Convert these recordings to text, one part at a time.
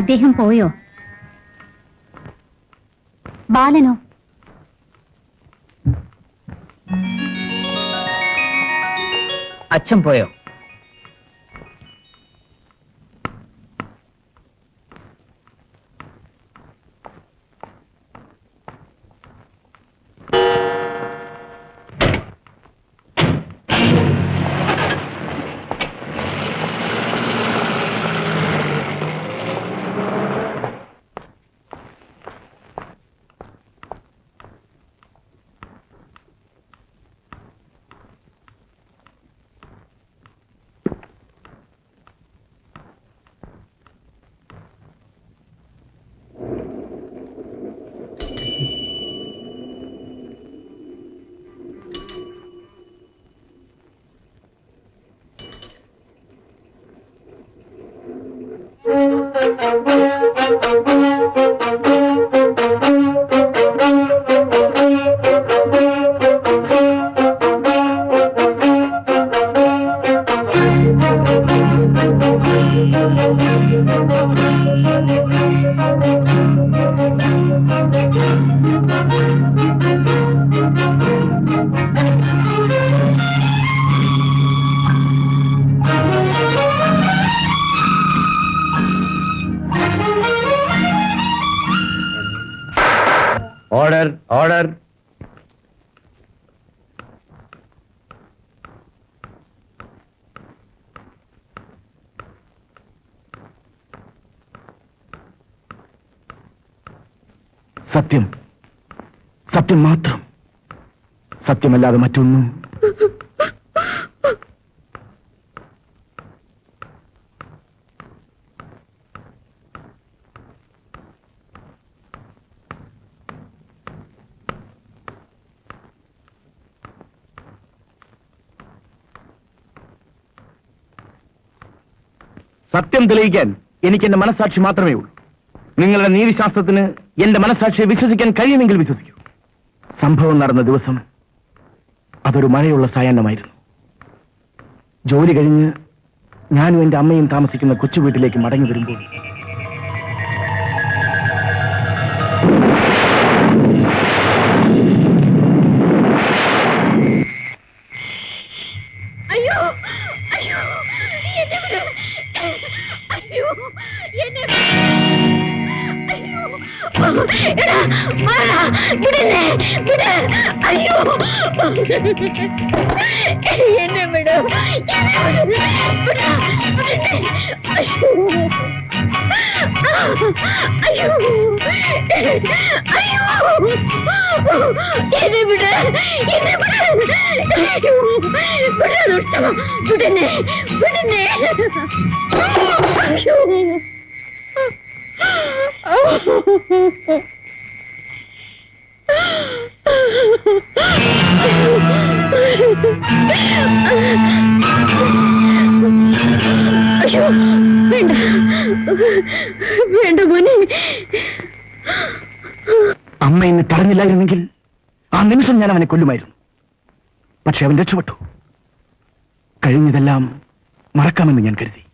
അദ്ദേഹം പോയോ ബാലനോ അച്ഛൻ പോയോ ഓർഡർ ഓർഡർ സത്യം സത്യം മാത്രം സത്യമല്ലാതെ മറ്റൊന്നും സത്യം തെളിയിക്കാൻ എനിക്ക് എന്റെ മനസാക്ഷി മാത്രമേ ഉള്ളൂ നിങ്ങളുടെ നീതിശാസ്ത്രത്തിന് എന്റെ മനസാക്ഷിയെ വിശ്വസിക്കാൻ കഴിയുമെങ്കിൽ വിശ്വസിക്കൂ സംഭവം നടന്ന ദിവസം അതൊരു മഴയുള്ള സായാഹ്നമായിരുന്നു ജോലി കഴിഞ്ഞ് ഞാനും എന്റെ അമ്മയും താമസിക്കുന്ന കൊച്ചു വീട്ടിലേക്ക് മടങ്ങി വരുമ്പോൾ അയ്യോ അയ്യോ എന്നെ വിട്. അയ്യോ എന്നെ വിട്. അയ്യോ എടാ മാറാ വിടല്ലേ വിട് അയ്യോ എന്നെ വിട് എന്നെ വിട് വിടാ വിടല്ലേ അയ്യോ അയ്യോ അയ്യോ എന്നെ വിട് എന്നെ വിട് അയ്യോ വിടാ ദുഷ്ട വിടന്നെ വിടന്നെ അയ്യോ അയ്യോ വേണ്ട വേണ്ട മോനെ അമ്മ എന്നെ തടഞ്ഞില്ലായിരുന്നെങ്കിൽ ആ നിമിഷം ഞാൻ അവനെ കൊല്ലുമായിരുന്നു പക്ഷെ അവൻ രക്ഷപ്പെട്ടു കഴിഞ്ഞതെല്ലാം മറക്കാമെന്ന് ഞാൻ കരുതി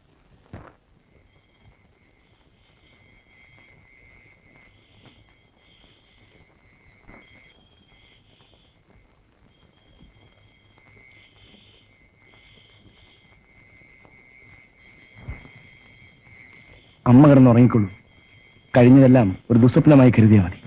അമ്മ കിടന്ന് ഉറങ്ങിക്കൊള്ളൂ കഴിഞ്ഞതെല്ലാം ഒരു ദുസ്വപ്നമായി കരുതിയാൽ മതി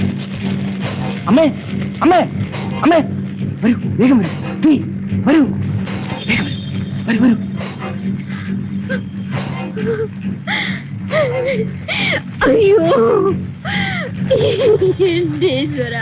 അമ്മേ അമ്മേ അമ്മേ വരൂ വേഗം വരൂ തീ വരൂ വരൂ വരൂ അയ്യോ എന്റെ ഈശ്വര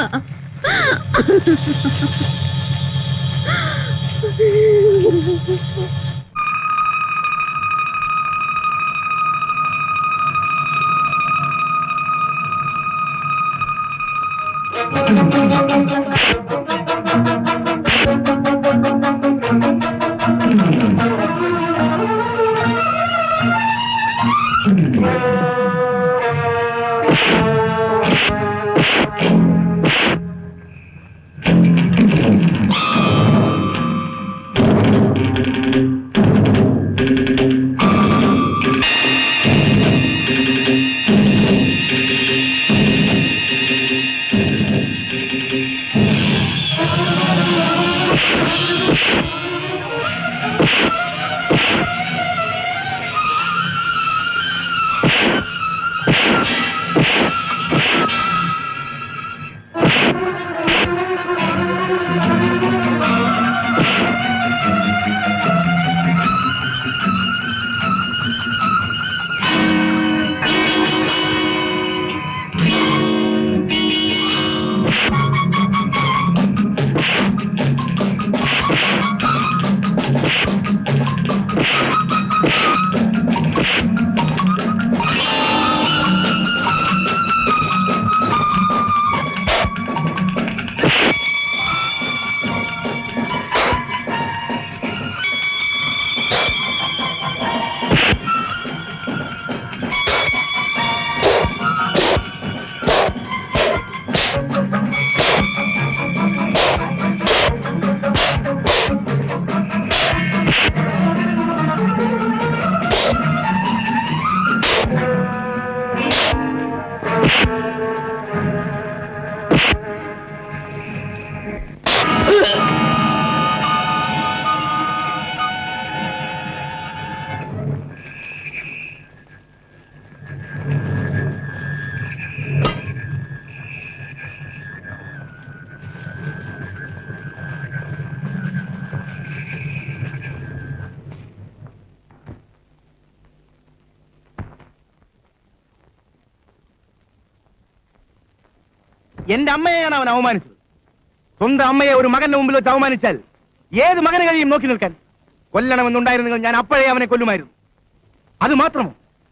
എന്റെ അമ്മയെയാണ് അവൻ അവമാനിച്ചത് സ്വന്തം അമ്മയെ ഒരു മകന്റെ മുമ്പിൽ വെച്ച് അവമാനിച്ചാൽ ഏത് മകന് കഴിയും നോക്കി നിൽക്കാൻ കൊല്ലണമെന്നുണ്ടായിരുന്നെങ്കിൽ ഞാൻ അപ്പോഴേ അവനെ കൊല്ലുമായിരുന്നു അത് മാത്രമോ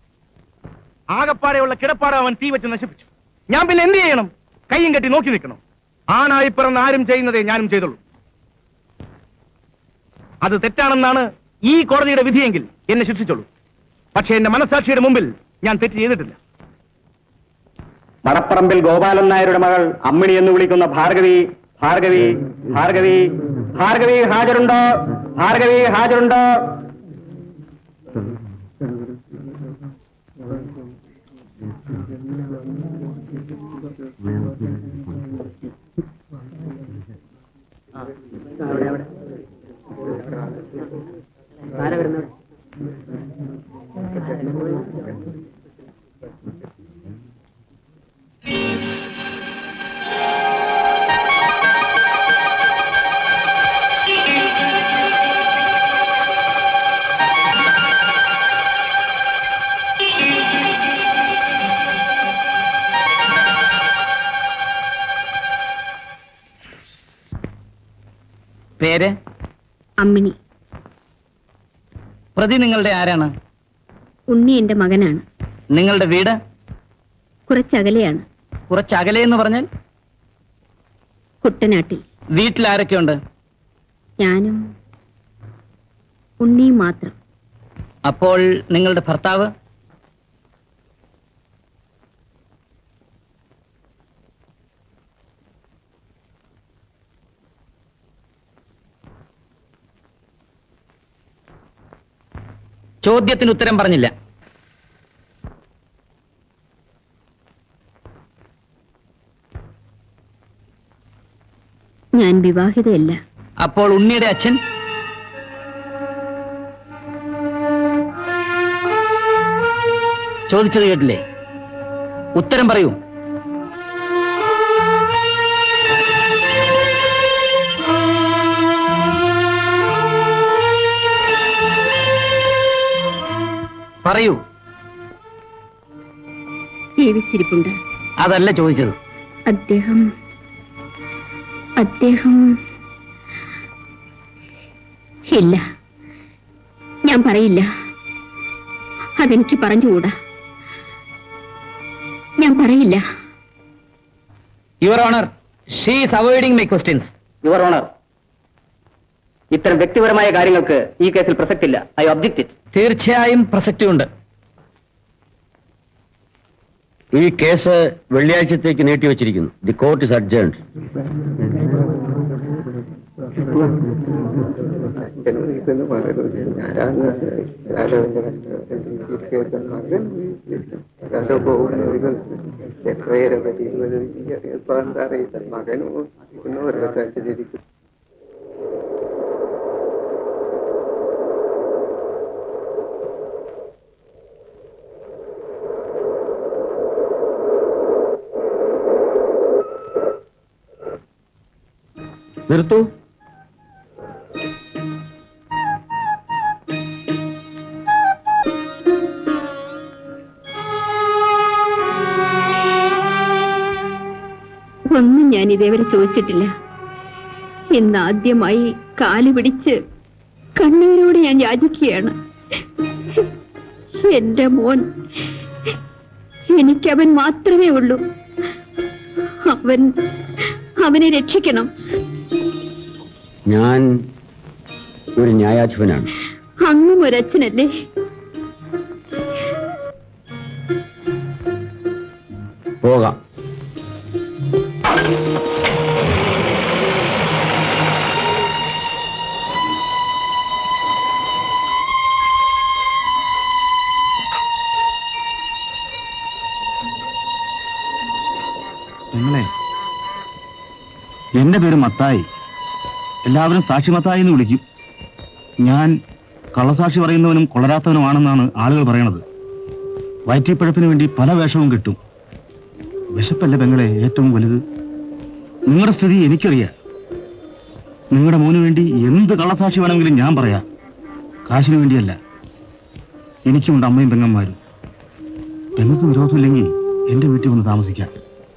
ആകപ്പാടെയുള്ള കിടപ്പാടം അവൻ തീ വെച്ച് നശിപ്പിച്ചു ഞാൻ പിന്നെ എന്ത് ചെയ്യണം കയ്യും കെട്ടി നോക്കി നിൽക്കണം ആണായി പിറന്ന് ആരും ചെയ്യുന്നതേ ഞാനും ചെയ്തുള്ളൂ അത് തെറ്റാണെന്നാണ് ഈ കോടതിയുടെ വിധിയെങ്കിൽ എന്നെ ശിക്ഷിച്ചോളൂ പക്ഷേ എന്റെ മനസാക്ഷിയുടെ മുമ്പിൽ ഞാൻ തെറ്റ് ചെയ്തിട്ടില്ല മടപ്പറമ്പിൽ ഗോപാലൻ നായരുടെ മകൾ അമ്മിണി എന്ന് വിളിക്കുന്ന ഭാർഗവി ഭാർഗവി ഭാർഗവി ഭാർഗവി ഹാജരുണ്ടോ ഭാർഗവി ഹാജരുണ്ടോ പേര് അമ്മിണി പ്രതി നിങ്ങളുടെ ആരാണ് ഉണ്ണി എന്റെ മകനാണ് നിങ്ങളുടെ വീട് കുറച്ചകലെയാണ് കുറച്ച് അകലെ എന്ന് പറഞ്ഞാൽ കുട്ടനാട്ടിൽ വീട്ടിൽ ആരൊക്കെയുണ്ട് ഞാനും ഉണ്ണിയും മാത്രം അപ്പോൾ നിങ്ങളുടെ ഭർത്താവ് ചോദ്യത്തിന് ഉത്തരം പറഞ്ഞില്ല ഞാൻ വിവാഹിതയല്ല അപ്പോൾ ഉണ്ണിയുടെ അച്ഛൻ ചോദിച്ചത് കേട്ടില്ലേ ഉത്തരം പറയൂ പറയൂ ജീവിച്ചിരിപ്പുണ്ട് അതല്ല ചോദിച്ചത് അദ്ദേഹം അദ്ദേഹം ഇല്ല ഞാൻ പറയില്ല അതെനിക്ക് പറഞ്ഞുകൂടാ ഞാൻ പറയില്ല your honour she is avoiding my questions your honour ഇത്തരം വ്യക്തിപരമായ കാര്യങ്ങൾക്ക് ഈ കേസിൽ പ്രസക്തില്ല ഐ ഒബ്ജക്റ്റ് ഇറ്റ് തീർച്ചയായും പ്രസക്തിയുണ്ട് ഈ കേസ് വെള്ളിയാഴ്ചത്തേക്ക് നീട്ടിവെച്ചിരിക്കുന്നു ദി കോർട്ട് ഇസ് അഡ്ജേൺഡ് മകനും നിർത്തൂ ഒന്നും ഞാൻ ഇതേവരെ ചോദിച്ചിട്ടില്ല ഇന്ന് ആദ്യമായി കാല് പിടിച്ച് കണ്ണീരോടെ ഞാൻ യാചിക്കുകയാണ് എന്റെ മോൻ എനിക്കവൻ മാത്രമേ ഉള്ളൂ അവൻ അവനെ രക്ഷിക്കണം ഞാൻ ഒരു ന്യായാധിപനാണ് അങ്ങും ഒരച്ഛനല്ലേ പോകാം നിങ്ങളെ എന്റെ പേര് മത്തായി എല്ലാവരും സാക്ഷി മത്തായി എന്ന് വിളിക്കും ഞാൻ കള്ളസാക്ഷി പറയുന്നവനും കൊളരാത്തവനുമാണെന്നാണ് ആളുകൾ പറയണത് വയറ്റിപ്പഴപ്പിന് വേണ്ടി പല വേഷവും കിട്ടും വിശപ്പല്ല പെങ്ങളെ ഏറ്റവും വലുത് നിങ്ങളുടെ സ്ഥിതി എനിക്കറിയാം നിങ്ങളുടെ മോന് വേണ്ടി എന്ത് കള്ളസാക്ഷി വേണമെങ്കിലും ഞാൻ പറയാം കാശിന് വേണ്ടിയല്ല എനിക്കുമുണ്ട് അമ്മയും പെങ്ങന്മാരും പെങ്ങൾക്ക് വിരോധമില്ലെങ്കിൽ എന്റെ വീട്ടിൽ വന്ന് താമസിക്കാം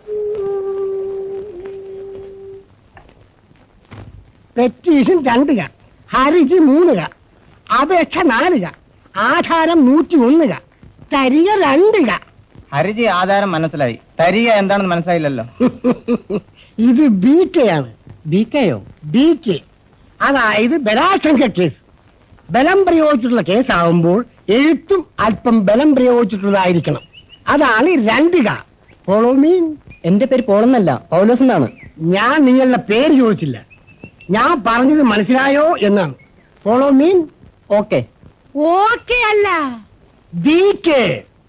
പെറ്റീഷൻ രണ്ടുക ഹർജി മൂന്നുക അപേക്ഷ നാലുക ആധാരം നൂറ്റി ഒന്നുക തരിക രണ്ടുക ഹരിജി ആധാരം മനസ്സിലായി തരിക എന്താണെന്ന് മനസ്സിലായില്ലല്ലോ ഇത് ബി കെ ആണ് ബി കെയോ ബി കെ അതായത് ബലാത്സംഗ കേസ് ബലം പ്രയോഗിച്ചിട്ടുള്ള കേസാവുമ്പോൾ എഴുത്തും അല്പം ബലം പ്രയോഗിച്ചിട്ടുള്ളതായിരിക്കണം അതാണ് രണ്ടുക ഫോളോ മീൻ എന്റെ പേര് പോളെന്നല്ല പൗലോസ് എന്നാണ് ഞാൻ നിങ്ങളുടെ പേര് ചോദിച്ചില്ല ഞാൻ പറഞ്ഞത് മനസ്സിലായോ എന്നാണ് ഫോളോ മീൻ ഓക്കെ ഓക്കെ അല്ല ബി കെ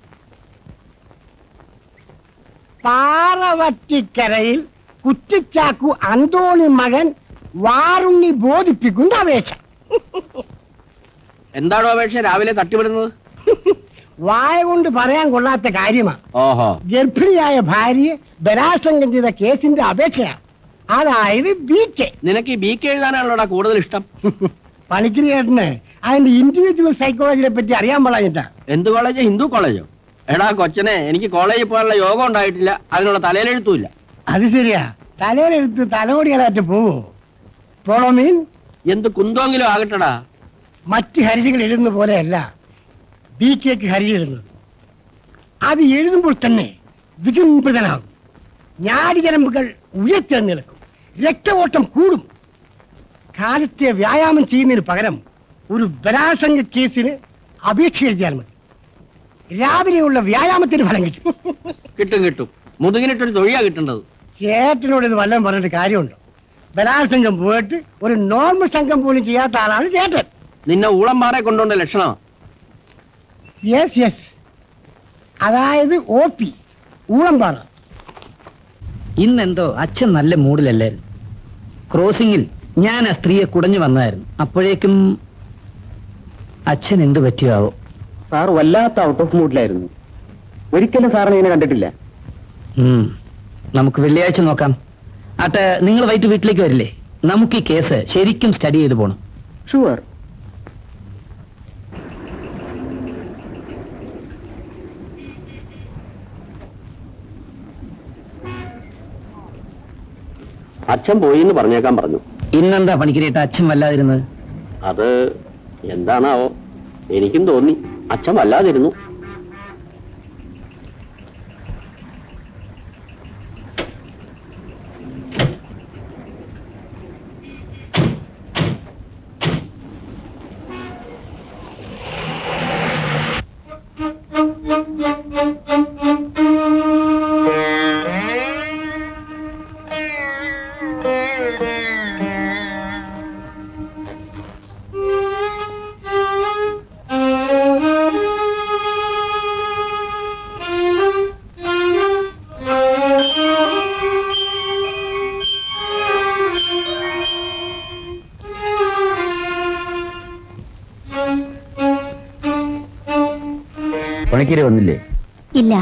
പാറവറ്റിക്കരയിൽ കുറ്റിച്ചാക്കു അന്തോണി മകൻ വാറുണ്ണി ബോധിപ്പിക്കുന്ന അപേക്ഷ എന്താണോ അപേക്ഷ രാവിലെ തട്ടിവിടുന്നത് വായ കൊണ്ട് പറയാൻ കൊള്ളാത്ത കാര്യമാ ഓഹോ ഗർഭിണിയായ ഭാര്യയെ ബലാത്സംഗം ചെയ്ത കേസിന്റെ അപേക്ഷയാണ് അതായത് ബി കെ നിനക്ക് ഈ ബി കെ എഴുതാനാണല്ലോടാ കൂടുതൽ ഇഷ്ടം പണിക്കരി ചേട്ടന് അതിന്റെ ഇൻഡിവിജ്വൽ സൈക്കോളജിയെ പറ്റി അറിയാൻ പാടില്ല എന്ത് കോളേജ് ഹിന്ദു കോളേജോ എടാ കൊച്ചനെ എനിക്ക് കോളേജിൽ പോകാനുള്ള യോഗം ഉണ്ടായിട്ടില്ല അതിനുള്ള തലയിലെഴുത്തുമില്ല അത് ശരിയാ തലയിലെടുത്ത് തലോടികളായിട്ട് പോവോ പോളോ മീൻ എന്ത് കുന്തോങ്കിലും ആകട്ടടാ മറ്റ് ഹരിജകൾ എഴുതുന്ന പോലെയല്ല ബി കെക്ക് ഹരിജ എഴുതുന്നത് അത് എഴുതുമ്പോൾ തന്നെ വിജൃംഭിതനാകും ഞാടിചരമ്പുകൾ ഉയർത്തെഴുന്നേൽക്കും രക്തഓട്ടം കൂടും കാലത്തെ വ്യായാമം ചെയ്യുന്നതിന് പകരം ഒരു ബലാത്സംഗ കേസിന് അപേക്ഷ എഴുതിയാൽ മതി രാവിലെയുള്ള വ്യായാമത്തിന് ഫലം കിട്ടും കിട്ടും കിട്ടും മുതുകിനിട്ടൊരു തൊഴിയാ കിട്ടേണ്ടത് ചേട്ടനോട് ഇത് വല്ലതും പറഞ്ഞിട്ട് കാര്യമുണ്ടോ ബലാത്സംഗം പോയിട്ട് ഒരു നോർമൽ സംഘം പോലും ചെയ്യാത്ത ആളാണ് ചേട്ടൻ നിന്നെ ഊളംപാറെ കൊണ്ടുപോണ്ട ലക്ഷണം യെസ് യെസ് അതായത് ഒ പി ഊളംപാറ ഇന്നെന്തോ അച്ഛൻ നല്ല മൂഡിലല്ലായിരുന്നു ക്രോസിംഗിൽ ഞാൻ ആ സ്ത്രീയെ കുടഞ്ഞു വന്നായിരുന്നു അപ്പോഴേക്കും അച്ഛൻ എന്ത് പറ്റിയാവോ സാർ വല്ലാത്ത ഔട്ട് ഓഫ് മൂഡിലായിരുന്നു ഒരിക്കലും സാറിനെ ഇങ്ങനെ കണ്ടിട്ടില്ല ഉം. നമുക്ക് വെള്ളിയാഴ്ച നോക്കാം ആട്ടെ നിങ്ങൾ വൈകിട്ട് വീട്ടിലേക്ക് വരില്ലേ നമുക്ക് ഈ കേസ് ശരിക്കും സ്റ്റഡി ചെയ്ത് പോണം ഷുവർ അച്ഛൻ പോയി എന്ന് പറഞ്ഞേക്കാൻ പറഞ്ഞു ഇന്നെന്താ പണിക്കരേട്ട അച്ഛൻ വല്ലാതിരുന്നത് അത് എന്താണാവോ എനിക്കും തോന്നി അച്ഛൻ വല്ലാതിരുന്നു പണിക്കര് വന്നില്ലേ ഇല്ല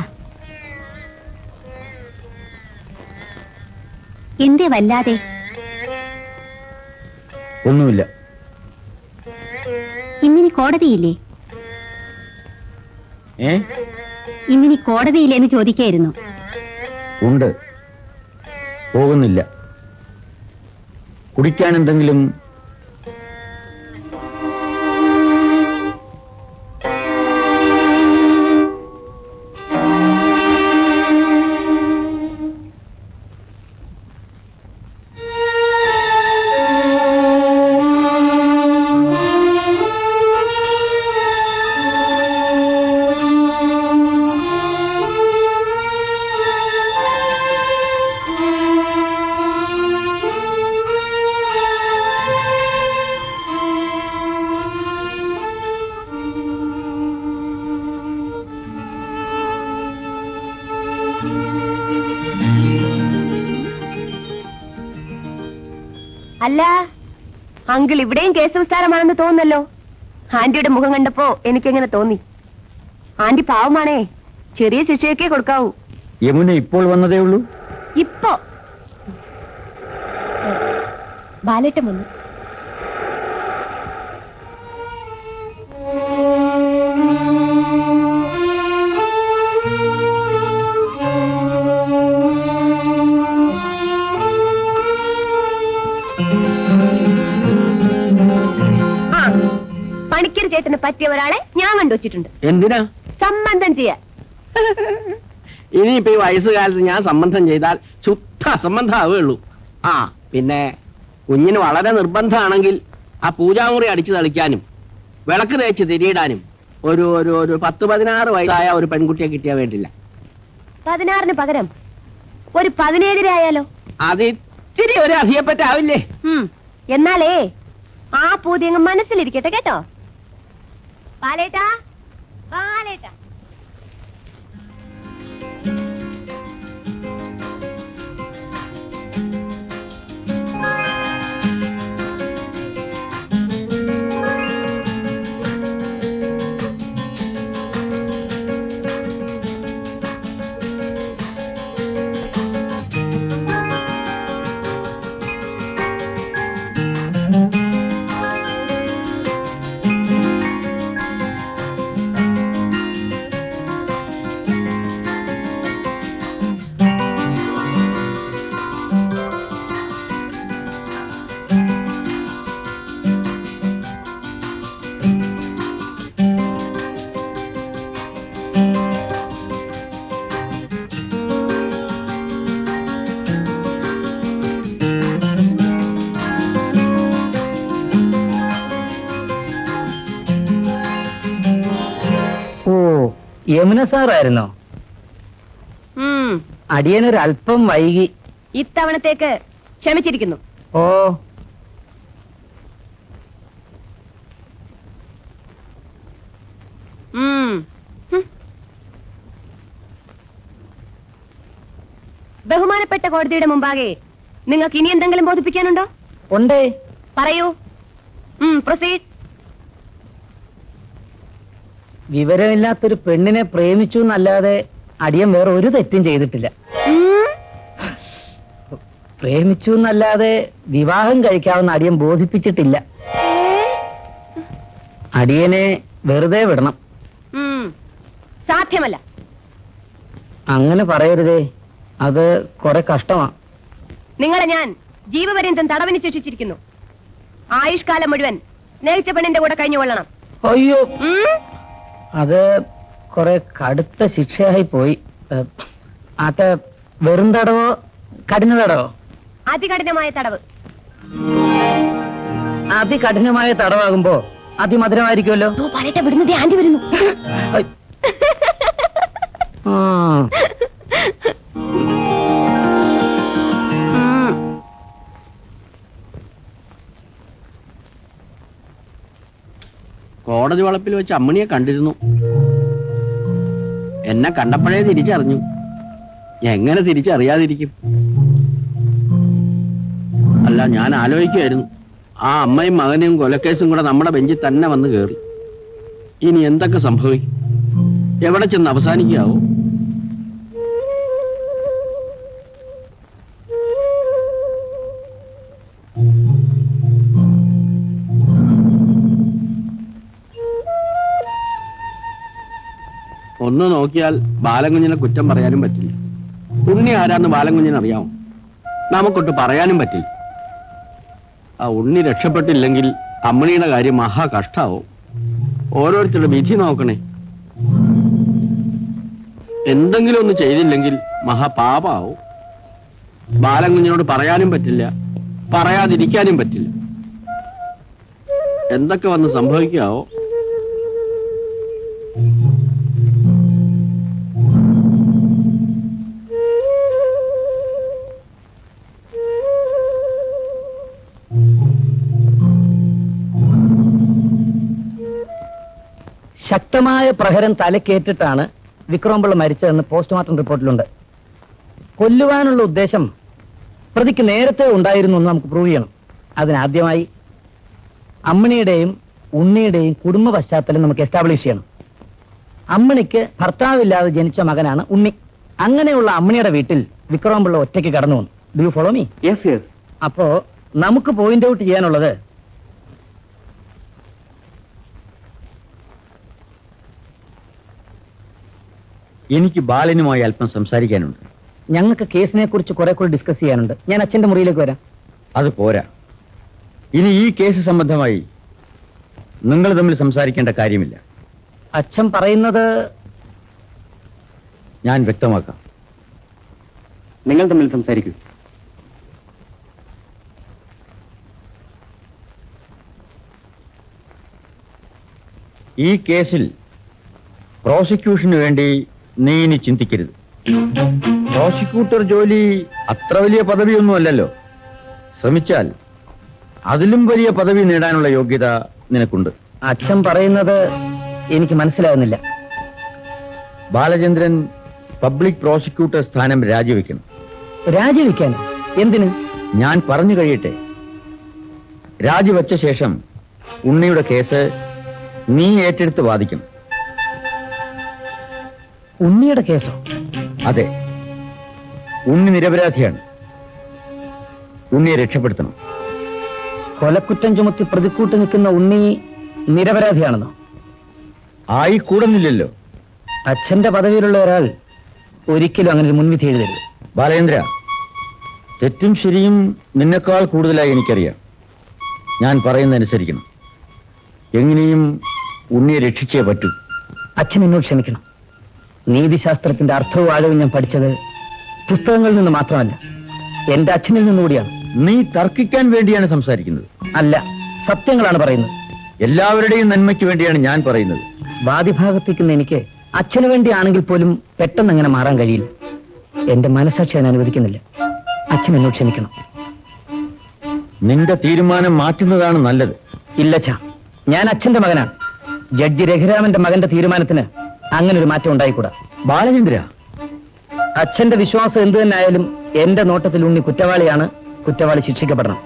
എന്തേ വല്ലാതെ ഒന്നുമില്ല ഇന്നിനി കോടതിയില്ലേ ഏ ഇന്നിനി കോടതിയില്ലേന്ന് ചോദിക്കായിരുന്നു ഉണ്ട് പോകുന്നില്ല കുടിക്കാൻ എന്തെങ്കിലും അല്ല അങ്കിൾ ഇവിടെയും കേസ് വിസ്താരമാണെന്ന് തോന്നല്ലോ ആന്റിയുടെ മുഖം കണ്ടപ്പോ എനിക്കെങ്ങനെ തോന്നി ആന്റി പാവമാണേ ചെറിയ ശിക്ഷയൊക്കെ കൊടുക്കാവൂ യമുന ഇപ്പോൾ വന്നതേ ഉള്ളൂ ഇപ്പോ ബാലേട്ടൻ വന്നു ആ പണിക്കർ ചേട്ടന് പറ്റിയ ഒരാളെ ഞാൻ കണ്ടുവച്ചിട്ടുണ്ട് എന്തിനാ സംബന്ധം ചെയ്യാൻ ഇനിയിപ്പോ ഈ വയസ്സുകാലത്ത് ഞാൻ സംബന്ധം ചെയ്താൽ ശുദ്ധ അസംബന്ധമാവുകയുള്ളൂ ആ പിന്നെ കുഞ്ഞിന് വളരെ നിർബന്ധമാണെങ്കിൽ ആ പൂജാമുറി അടിച്ചു തളിക്കാനും വിളക്ക് തേച്ച് തിരിയിടാനും ഒരു ഒരു ഒരു പത്ത് പതിനാറ് വയസ്സായ ഒരു പെൺകുട്ടിയെ കിട്ടിയാൽ വേണ്ടില്ല പതിനാറിന് പകരം ഒരു പതിനേഴിനായാലോ അത് ഇത്തിരി ഒരു അധികപ്പറ്റാവില്ലേ ഉം. എന്നാലേ ആ പൂതിയങ്ങ് മനസ്സിലിരിക്കട്ടെ കേട്ടോ പാലേട്ടാ പാലേട്ടാ ഓ യമുന സാറായിരുന്നോ ഉം. അടിയനൊരു അല്പം വൈകി ഇത്തവണത്തേക്ക് ക്ഷമിച്ചിരിക്കുന്നു ഓ ഉം. ഹും. ബഹുമാനപ്പെട്ട കോടതിയുടെ മുമ്പാകെ നിങ്ങൾക്ക് ഇനി എന്തെങ്കിലും ബോധിപ്പിക്കാനുണ്ടോ ഉണ്ടേ പറയൂ പ്രൊസീഡ് വിവരമില്ലാത്തൊരു പെണ്ണിനെ പ്രേമിച്ചു എന്നല്ലാതെ അടിയൻ വേറെ ഒരു തെറ്റും ചെയ്തിട്ടില്ല പ്രേമിച്ചു എന്നല്ലാതെ വിവാഹം കഴിക്കാവുന്ന അടിയൻ ബോധിപ്പിച്ചിട്ടില്ല അടിയനെ വെറുതെ വിടണം സാധ്യമല്ല അങ്ങനെ പറയരുതേ അത് കുറെ കഷ്ടമാ നിങ്ങളെ ഞാൻ ജീവപര്യന്തം തടവിന് ശിക്ഷിച്ചിരിക്കുന്നു ആയുഷ്കാലം മുഴുവൻ സ്നേഹിച്ച പെണ്ണിന്റെ കൂടെ കഴിഞ്ഞു കൊള്ളണം അയ്യോ ഉം? അത് കുറെ കടുത്ത ശിക്ഷയായി പോയി ഏ, അത് വെറും തടവോ കഠിന തടവോ അതികഠിനമായ തടവ് അതികഠിനമായ തടവാകുമ്പോ അതിമധുരമായിരിക്കുമല്ലോ ഓ പറയട്ടെ വിടുന്നത് ആന്റി വരുന്നു ഐ. ആ. കോടതി വളപ്പിൽ വെച്ച് അമ്മണിയെ കണ്ടിരുന്നു എന്നെ കണ്ടപ്പോഴേ തിരിച്ചറിഞ്ഞു എങ്ങനെ തിരിച്ചറിയാതിരിക്കും അല്ല ഞാൻ ആലോചിക്കുമായിരുന്നു ആ അമ്മയും മകനെയും കൊലക്കേസും കൂടെ നമ്മുടെ ബെഞ്ചിൽ തന്നെ വന്ന് കയറി ഇനി എന്തൊക്കെ സംഭവിക്കും എവിടെ ചെന്ന് അവസാനിക്കാവോ ഒന്ന് നോക്കിയാൽ ബാലകുഞ്ഞിനെ കുറ്റം പറയാനും പറ്റില്ല ഉണ്ണി ആരാന്ന് ബാലകുഞ്ഞിന് അറിയാമോ നമുക്കൊട്ട് പറയാനും പറ്റില്ല ആ ഉണ്ണി രക്ഷപ്പെട്ടില്ലെങ്കിൽ അമ്മണിയുടെ കാര്യം മഹാ കഷ്ടാവും ഓരോരുത്തരുടെ വിധി നോക്കണേ എന്തെങ്കിലും ഒന്ന് ചെയ്തില്ലെങ്കിൽ മഹാപാപാവും ബാലകുഞ്ഞിനോട് പറയാനും പറ്റില്ല പറയാതിരിക്കാനും പറ്റില്ല എന്തൊക്കെ വന്ന് സംഭവിക്കാവോ ശക്തമായ പ്രഹരം തലക്കേറ്റിട്ടാണ് വിക്രംപിള്ള മരിച്ചതെന്ന് പോസ്റ്റ്മോർട്ടം റിപ്പോർട്ടിലുണ്ട് കൊല്ലുവാനുള്ള ഉദ്ദേശം പ്രതിക്ക് നേരത്തെ ഉണ്ടായിരുന്നു എന്ന് നമുക്ക് പ്രൂവ് ചെയ്യണം അതിനാദ്യമായി അമ്മിണിയുടെയും ഉണ്ണിയുടെയും കുടുംബ പശ്ചാത്തലം നമുക്ക് എസ്റ്റാബ്ലിഷ് ചെയ്യണം അമ്മിണിക്ക് ഭർത്താവില്ലാതെ ജനിച്ച മകനാണ് ഉണ്ണി അങ്ങനെയുള്ള അമ്മിണിയുടെ വീട്ടിൽ വിക്രംപിള്ള ഒറ്റയ്ക്ക് കടന്നു വന്നു do you follow me yes yes അപ്പോ നമുക്ക് പോയിന്റ് ഔട്ട് ചെയ്യാനുള്ളത് എനിക്ക് ബാലനുമായി അല്പം സംസാരിക്കാനുണ്ട് ഞങ്ങൾക്ക് കേസിനെ കുറിച്ച് കുറെ കൂടി ഡിസ്കസ് ചെയ്യാനുണ്ട് ഞാൻ അച്ഛന്റെ മുറിയിലേക്ക് വരാം അത് പോരാ ഇനി ഈ കേസ് സംബന്ധമായി നിങ്ങൾ തമ്മിൽ സംസാരിക്കേണ്ട കാര്യമില്ല അച്ഛൻ പറയുന്നത് ഞാൻ വ്യക്തമാക്കാം നിങ്ങൾ തമ്മിൽ സംസാരിക്കൂ ഈ കേസിൽ പ്രോസിക്യൂഷന് വേണ്ടി നീ ഇനി ചിന്തിക്കരുത് പ്രോസിക്യൂട്ടർ ജോലി അത്ര വലിയ പദവിയൊന്നുമല്ലല്ലോ ശ്രമിച്ചാൽ അതിലും വലിയ പദവി നേടാനുള്ള യോഗ്യത നിനക്കുണ്ട് അച്ഛൻ പറയുന്നത് എനിക്ക് മനസ്സിലാകുന്നില്ല ബാലചന്ദ്രൻ പബ്ലിക് പ്രോസിക്യൂട്ടർ സ്ഥാനം രാജിവെക്കണം രാജിവെക്കാൻ എന്തിന് ഞാൻ പറഞ്ഞു കഴിയട്ടെ രാജിവെച്ച ശേഷം ഉണ്ണിയുടെ കേസ് നീ ഏറ്റെടുത്ത് വാദിക്കണം ഉണ്ണിയുടെ കേസോ അതെ ഉണ്ണി നിരപരാധിയാണ് ഉണ്ണിയെ രക്ഷപ്പെടുത്തണം കൊലക്കുറ്റം ചുമത്തി പ്രതിക്കൂട്ട് നിൽക്കുന്ന ഉണ്ണി നിരപരാധിയാണെന്നോ ആയിക്കൂടുന്നില്ലല്ലോ അച്ഛന്റെ പദവിയിലുള്ള ഒരാൾ ഒരിക്കലും അങ്ങനെ ഒരു മുൻവിധി എഴുതരുത് ബാലേന്ദ്ര തെറ്റും ശരിയും നിന്നെക്കാൾ കൂടുതലായി എനിക്കറിയാം ഞാൻ പറയുന്നതനുസരിക്കണം എങ്ങനെയും ഉണ്ണിയെ രക്ഷിച്ചേ പറ്റൂ അച്ഛൻ എന്നോട് ക്ഷമിക്കണം നീതിശാസ്ത്രത്തിന്റെ അർത്ഥവും ആഴവും ഞാൻ പഠിച്ചത് പുസ്തകങ്ങളിൽ നിന്ന് മാത്രമല്ല എന്റെ അച്ഛനിൽ നിന്നുകൂടിയാണ് നീ തർക്കിക്കാൻ വേണ്ടിയാണ് സംസാരിക്കുന്നത് അല്ല സത്യങ്ങളാണ് പറയുന്നത് എല്ലാവരുടെയും നന്മയ്ക്ക് വേണ്ടിയാണ് ഞാൻ പറയുന്നത് വാദിഭാഗത്തേക്കുന്ന എനിക്ക് അച്ഛന് വേണ്ടിയാണെങ്കിൽ പോലും പെട്ടെന്ന് അങ്ങനെ മാറാൻ കഴിയില്ല എന്റെ മനസാക്ഷി ഞാൻ അനുവദിക്കുന്നില്ല അച്ഛൻ എന്നോട് ക്ഷമിക്കണം നിന്റെ തീരുമാനം മാറ്റുന്നതാണ് നല്ലത് ഇല്ലച്ഛ ഞാൻ അച്ഛന്റെ മകനാണ് ജഡ്ജി രഘുരാമന്റെ മകന്റെ തീരുമാനത്തിന് അങ്ങനെ ഒരു മാറ്റം ഉണ്ടായിക്കൂടാ ബാലചന്ദ്ര അച്ഛന്റെ വിശ്വാസം എന്തു തന്നെ ആയാലും എന്റെ നോട്ടത്തിൽ ഉണ്ണി കുറ്റവാളിയാണ് കുറ്റവാളി ശിക്ഷിക്കപ്പെടണം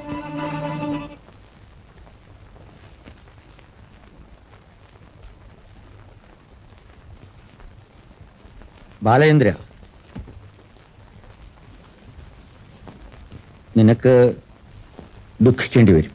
ബാലചന്ദ്ര നിനക്ക് ദുഃഖിക്കേണ്ടി വരും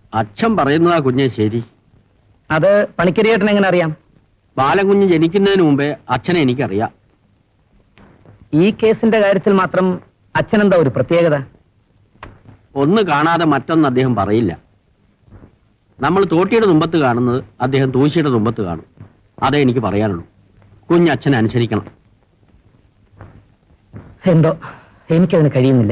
അച്ഛൻ പറയുന്നതാ കുഞ്ഞെ ശരി അത് പണിക്കരിയേട്ടൻ എങ്ങനെ അറിയാം ബാലകുഞ്ഞ് ജനിക്കുന്നതിന് മുമ്പേ അച്ഛനെ എനിക്കറിയാം ഈ കേസിന്റെ കാര്യത്തിൽ മാത്രം അച്ഛനെന്താ ഒരു പ്രത്യേകത ഒന്ന് കാണാതെ മറ്റൊന്ന് അദ്ദേഹം പറയില്ല നമ്മൾ തോട്ടിയുടെ തുമ്പത്ത് കാണുന്നത് അദ്ദേഹം തൂശിയുടെ തുമ്പത്ത് കാണും അതേ എനിക്ക് പറയാനുള്ളൂ കുഞ്ഞച്ഛനെ അനുസരിക്കണം എന്തോ എനിക്കതിന് കഴിയുന്നില്ല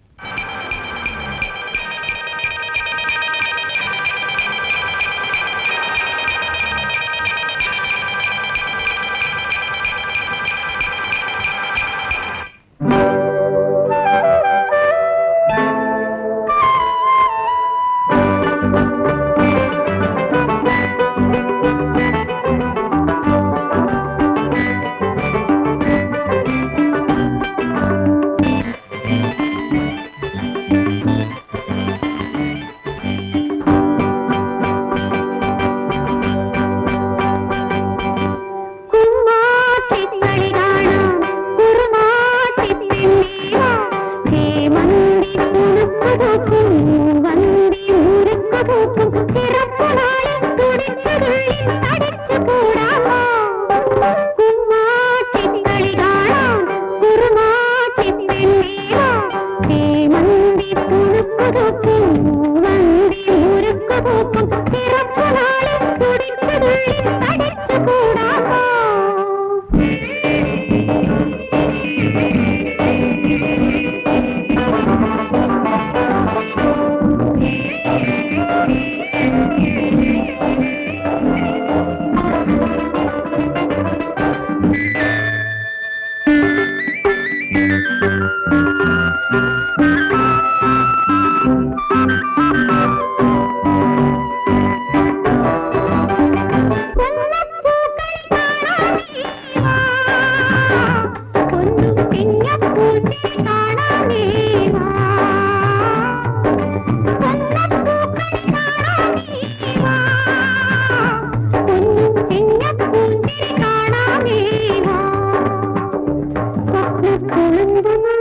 കുമ്മാട്ടിക്കളി കാണാം കുറുമാട്ടിപ്പെണ്ണീവാ ചേമന്തി കുണുക്കുതൂക്കും വന്തി മുറുക്കുതൂക്കും ചിറപ്പുനാളിൽ തുടിച്ചുതുള്ളി തടിച്ചു കൂടാമോ കുമ്മാട്ടിക്കളി കാണാം കുറുമാട്ടിപ്പെണ്ണീവാ ചേമന്തി കുണുക്കുതൂക്കും വന്തി മുറുക്കുതൂക്കും ചിറപ്പുനാളിൽ തുടിച്ചുതുള്ളി തടിച്ചു കൂടാമോ പൊന്നും ചിങ്ങപ്പൂച്ചിരി കാണാമേവാ പൊന്നപ്പൂക്കളി കാണാമേവാ പൊന്നും ചിങ്ങപ്പൂച്ചിരി കാണാമേവാ സ്വപ്നക്കുളുമ്പുന്നു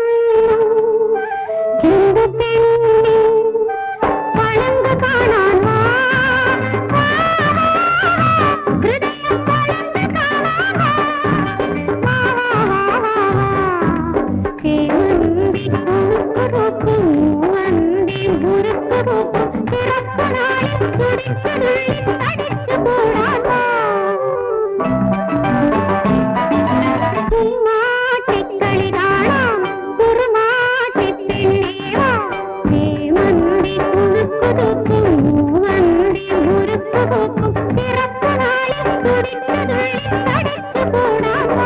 എന്തു പെണ്ണി പളങ്ക് കാണാൻ വാ വാ, വാ, ഹൃദയം പളങ്ക് കാണാൻ വാ ചേമന്തി കുറുക്കുറുക്കും വന്തി മുറുക്കുറുക്കും ചിറപ്പുനാളിൽ തുടിച്ചുതുള്ളി തടിച്ചു കൂടാമോ കുമ്മാട്ടിക്കളി കാണാം കുറുമാട്ടിപ്പെണ്ണീവാ ചേമന്തി കുണുക്കുതൂക്കും വന്തി മുറുക്കുതൂക്കും ചിറപ്പുനാളിൽ തുടിച്ചുതുള്ളി തടിച്ചു കൂടാമോ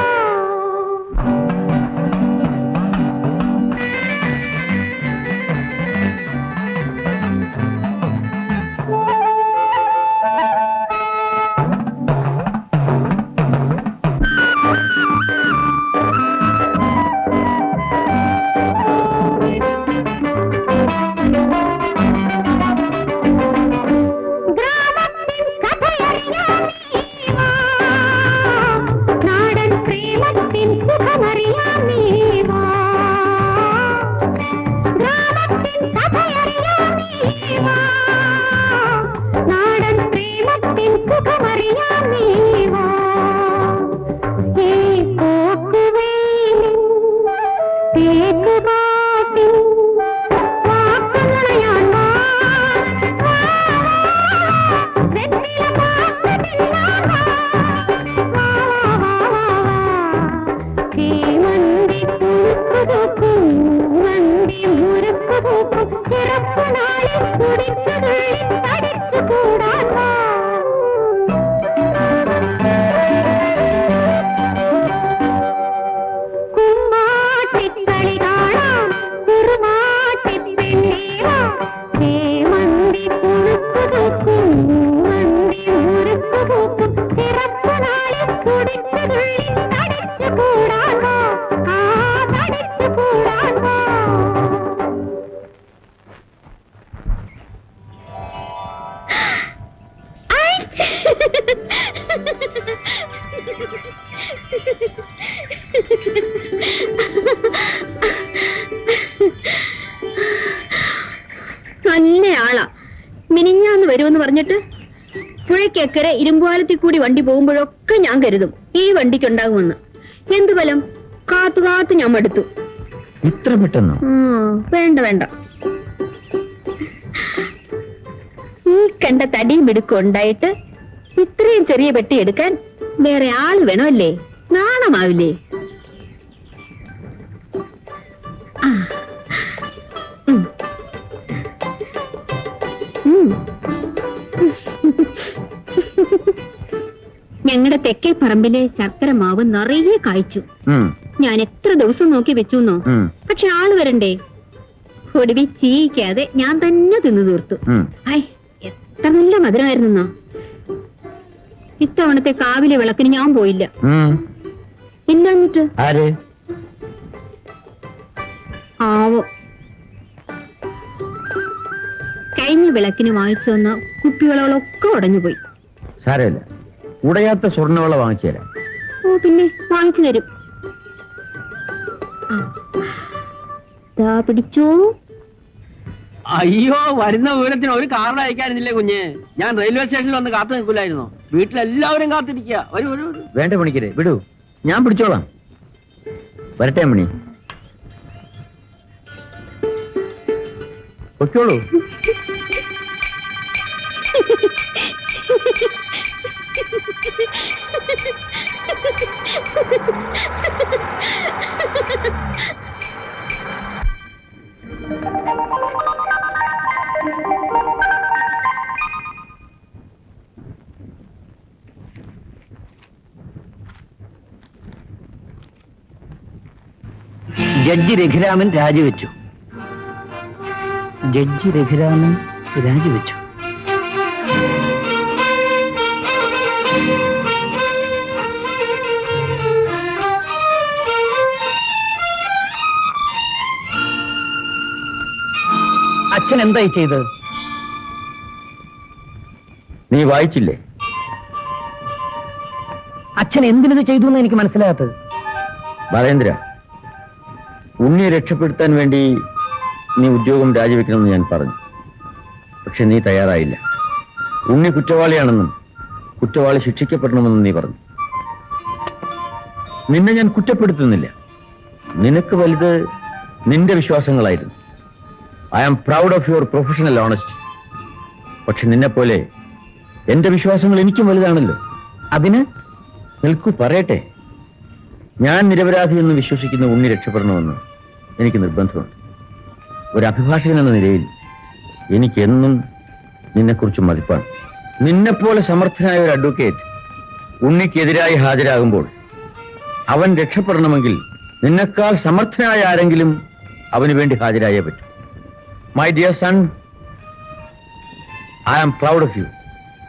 ഗ്രാമത്തിൻ കഥയറിയാമീവാ നാടൻ പ്രേമത്തിൻ സുഖമറിയാമീവാ ഗ്രാമത്തിൻ കഥയറിയാമീവാ നാടൻ പ്രേമത്തിൻ സുഖമറിയാമീവാ ഈ പോക്കുവെയിലിൻ തേക്കുകാട്ടിൻ വാക്കുകളയാൻ വാ വാ വെറ്റില പാട്ട് തിന്നാൻ വാ വാ വാ വാ ചേമന്തി കുറുക്കുതൂക്കും വന്തി മുറുക്കുതൂക്കും ചിറപ്പുനാളിൽ കുടിച്ചുതുള്ളി തടിച്ചു കൂടാൻ വാ കുമ്മാട്ടിക്കളി കാണാം കുറുമാട്ടിപ്പെണ്ണീവാ ചേമന്തി കുണുക്കുതൂക്കും വന്തി മുറുക്കുതൂക്കും ചിറപ്പുനാളിൽ കുടിച്ചുതുള്ളി തടിച്ചു കൂടാമോ ആ തടിച്ചു കൂടാമോ നല്ല ആളാ മിനിഞ്ഞാന്ന് വരുമെന്ന് പറഞ്ഞിട്ട് പുഴയ്ക്കക്കരെ ഇരുമ്പുപാലത്തിൽ കൂടി വണ്ടി പോകുമ്പോഴൊക്കെ ഞാൻ കരുതും ഈ വണ്ടിക്കുണ്ടാകുമെന്ന് എന്ത് ഫലം കാത്തു കാത്തു ഞാൻ മടുത്തു ഇത്ര പെട്ടെന്നോ ഉം, വേണ്ട വേണ്ട ഈ കണ്ട തടിയും മിടുക്കും ഉണ്ടായിട്ട് ഇത്രയും ചെറിയ പെട്ടി എടുക്കാൻ വേറെ ആള് വേണമല്ലേ നാണമാവില്ലേ ആ. ഉം. ഉം. ഞങ്ങളുടെ തെക്കേ പറമ്പിലെ ശർക്കര മാവ് നിറയെ കായ്ച്ചു ഉം, ഞാൻ എത്ര ദിവസം നോക്കി വെച്ചു എന്നോ ഉം, പക്ഷെ ആള് വരണ്ടേ ഒടുവിൽ ചീയിക്കാതെ ഞാൻ തന്നെ തിന്നു തീർത്തു ഉം. ഐ എത്ര നല്ല മധുരമായിരുന്നോ ഇത്തവണത്തെ കാവിലെ വിളക്കിന് ഞാൻ പോയില്ല ഉം. ഇല്ലഞ്ഞിട്ട് ആര് ആവോ കഴിഞ്ഞ വിളക്കിന് വാങ്ങിച്ചു വന്ന കുപ്പിവളകളൊക്കെ ഉടഞ്ഞുപോയി സാരമില്ല ഉടയാത്ത സ്വർണ്ണവള വാങ്ങിച്ചു തരാം ഓ പിന്നെ വാങ്ങിച്ചു തരും ആ. ദാ പിടിച്ചോ അയ്യോ വരുന്ന വിവരത്തിന് ഒരു കാറിന് അയക്കാനില്ലേ കുഞ്ഞ് ഞാൻ റെയിൽവേ സ്റ്റേഷനിൽ വന്ന് കാത്തു നിൽക്കില്ലായിരുന്നോ വീട്ടിലെല്ലാവരും കാത്തിരിക്കുക വരൂ വരൂ വരൂ. വേണ്ട പണിക്കരെ വിടൂ ഞാൻ പിടിച്ചോളാം വരട്ടെ അമ്മണി പൊയ്ക്കോളൂ ജഡ്ജി രഘുരാമൻ രാജിവെച്ചു ജഡ്ജി രഘുരാമൻ രാജിവെച്ചു അച്ഛൻ എന്തായി ചെയ്തത് നീ വായിച്ചില്ലേ അച്ഛൻ എന്തിനത് ചെയ്തു എന്ന് എനിക്ക് മനസ്സിലാകാത്തത് ബാലേന്ദ്ര ഉണ്ണിയെ രക്ഷപ്പെടുത്താൻ വേണ്ടി നീ ഉദ്യോഗം രാജിവെക്കണമെന്ന് ഞാൻ പറഞ്ഞു പക്ഷെ നീ തയ്യാറായില്ല ഉണ്ണി കുറ്റവാളിയാണെന്നും കുറ്റവാളി ശിക്ഷിക്കപ്പെടണമെന്നും നീ പറഞ്ഞു നിന്നെ ഞാൻ കുറ്റപ്പെടുത്തുന്നില്ല നിനക്ക് വലുത് നിന്റെ വിശ്വാസങ്ങളായിരുന്നു I am proud of your professional honest പക്ഷെ നിന്നെപ്പോലെ എന്റെ വിശ്വാസങ്ങൾ എനിക്കും വലുതാണല്ലോ അതിന് നിൽക്കൂ പറയട്ടെ ഞാൻ നിരപരാധി എന്ന് വിശ്വസിക്കുന്ന ഉണ്ണി രക്ഷപ്പെടണമെന്ന് എനിക്ക് നിർബന്ധമുണ്ട് ഒരു അഭിഭാഷകൻ എന്ന നിലയിൽ എനിക്കെന്നും നിന്നെക്കുറിച്ച് മതിപ്പാണ് നിന്നെപ്പോലെ സമർത്ഥനായ ഒരു അഡ്വക്കേറ്റ് ഉണ്ണിക്കെതിരായി ഹാജരാകുമ്പോൾ അവൻ രക്ഷപ്പെടണമെങ്കിൽ നിന്നെക്കാൾ സമർത്ഥനായ ആരെങ്കിലും അവന് വേണ്ടി ഹാജരായേ പറ്റൂ my dear son I am proud of you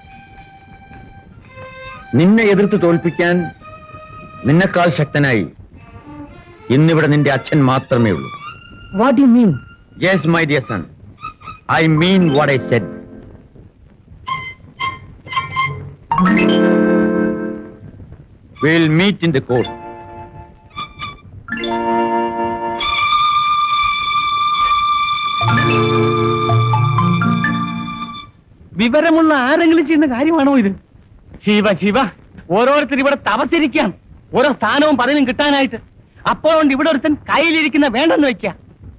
നിന്നെ എതിർത്ത് തോൽപ്പിക്കാൻ നിന്നെക്കാൾ ശക്തനായി ഇന്നിവിടെ നിന്റെ അച്ഛൻ മാത്രമേ ഉള്ളൂ what you mean yes my dear son I mean what I said will meet in the court വിവരമുള്ള ആരെങ്കിലും ചെയ്യുന്ന കാര്യമാണോ ഇത് ശിവ ശിവ ഓരോരുത്തർ ഇവിടെ തപസിരിക്കാം ഓരോ സ്ഥാനവും പദവിയും കിട്ടാനായിട്ട് അപ്പോഴുണ്ട് ഇവിടെ ഒരുത്തൻ കയ്യിലിരിക്കുന്ന വേണ്ടെന്ന് വെക്ക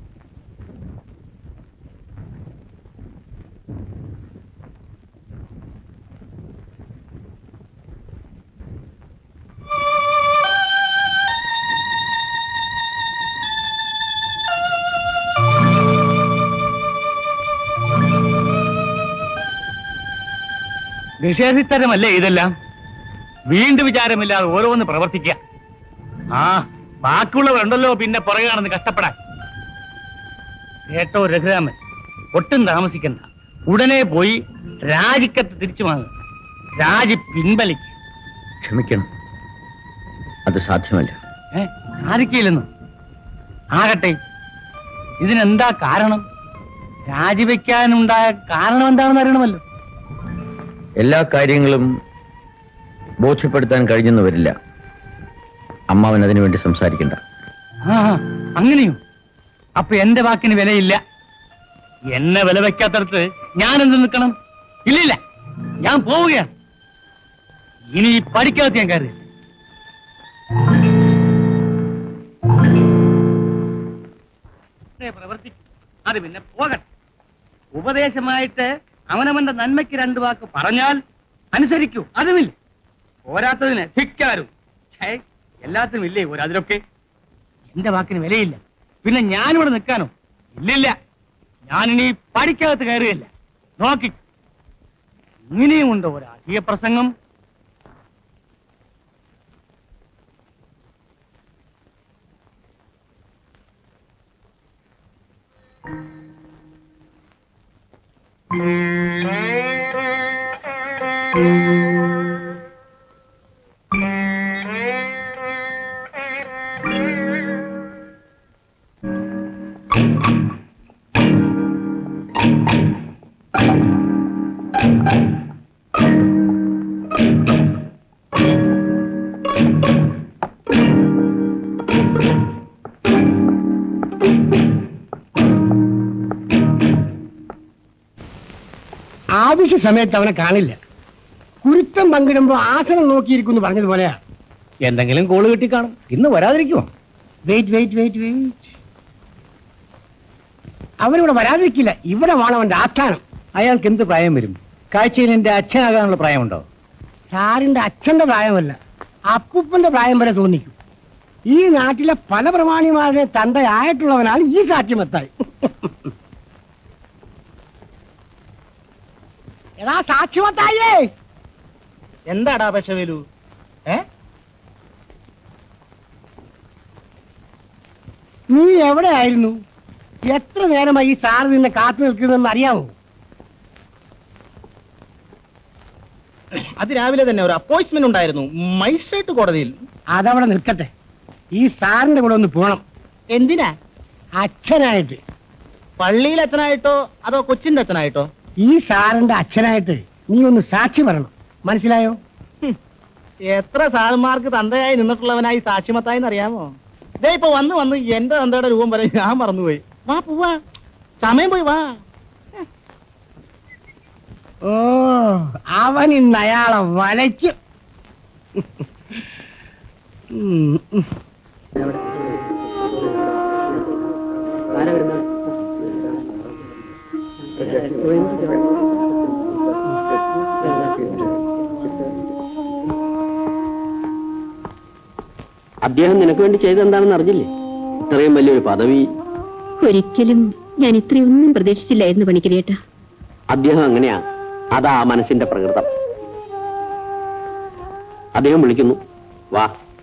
നിഷേധിത്തരമല്ലേ ഇതെല്ലാം വീണ്ടും വിചാരമില്ലാതെ ഓരോന്ന് പ്രവർത്തിക്കുക ആ ബാക്കിയുള്ളവരുണ്ടല്ലോ പിന്നെ പുറകെ നടന്ന് കഷ്ടപ്പെടാൻ കേട്ടോ രഘുരാമൻ ഒട്ടും താമസിക്കണ്ട ഉടനെ പോയി രാജിക്കത്ത് തിരിച്ചു വാങ്ങുക രാജി പിൻവലിക്കുക ക്ഷമിക്കണം അത് സാധ്യമല്ല ഏ സാധിക്കില്ലെന്നു ആകട്ടെ ഇതിനെന്താ കാരണം രാജിവെക്കാനുണ്ടായ കാരണം എന്താണെന്ന് അറിയണമല്ലോ എല്ലാ കാര്യങ്ങളും ബോധ്യപ്പെടുത്താൻ കഴിഞ്ഞെന്ന് വരില്ല അമ്മാവൻ അതിനു വേണ്ടി സംസാരിക്കണ്ട ആ അങ്ങനെയോ അപ്പൊ എന്റെ വാക്കിന് വിലയില്ല എന്നെ വില വെക്കാത്തടത്ത് ഞാൻ എന്ത് നിൽക്കണം ഇല്ലില്ല ഞാൻ പോവുകയാണ് ഇനി ഈ പഠിക്കാത്ത ഞാൻ കയറി പ്രവർത്തിക്കും അത് പിന്നെ പോകട്ടെ ഉപദേശമായിട്ട് അവനവന്റെ നന്മയ്ക്ക് രണ്ട് വാക്ക് പറഞ്ഞാൽ അനുസരിക്കൂ അതുമില്ല പോരാത്തതിന് ധിക്കാരും ഛേ, എല്ലാത്തിനും ഇല്ലേ ഒരു അതിലൊക്കെ എന്റെ വാക്കിന് വിലയില്ല പിന്നെ ഞാനിവിടെ നിൽക്കാനോ ഇല്ലില്ല ഞാനിനി പഠിക്കകത്ത് കയറുകയില്ല നോക്കി ഇങ്ങനെയുമുണ്ട് ഒരു അധിക പ്രസംഗം ആവശ്യ സമയത്ത് അവനെ കാണില്ല കുരുത്തം പങ്കിടുമ്പോ ആസനം നോക്കിയിരിക്കുന്നു പറഞ്ഞതുപോലെയാ എന്തെങ്കിലും കോള് കിട്ടിക്കാണും ഇന്ന് വരാതിരിക്കുമോ വെയിറ്റ് വെയിറ്റ് വെയിറ്റ് വെയിറ്റ് അവനിവിടെ വരാതിരിക്കില്ല ഇവിടെ വേണം അവന്റെ ആസ്ഥാനം അയാൾക്ക് എന്ത് പ്രായം വരും കാഴ്ചയിൽ എന്റെ അച്ഛനാകാനുള്ള പ്രായമുണ്ടോ സാറിന്റെ അച്ഛന്റെ പ്രായമല്ല അപ്പൂപ്പന്റെ പ്രായം വരെ തോന്നിക്കും ഈ നാട്ടിലെ പല പ്രമാണിമാരുടെ തന്തയായിട്ടുള്ളവനാണ് ഈ സാക്ഷ്യമെത്തായി എടാ സാക്ഷ്യമെത്തായേ എന്താടാ പക്ഷ വേലു ഏ നീ എവിടെയായിരുന്നു എത്ര നേരമായി ഈ സാർ നിന്നെ കാത്തു നിൽക്കുന്നതെന്ന് അറിയാമോ അത് രാവിലെ തന്നെ ഒരു അപ്പോയിന്റ്മെന്റ് ഉണ്ടായിരുന്നു മജിസ്ട്രേറ്റ് കോടതിയിൽ അതവിടെ നിൽക്കട്ടെ ഈ സാറിന്റെ കൂടെ ഒന്ന് പോണം എന്തിനാ അച്ഛനായിട്ട് പള്ളിയിൽ അച്ഛനായിട്ടോ അതോ കൊച്ചിന്റെ അച്ഛനായിട്ടോ ഈ സാറിന്റെ അച്ഛനായിട്ട് നീ ഒന്ന് സാക്ഷി പറയണം മനസ്സിലായോ എത്ര സാറന്മാർക്ക് തന്തയായി നിന്നിട്ടുള്ളവനായി സാക്ഷിമത്തായി അറിയാമോ ദേ ഇപ്പൊ വന്ന് വന്ന് എന്റെ തന്തയുടെ രൂപം വരെ ഞാൻ മറന്നുപോയി വാ പോവാ സമയം പോയി വാ ഓ അവൻ ഇന്ന് അയാളെ വലയ്ക്കും ഉം, ഉം. അദ്ദേഹം നിനക്ക് വേണ്ടി ചെയ്തെന്താണെന്ന് അറിഞ്ഞില്ലേ ഇത്രയും വലിയൊരു പദവി ഒരിക്കലും ഞാൻ ഇത്രയൊന്നും പ്രതീക്ഷിച്ചില്ലായിരുന്നു പണിക്കരേട്ടാ അദ്ദേഹം അങ്ങനെയാ അതാ ആ മനസ്സിന്റെ പ്രകൃതം അദ്ദേഹം വിളിക്കുന്നു വാ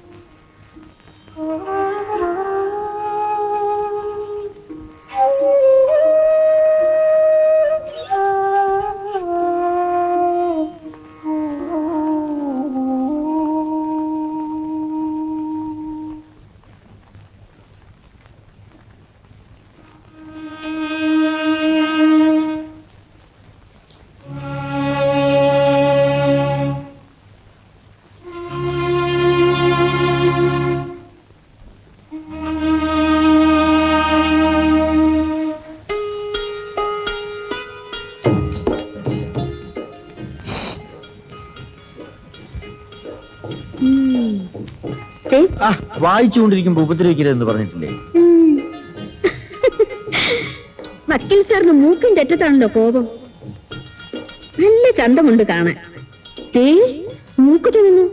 ആ വായിച്ചുകൊണ്ടിരിക്കുമ്പോ ഉപദ്രവിക്കരുതെന്ന് പറഞ്ഞിട്ടില്ലേ വക്കീൽ സാറിന് മൂക്കിന്റെ അറ്റത്താണല്ലോ കോപം നല്ല ചന്തമുണ്ട് കാണാൻ ഏ മൂക്കുറ്റി നിന്നു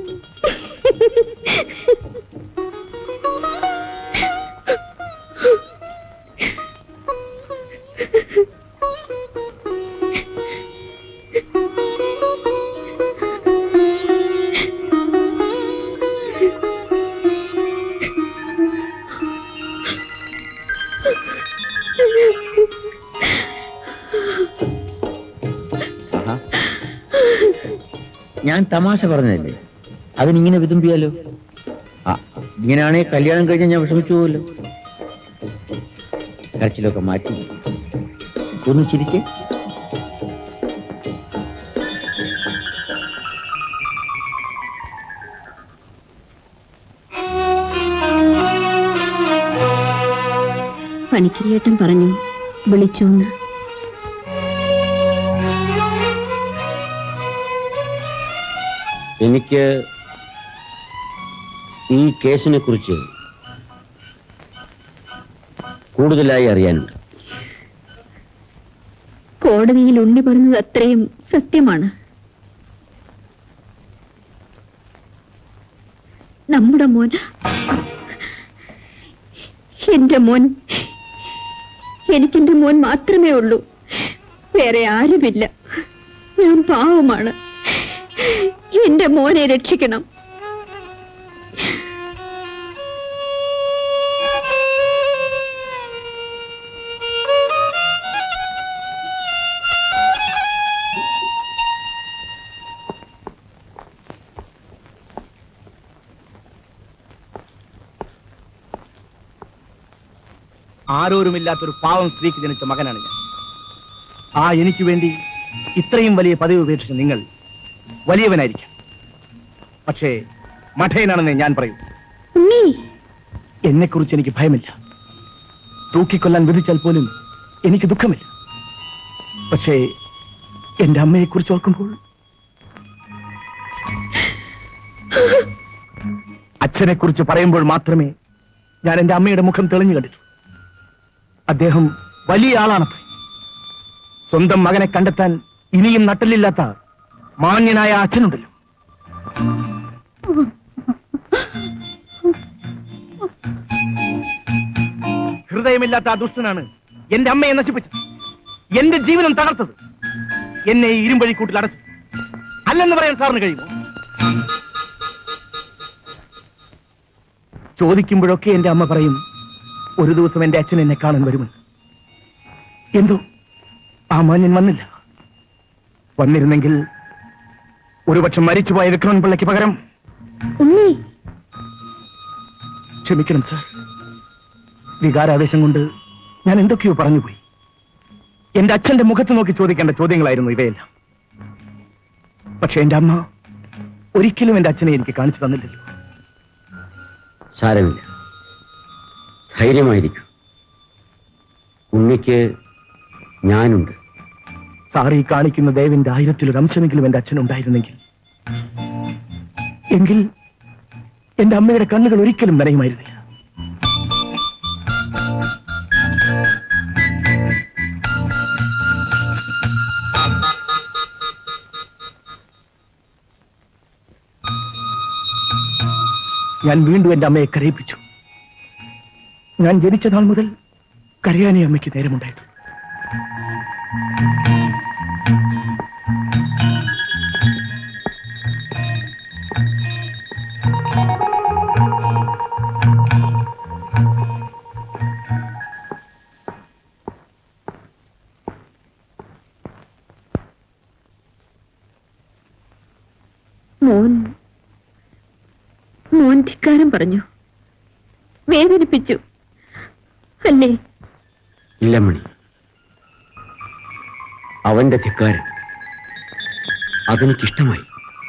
ആഹാ. ഞാൻ തമാശ പറഞ്ഞതല്ലേ അതിനിങ്ങനെ വിതുമ്പിയാലോ ആ ഇങ്ങനെയാണെ കല്യാണം കഴിഞ്ഞാൽ ഞാൻ വിഷമിച്ചു പോവല്ലോ കരച്ചിലൊക്കെ മാറ്റി ഒന്ന് ചിരിച്ചേ പണിക്കരിയേട്ടൻ പറഞ്ഞു വിളിച്ചു എന്ന് എനിക്ക് ഈ കേസിനെ കുറിച്ച് കൂടുതലായി അറിയാനുണ്ട് കോടതിയിൽ ഉണ്ണി പറഞ്ഞത് അത്രയും സത്യമാണ് നമ്മുടെ മോൻ എന്റെ മോൻ എനിക്കെന്റെ മോൻ മാത്രമേ ഉള്ളൂ വേറെ ആരുമില്ല ഞാൻ പാവമാണ് എന്റെ മോനെ രക്ഷിക്കണം ആരോരുമില്ലാത്തൊരു പാവം സ്ത്രീക്ക് ജനിച്ച മകനാണ് ഞാൻ ആ എനിക്ക് വേണ്ടി ഇത്രയും വലിയ പദവി ഉപേക്ഷിച്ച നിങ്ങൾ വലിയവനായിരിക്കാം പക്ഷേ മഠയനാണെന്ന് ഞാൻ പറയൂ ഉണ്ണി എന്നെക്കുറിച്ച് എനിക്ക് ഭയമില്ല തൂക്കിക്കൊല്ലാൻ വിധിച്ചാൽ പോലും എനിക്ക് ദുഃഖമില്ല പക്ഷേ എന്റെ അമ്മയെക്കുറിച്ച് ഓർക്കുമ്പോൾ അച്ഛനെ കുറിച്ച് പറയുമ്പോൾ മാത്രമേ ഞാൻ എന്റെ അമ്മയുടെ മുഖം തെളിഞ്ഞു കണ്ടിട്ടു അദ്ദേഹം വലിയ ആളാണത്രേ സ്വന്തം മകനെ കണ്ടെത്താൻ ഇനിയും നട്ടലില്ലാത്ത മാന്യനായ അച്ഛനുണ്ടല്ലോ ഹൃദയമില്ലാത്ത ആ ദുഷ്ടനാണ് എന്റെ അമ്മയെ നശിപ്പിച്ചത് എന്റെ ജീവനം തകർത്തത് എന്നെ ഈ ഇരുമ്പഴിക്കൂട്ടിൽ അടച്ചു അല്ലെന്ന് പറയാൻ സാറിന് കഴിയുമോ ചോദിക്കുമ്പോഴൊക്കെ എന്റെ അമ്മ പറയും ഒരു ദിവസം എന്റെ അച്ഛൻ എന്നെ കാണാൻ വരുമെന്ന് എന്തോ ആ മാന്യൻ വന്നില്ല വന്നിരുന്നെങ്കിൽ ഒരുപക്ഷെ മരിച്ചുപോയ വിക്രമൻ പിള്ളയ്ക്ക് പകരം ഉണ്ണി ക്ഷമിക്കണം സാർ വികാരാവേശം കൊണ്ട് ഞാൻ എന്തൊക്കെയോ പറഞ്ഞുപോയി എന്റെ അച്ഛന്റെ മുഖത്ത് നോക്കി ചോദിക്കേണ്ട ചോദ്യങ്ങളായിരുന്നു ഇവയെല്ലാം പക്ഷെ എന്റെ അമ്മ ഒരിക്കലും എന്റെ അച്ഛനെ എനിക്ക് കാണിച്ചു തന്നില്ലല്ലോ സാരമില്ല ധൈര്യമായിരിക്കും ഉണ്ണിക്ക് ഞാനുണ്ട് സാർ ഈ കാണിക്കുന്ന ദേവിന്റെ ആയിരത്തിലൊരു അംശമെങ്കിലും എന്റെ അച്ഛനുണ്ടായിരുന്നെങ്കിൽ എങ്കിൽ എന്റെ അമ്മയുടെ കണ്ണുകൾ ഒരിക്കലും നനയുമായിരുന്നില്ല ഞാൻ വീണ്ടും എന്റെ അമ്മയെ കരയിപ്പിച്ചു ഞാൻ ജനിച്ച നാൾ മുതൽ കരയാനേ അമ്മയ്ക്ക് നേരമുണ്ടായിട്ടു മോൻ മോൻ ധിക്കാരം പറഞ്ഞു വേദനിപ്പിച്ചു അല്ലേ ഇല്ല മണി അവന്റെ ധിക്കാരം അതെനിക്കിഷ്ടമായി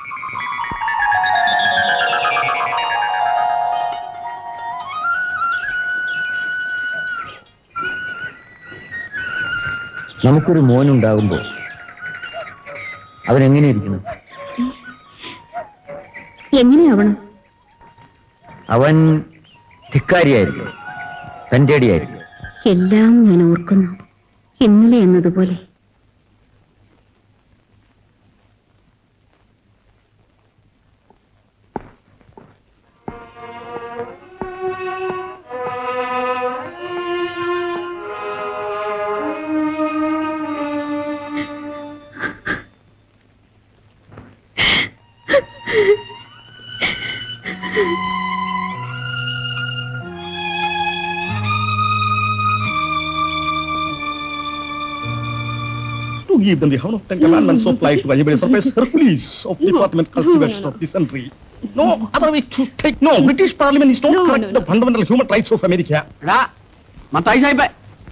നമുക്കൊരു മോനുണ്ടാകുമ്പോൾ അവൻ എങ്ങനെയിരിക്കണം എങ്ങനെയാവണം അവൻ ധിക്കാരിയായിരിക്കും തൻ്റെ അടിയായിരിക്കും എല്ലാം ഞാൻ ഓർക്കുന്നു ഇന്നലെ എന്നതുപോലെ to give them the honor of ten commandments of life to valuable surface Hercules of Department Cultivation of Dysentery. No other way to take. No, British Parliament is not No, correct no, no. the fundamental human rights of America. എടാ മത്തായി സാഹിബേ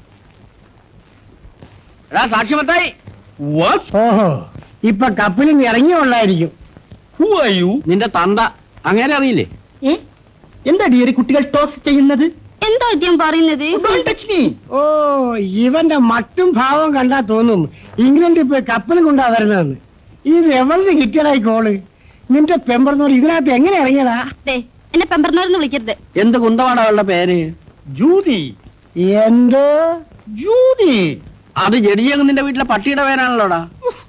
എടാ സാക്ഷി Mathai What? ഓഹോ ഇപ്പൊ കപ്പലിൽ നിന്ന് ഇറങ്ങിയുള്ളായിരിക്കും Who are you? നിന്റെ തന്ത അങ്ങനെ അറിയില്ലേ എന്താ ഡിയറി കുട്ടികൾ ടോക്സ് ചെയ്യുന്നത് എന്താ അദ്ദേഹം പറയുന്നത് Don't touch me. ഓ ഇവന്റെ മട്ടും ഭാവം കണ്ടാ തോന്നും ഇംഗ്ലണ്ടിൽ പോയി കപ്പൽ കൊണ്ടാ വരുന്നതെന്ന് ഇത് എവിടെ കിട്ടിയടായി കോള് നിന്റെ പെമ്പറന്നോട് ഇതിനകത്ത് എങ്ങനെ ഇറങ്ങിയതാ ദേ എന്നെ പെമ്പർന്നോരെന്ന് വിളിക്കരുത് എന്ത് കുന്തമാണ് അവളുടെ പേര് ജൂതി എന്തോ ജൂതി അത് ജഡിയങ്ങ് നിന്റെ വീട്ടിലെ പട്ടിയുടെ പേരാണല്ലോടാ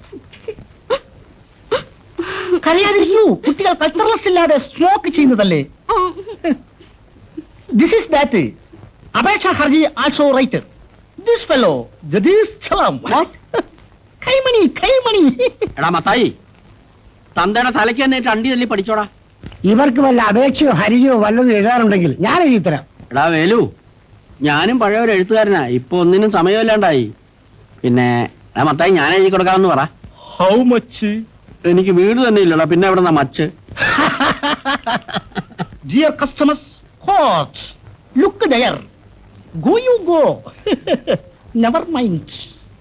കരയാതിരിക്കൂ കുട്ടികൾ കൾച്ചറൽസ് ഇല്ലാതെ സ്മോക്ക് ചെയ്യുന്നതല്ലേ ദിസ് ഇസ് ദാറ്റ് അപേക്ഷ ഹർജി also writer this fellow Jadish സലാം കൈമണി കൈമണി എടാ മത്തായി തന്തയുടെ തലയ്ക്ക് തന്നെ അണ്ടി തല്ലി പഠിച്ചോടാ ഇവർക്ക് വല്ല അപേക്ഷയോ ഹരിയോ വല്ലതും എഴുതാറുണ്ടെങ്കിൽ ഞാൻ എഴുതി തരാം എടാ വേലു ഞാനും പഴയ ഒരു എഴുത്തുകാരനാ ഇപ്പൊ ഒന്നിനും സമയമില്ലാണ്ടായി പിന്നെ എടാ മത്തായി ഞാൻ എഴുതി കൊടുക്കാമെന്ന് പറ ഹൗ മച്ച് എനിക്ക് വീട് തന്നെ ഇല്ലടാ പിന്നെ എവിടെ നിന്നാ much dear customers hot look there go you go never mind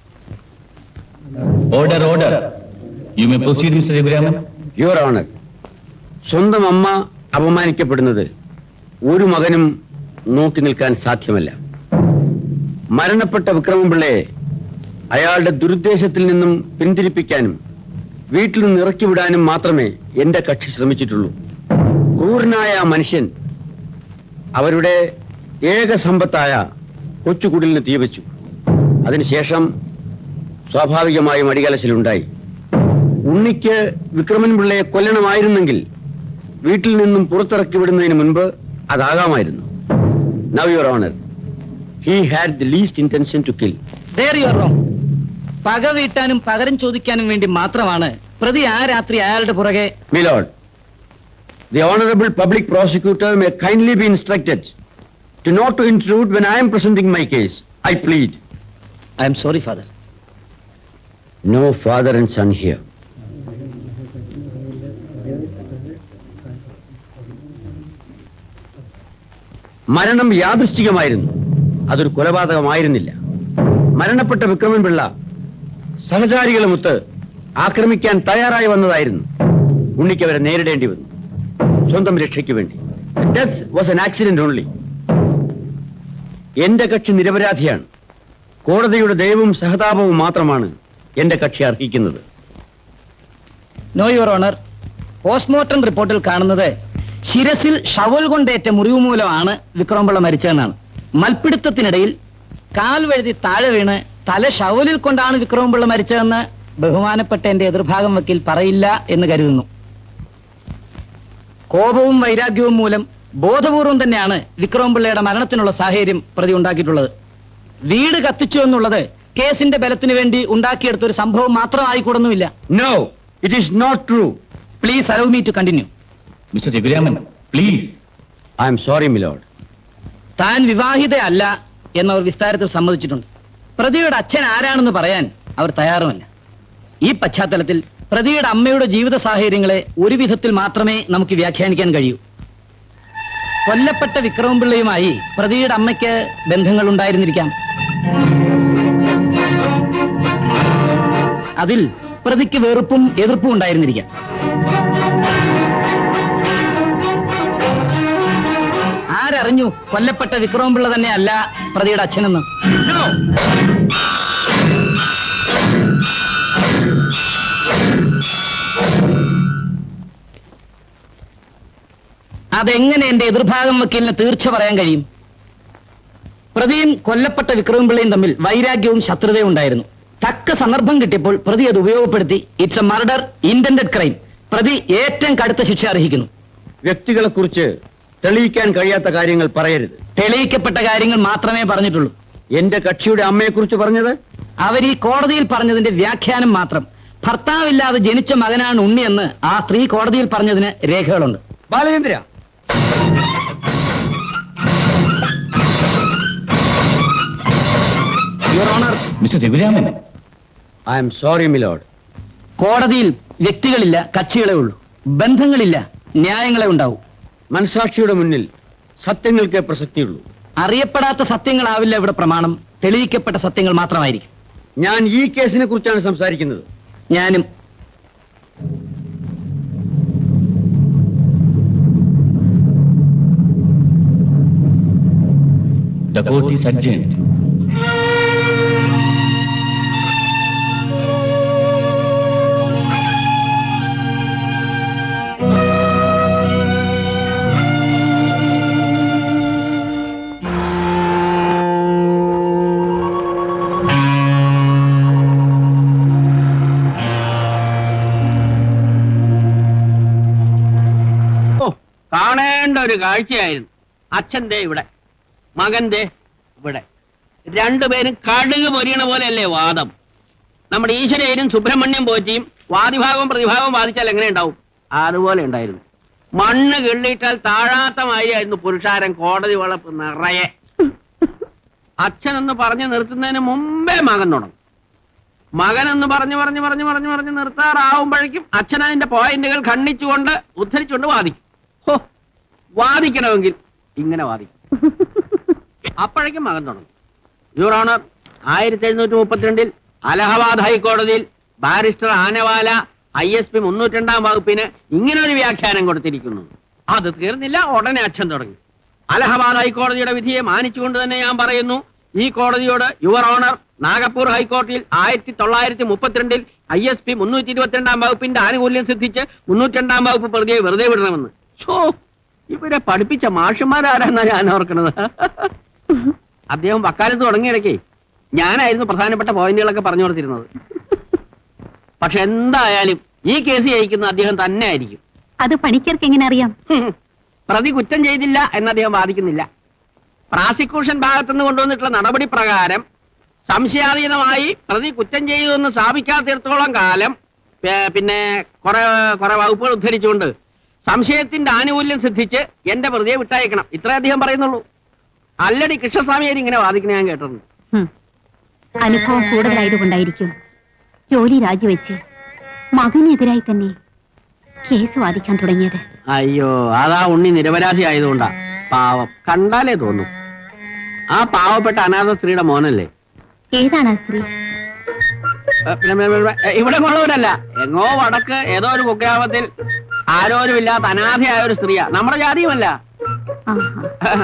order order you may proceed mister Raghuraman your honour സ്വന്തം അമ്മ അപമാനിക്കപ്പെടുന്നത് ഒരു മകനും നോക്കി നിൽക്കാൻ സാധ്യമല്ല മരണപ്പെട്ട വിക്രമപിള്ളയെ അയാളുടെ ദുരുദ്ദേശത്തിൽ നിന്നും പിന്തിരിപ്പിക്കാനും വീട്ടിൽ നിന്ന് ഇറക്കി വിടാനും മാത്രമേ എന്റെ കക്ഷി ശ്രമിച്ചിട്ടുള്ളൂ ക്രൂരനായ ആ മനുഷ്യൻ അവരുടെ ഏക സമ്പത്തായ കൊച്ചുകുടിലിന് തീവച്ചു അതിനുശേഷം സ്വാഭാവികമായും അടികലശലുണ്ടായി ഉണ്ണിക്ക് വിക്രമൻ പിള്ളയെ കൊല്ലണമായിരുന്നെങ്കിൽ വീട്ടിൽ നിന്നും പുറത്തിറക്കി വിടുന്നതിന് മുൻപ് അതാകാമായിരുന്നു now your honour he had the least intention to kill There you are wrong. പക വീട്ടാനും പകരം ചോദിക്കാനും വേണ്ടി മാത്രമാണ് പ്രതി ആ രാത്രി അയാളുടെ പുറകെ milord the honourable public prosecutor may kindly be instructed to not to intrude when I'm presenting my case I plead I'm sorry father no father and son here മരണം യാദൃശ്ചികമായിരുന്നു അതൊരു കൊലപാതകമായിരുന്നില്ല മരണപ്പെട്ട വിക്രമൻ പിള്ള സഹചാരികളുമൊത്ത് ആക്രമിക്കാൻ തയ്യാറായി വന്നതായിരുന്നു ഉണ്ണിക്ക് അവരെ നേരിടേണ്ടി വന്നു സ്വന്തം രക്ഷയ്ക്ക് വേണ്ടി death was an accident only എന്റെ കക്ഷി നിരപരാധിയാണ് കോടതിയുടെ ദയവും സഹതാപവും മാത്രമാണ് എന്റെ കക്ഷി അർഹിക്കുന്നത് നോ യുവർ ഓണർ പോസ്റ്റ്മോർട്ടം റിപ്പോർട്ടിൽ കാണുന്നത് ശിരസിൽ ഷവൽ കൊണ്ടേറ്റ മുറിവ് മൂലമാണ് വിക്രമപിള്ള മരിച്ചതെന്നാണ് മൽപ്പിടുത്തത്തിനിടയിൽ കാൽ വഴുതി താഴെ വീണ് തല ഷവലിൽ കൊണ്ടാണ് വിക്രമപിള്ള മരിച്ചതെന്ന് ബഹുമാനപ്പെട്ട എന്റെ എതിർഭാഗം വക്കീൽ പറയില്ല എന്ന് കരുതുന്നു കോപവും വൈരാഗ്യവും മൂലം ബോധപൂർവം തന്നെയാണ് വിക്രമപിള്ളയുടെ മരണത്തിനുള്ള സാഹചര്യം പ്രതി ഉണ്ടാക്കിയിട്ടുള്ളത് വീട് കത്തിച്ചു എന്നുള്ളത് കേസിന്റെ ബലത്തിന് വേണ്ടി ഉണ്ടാക്കിയെടുത്ത ഒരു സംഭവം മാത്രമായിക്കൂടുന്നുമില്ല no it is not true please allow me to continue mister Raghuraman please I'm sorry milord താൻ വിവാഹിതയല്ല എന്നവർ വിസ്താരത്തിൽ സമ്മതിച്ചിട്ടുണ്ട് പ്രതിയുടെ അച്ഛൻ ആരാണെന്ന് പറയാൻ അവർ തയ്യാറുമല്ല ഈ പശ്ചാത്തലത്തിൽ പ്രതിയുടെ അമ്മയുടെ ജീവിത സാഹചര്യങ്ങളെ ഒരു വിധത്തിൽ മാത്രമേ നമുക്ക് വ്യാഖ്യാനിക്കാൻ കഴിയൂ കൊല്ലപ്പെട്ട വിക്രമപിള്ളയുമായി പ്രതിയുടെ അമ്മയ്ക്ക് ബന്ധങ്ങൾ ഉണ്ടായിരുന്നിരിക്കാം അതിൽ പ്രതിക്ക് വെറുപ്പും എതിർപ്പും ഉണ്ടായിരുന്നിരിക്കാം ആരറിഞ്ഞു കൊല്ലപ്പെട്ട വിക്രമപിള്ള തന്നെ അല്ല പ്രതിയുടെ അച്ഛനെന്ന് അതെങ്ങനെ എന്റെ എതിർഭാഗം വക്കീലിന് തീർച്ച പറയാൻ കഴിയും പ്രതിയും കൊല്ലപ്പെട്ട വിക്രമപിള്ളയും തമ്മിൽ വൈരാഗ്യവും ശത്രുതയും ഉണ്ടായിരുന്നു തക്ക സന്ദർഭം കിട്ടിയപ്പോൾ പ്രതി അത് ഉപയോഗപ്പെടുത്തി it's a murder intended crime പ്രതി ഏറ്റവും കടുത്ത ശിക്ഷ അർഹിക്കുന്നു വ്യക്തികളെ കുറിച്ച് തെളിയിക്കാൻ കഴിയാത്ത കാര്യങ്ങൾ പറയരുത് തെളിയിക്കപ്പെട്ട കാര്യങ്ങൾ മാത്രമേ പറഞ്ഞിട്ടുള്ളൂ എന്റെ കക്ഷിയുടെ അമ്മയെക്കുറിച്ച് പറഞ്ഞത് അവർ ഈ കോടതിയിൽ പറഞ്ഞതിന്റെ വ്യാഖ്യാനം മാത്രം ഭർത്താവില്ലാതെ ജനിച്ച മകനാണ് ഉണ്ണിയെന്ന് ആ സ്ത്രീ കോടതിയിൽ പറഞ്ഞതിന് രേഖകളുണ്ട് Balachandra your honour mister Raghuraman I'm sorry milord കോടതിയിൽ വ്യക്തികളില്ല കക്ഷികളെ ഉള്ളൂ ബന്ധങ്ങളില്ല ന്യായങ്ങളെ ഉണ്ടാവൂ മനസാക്ഷിയുടെ മുന്നിൽ സത്യങ്ങൾക്കേ പ്രസക്തിയുള്ളൂ അറിയപ്പെടാത്ത സത്യങ്ങളാവില്ല ഇവിടെ പ്രമാണം തെളിയിക്കപ്പെട്ട സത്യങ്ങൾ മാത്രമായിരിക്കും ഞാൻ ഈ കേസിനെ കുറിച്ചാണ് സംസാരിക്കുന്നത് ഞാനും The court is adjourned. ഒരു കാഴ്ചയായിരുന്നു അച്ഛൻ ദേ ഇവിടെ മകൻ ദേ ഇവിടെ രണ്ടുപേരും കടുക് പൊരിയണ പോലെയല്ലേ വാദം നമ്മുടെ ഈശ്വരനും സുബ്രഹ്മണ്യം പോറ്റിയും വാദിഭാഗവും പ്രതിഭാഗവും വാദിച്ചാൽ എങ്ങനെ ഉണ്ടാവും അതുപോലെ ഉണ്ടായിരുന്നു മണ്ണ് കിള്ളിയിട്ടാൽ താഴാത്ത മാതിരിയായിരുന്നു പുരുഷാരം കോടതി വളപ്പ് നിറയെ അച്ഛനെന്ന് പറഞ്ഞു നിർത്തുന്നതിന് മുമ്പേ മകൻ തുടങ്ങും മകനെന്ന് പറഞ്ഞു പറഞ്ഞു പറഞ്ഞു പറഞ്ഞു പറഞ്ഞു നിർത്താറാവുമ്പോഴേക്കും അച്ഛൻ അതിന്റെ പോയിന്റുകൾ ഖണ്ഡിച്ചുകൊണ്ട് ഉദ്ധരിച്ചുകൊണ്ട് വാദിക്കും ഹോ വാദിക്കണമെങ്കിൽ ഇങ്ങനെ വാദിക്കും അപ്പോഴേക്കും മകൻ തുടങ്ങും യുവർ ഓണർ ആയിരത്തി എഴുന്നൂറ്റി മുപ്പത്തിരണ്ടിൽ അലഹബാദ് ഹൈക്കോടതിയിൽ ബാരിസ്റ്റർ ആനവാല ഐ എസ് പി മുന്നൂറ്റിരണ്ടാം വകുപ്പിന് ഇങ്ങനെ ഒരു വ്യാഖ്യാനം കൊടുത്തിരിക്കുന്നു അത് തീർന്നില്ല ഉടനെ അച്ഛൻ തുടങ്ങി അലഹബാദ് ഹൈക്കോടതിയുടെ വിധിയെ മാനിച്ചുകൊണ്ട് തന്നെ ഞാൻ പറയുന്നു ഈ കോടതിയോട് യുവർ ഓണർ നാഗപ്പൂർ ഹൈക്കോടതിയിൽ ആയിരത്തി തൊള്ളായിരത്തി മുപ്പത്തിരണ്ടിൽ ഐ എസ് പി മുന്നൂറ്റി ഇരുപത്തിരണ്ടാം വകുപ്പിന്റെ ആനുകൂല്യം സിദ്ധിച്ച് മുന്നൂറ്റിരണ്ടാം വകുപ്പ് പ്രതിയെ വെറുതെ വിടണമെന്ന് ഷോ ഇവരെ പഠിപ്പിച്ച മാഷന്മാരാരാന്നാ ഞാൻ ഓർക്കണത് അദ്ദേഹം വക്കാലത്ത് തുടങ്ങിയിടയ്ക്ക് ഞാനായിരുന്നു പ്രധാനപ്പെട്ട പോയിന്റുകളൊക്കെ പറഞ്ഞു കൊടുത്തിരുന്നത് പക്ഷെ എന്തായാലും ഈ കേസ് ജയിക്കുന്ന അദ്ദേഹം തന്നെ ആയിരിക്കും അത് പണിക്കർക്ക് എങ്ങനെ അറിയാം ഹും. പ്രതി കുറ്റം ചെയ്തില്ല എന്ന് അദ്ദേഹം വാദിക്കുന്നില്ല പ്രോസിക്യൂഷൻ ഭാഗത്തുനിന്ന് കൊണ്ടുവന്നിട്ടുള്ള നടപടി പ്രകാരം സംശയാതീതമായി പ്രതി കുറ്റം ചെയ്തു എന്ന് സ്ഥാപിക്കാത്തിടത്തോളം കാലം പേ- പിന്നെ കുറെ കുറെ വകുപ്പുകൾ ഉദ്ധരിച്ചുകൊണ്ട് സംശയത്തിന്റെ ആനുകൂല്യം സിദ്ധിച്ച് എന്റെ പ്രതിയെ വിട്ടയക്കണം ഇത്രേ അദ്ദേഹം പറയുന്നുള്ളൂ അല്ലടി കൃഷ്ണസ്വാമിയായി ഇങ്ങനെ വാദിക്കുന്ന ഞാൻ കേട്ടിട്ടുണ്ട് ഹും. അനുഭവം കൂടുതലായതുകൊണ്ടായിരിക്കും ജോലി രാജിവെച്ച് മകനെതിരായി തന്നെ കേസ് വാദിക്കാൻ തുടങ്ങിയത് അയ്യോ അതാ ഉണ്ണി നിരപരാധി ആയതുകൊണ്ടാ പാവം കണ്ടാലേ തോന്നും ആ പാവപ്പെട്ട അനാഥ സ്ത്രീയുടെ മോനല്ലേ ഏതാണ് ആ സ്ത്രീ ഏ, പിന്നെ, പിന്നെ, പിന്നെ, ഏ, ഇവിടെ ഉള്ളവരല്ല എങ്ങോ വടക്ക് ഏതോ ഒരു കുഗ്രാമത്തിൽ ആരോരുമില്ലാത്ത അനാഥയായ ഒരു സ്ത്രീയാ നമ്മുടെ ജാതിയുമല്ല ആഹാ.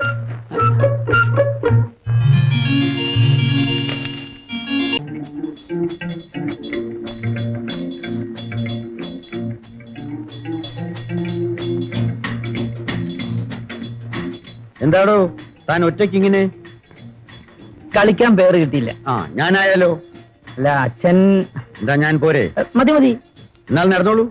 എന്താടോ താൻ ഒറ്റയ്ക്ക് ഇങ്ങനെ കളിക്കാൻ പേര് കിട്ടിയില്ല ആ ഞാനായാലോ അല്ല അച്ഛൻ എന്താ ഞാൻ പോരെ ഏ, മതി മതി എന്നാൽ നടന്നോളൂ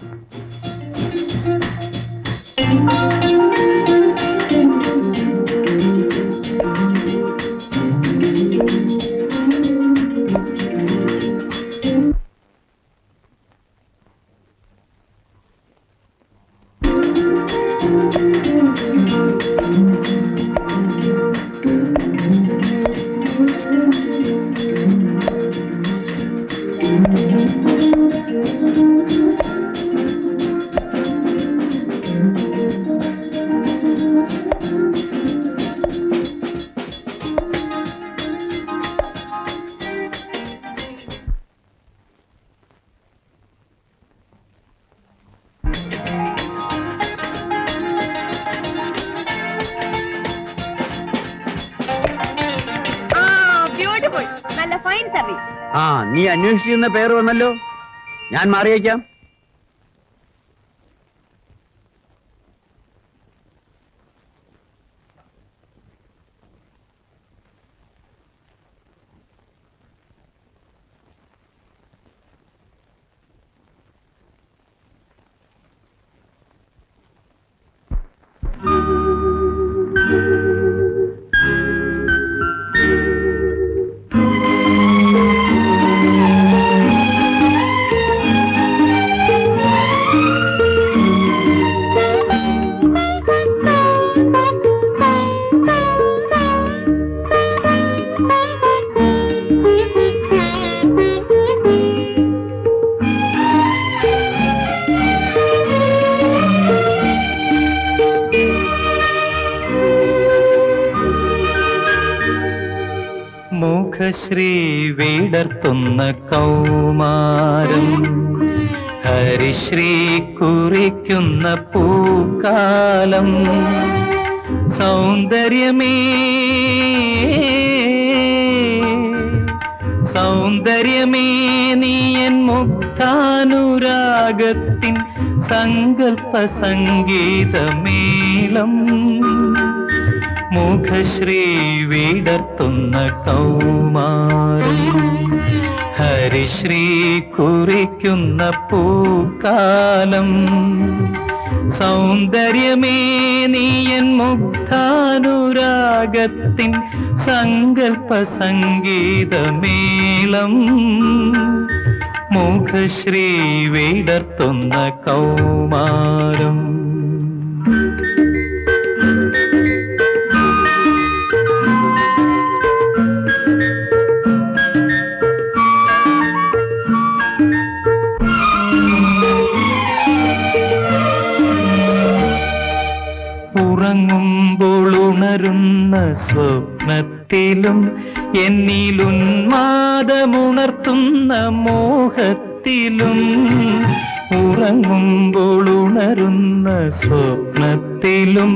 ബ്യൂട്ടിഫുൾ നല്ല ഫൈൻ സർവീസ് ആ നീ അന്വേഷിച്ചിരുന്ന പേര് വന്നല്ലോ ഞാൻ മാറിയേക്കാം മുഖശ്രീ വീടർത്തുന്ന കൗമാരം ഹരിശ്രീ കുറിക്കുന്ന പൂക്കാലം സൗന്ദര്യമേ സൗന്ദര്യമേ നീയൻ മുക്താനുരാഗത്തിൻ സങ്കൽപ്പ സംഗീതമേളം മുഖശ്രീ വീടർത്തുന്ന കൗമാരം ഹരിശ്രീ കുറിക്കുന്ന പൂക്കാലം സൗന്ദര്യമേ നീയൻ മുഗ്ധാനുരാഗത്തിൻ സങ്കൽപ്പ സംഗീതമേളം മുഖശ്രീ വിടർത്തുന്ന കൗമാരം ഉറങ്ങുമ്പോൾ ഉണരുന്ന സ്വപ്നത്തിലും എന്നിലുന്മാദമുണർത്തുന്ന മോഹത്തിലും ഉറങ്ങുമ്പോൾ ഉണരുന്ന സ്വപ്നത്തിലും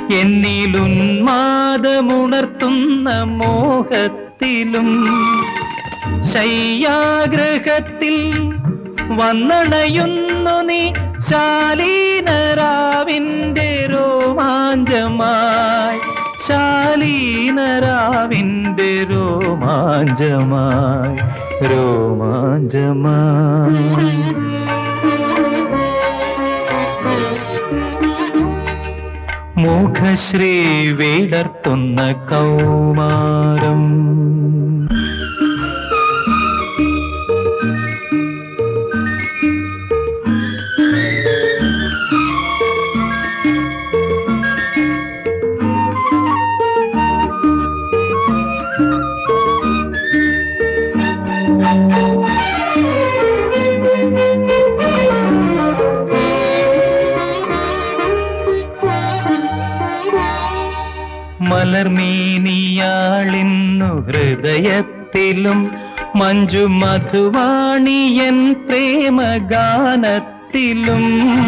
എന്നിലുന്മാദമുണർത്തുന്ന മോഹത്തിലും ശയ്യാഗ്രഹത്തിൽ വന്നണയുന്നു നീ ശാലീനരാവിന്റെ രോമാഞ്ചമായി ശാലീനരാവിന്റെ രോമാഞ്ചമായി രോമാഞ്ചമായി മുഖശ്രീ വിടർത്തുന്ന കൗമാരം മലർമീനിയാളിന്നു ഹൃദയത്തിലും മഞ്ജു മധുവാണിയൻ പ്രേമഗാനത്തിലും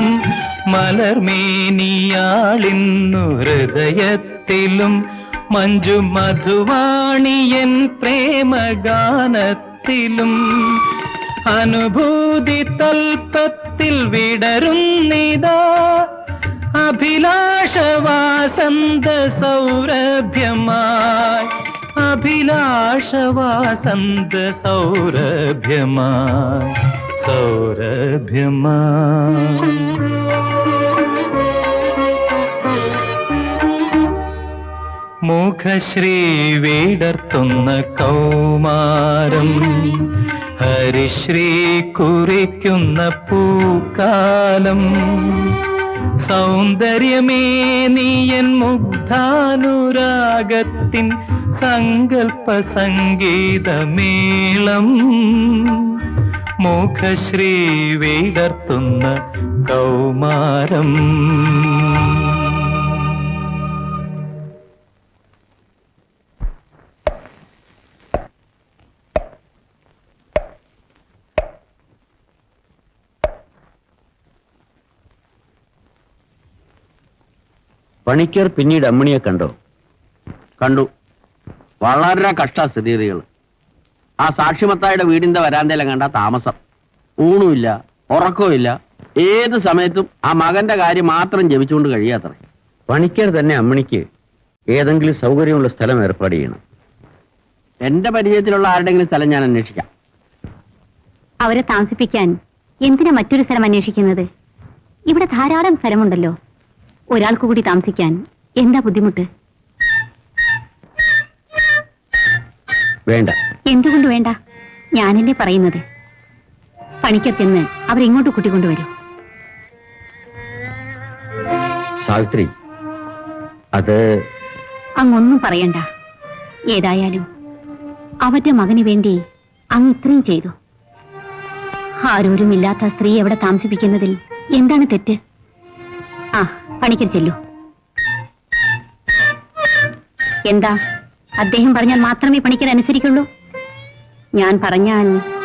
മലർമേനിയാളിന്നു ഹൃദയത്തിലും മഞ്ജു മധുവാണിയൻ പ്രേമഗാനത്തിലും അനുഭൂതി തൽപ്പത്തിൽ വിടരുന്നിതാ അഭിലാഷവാസന്ത സൗരഭ്യമായി അഭിലാഷവാസന്ത സൗരഭ്യമായി സൗരഭ്യമായി മുഖശ്രീ വിടർത്തുന്ന കൗമാരം ഹരിശ്രീ കുറിക്കുന്ന പൂക്കാലം സൗന്ദര്യമേ നീയൻ മുഗ്ധാനുരാഗത്തിൻ സങ്കൽപ്പ സംഗീതമേളം മുഖശ്രീ വിടർത്തുന്ന കൗമാരം പണിക്കർ പിന്നീട് അമ്മിണിയെ കണ്ടോ കണ്ടു വളരെ കഷ്ടസ്ഥിതികൾ ആ സാക്ഷിമത്തായുടെ വീടിന്റെ വരാന്തയിലും കണ്ട താമസം ഊണുമില്ല ഉറക്കവുമില്ല ഏത് സമയത്തും ആ മകന്റെ കാര്യം മാത്രം ജപിച്ചുകൊണ്ട് കഴിയാത്ര പണിക്കർ തന്നെ അമ്മിണിക്ക് ഏതെങ്കിലും സൗകര്യമുള്ള സ്ഥലം ഏർപ്പാട് ചെയ്യണം എന്റെ പരിചയത്തിലുള്ള ആരുടെങ്കിലും സ്ഥലം ഞാൻ അന്വേഷിക്കാം അവരെ താമസിപ്പിക്കാൻ എന്തിനാ മറ്റൊരു സ്ഥലം അന്വേഷിക്കുന്നത് ഇവിടെ ധാരാളം സ്ഥലമുണ്ടല്ലോ ഒരാൾക്ക് കൂടി താമസിക്കാൻ എന്താ ബുദ്ധിമുട്ട് വേണ്ട എന്തുകൊണ്ട് വേണ്ട ഞാനല്ലേ പറയുന്നത് പണിക്കർ ചെന്ന് അവരിങ്ങോട്ട് കൂട്ടിക്കൊണ്ടുവരൂ സാവിത്രി അത് അങ്ങൊന്നും പറയണ്ട ഏതായാലും അവരുടെ മകന് വേണ്ടി അങ്ങ് ഇത്രയും ചെയ്തു ആരോരുമില്ലാത്ത സ്ത്രീ എവിടെ താമസിപ്പിക്കുന്നതിൽ എന്താണ് തെറ്റ് ആ പണിക്കർ ചെല്ലു എന്താ അദ്ദേഹം പറഞ്ഞാൽ മാത്രമേ പണിക്കർ അനുസരിക്കുള്ളൂ ഞാൻ പറഞ്ഞാൽ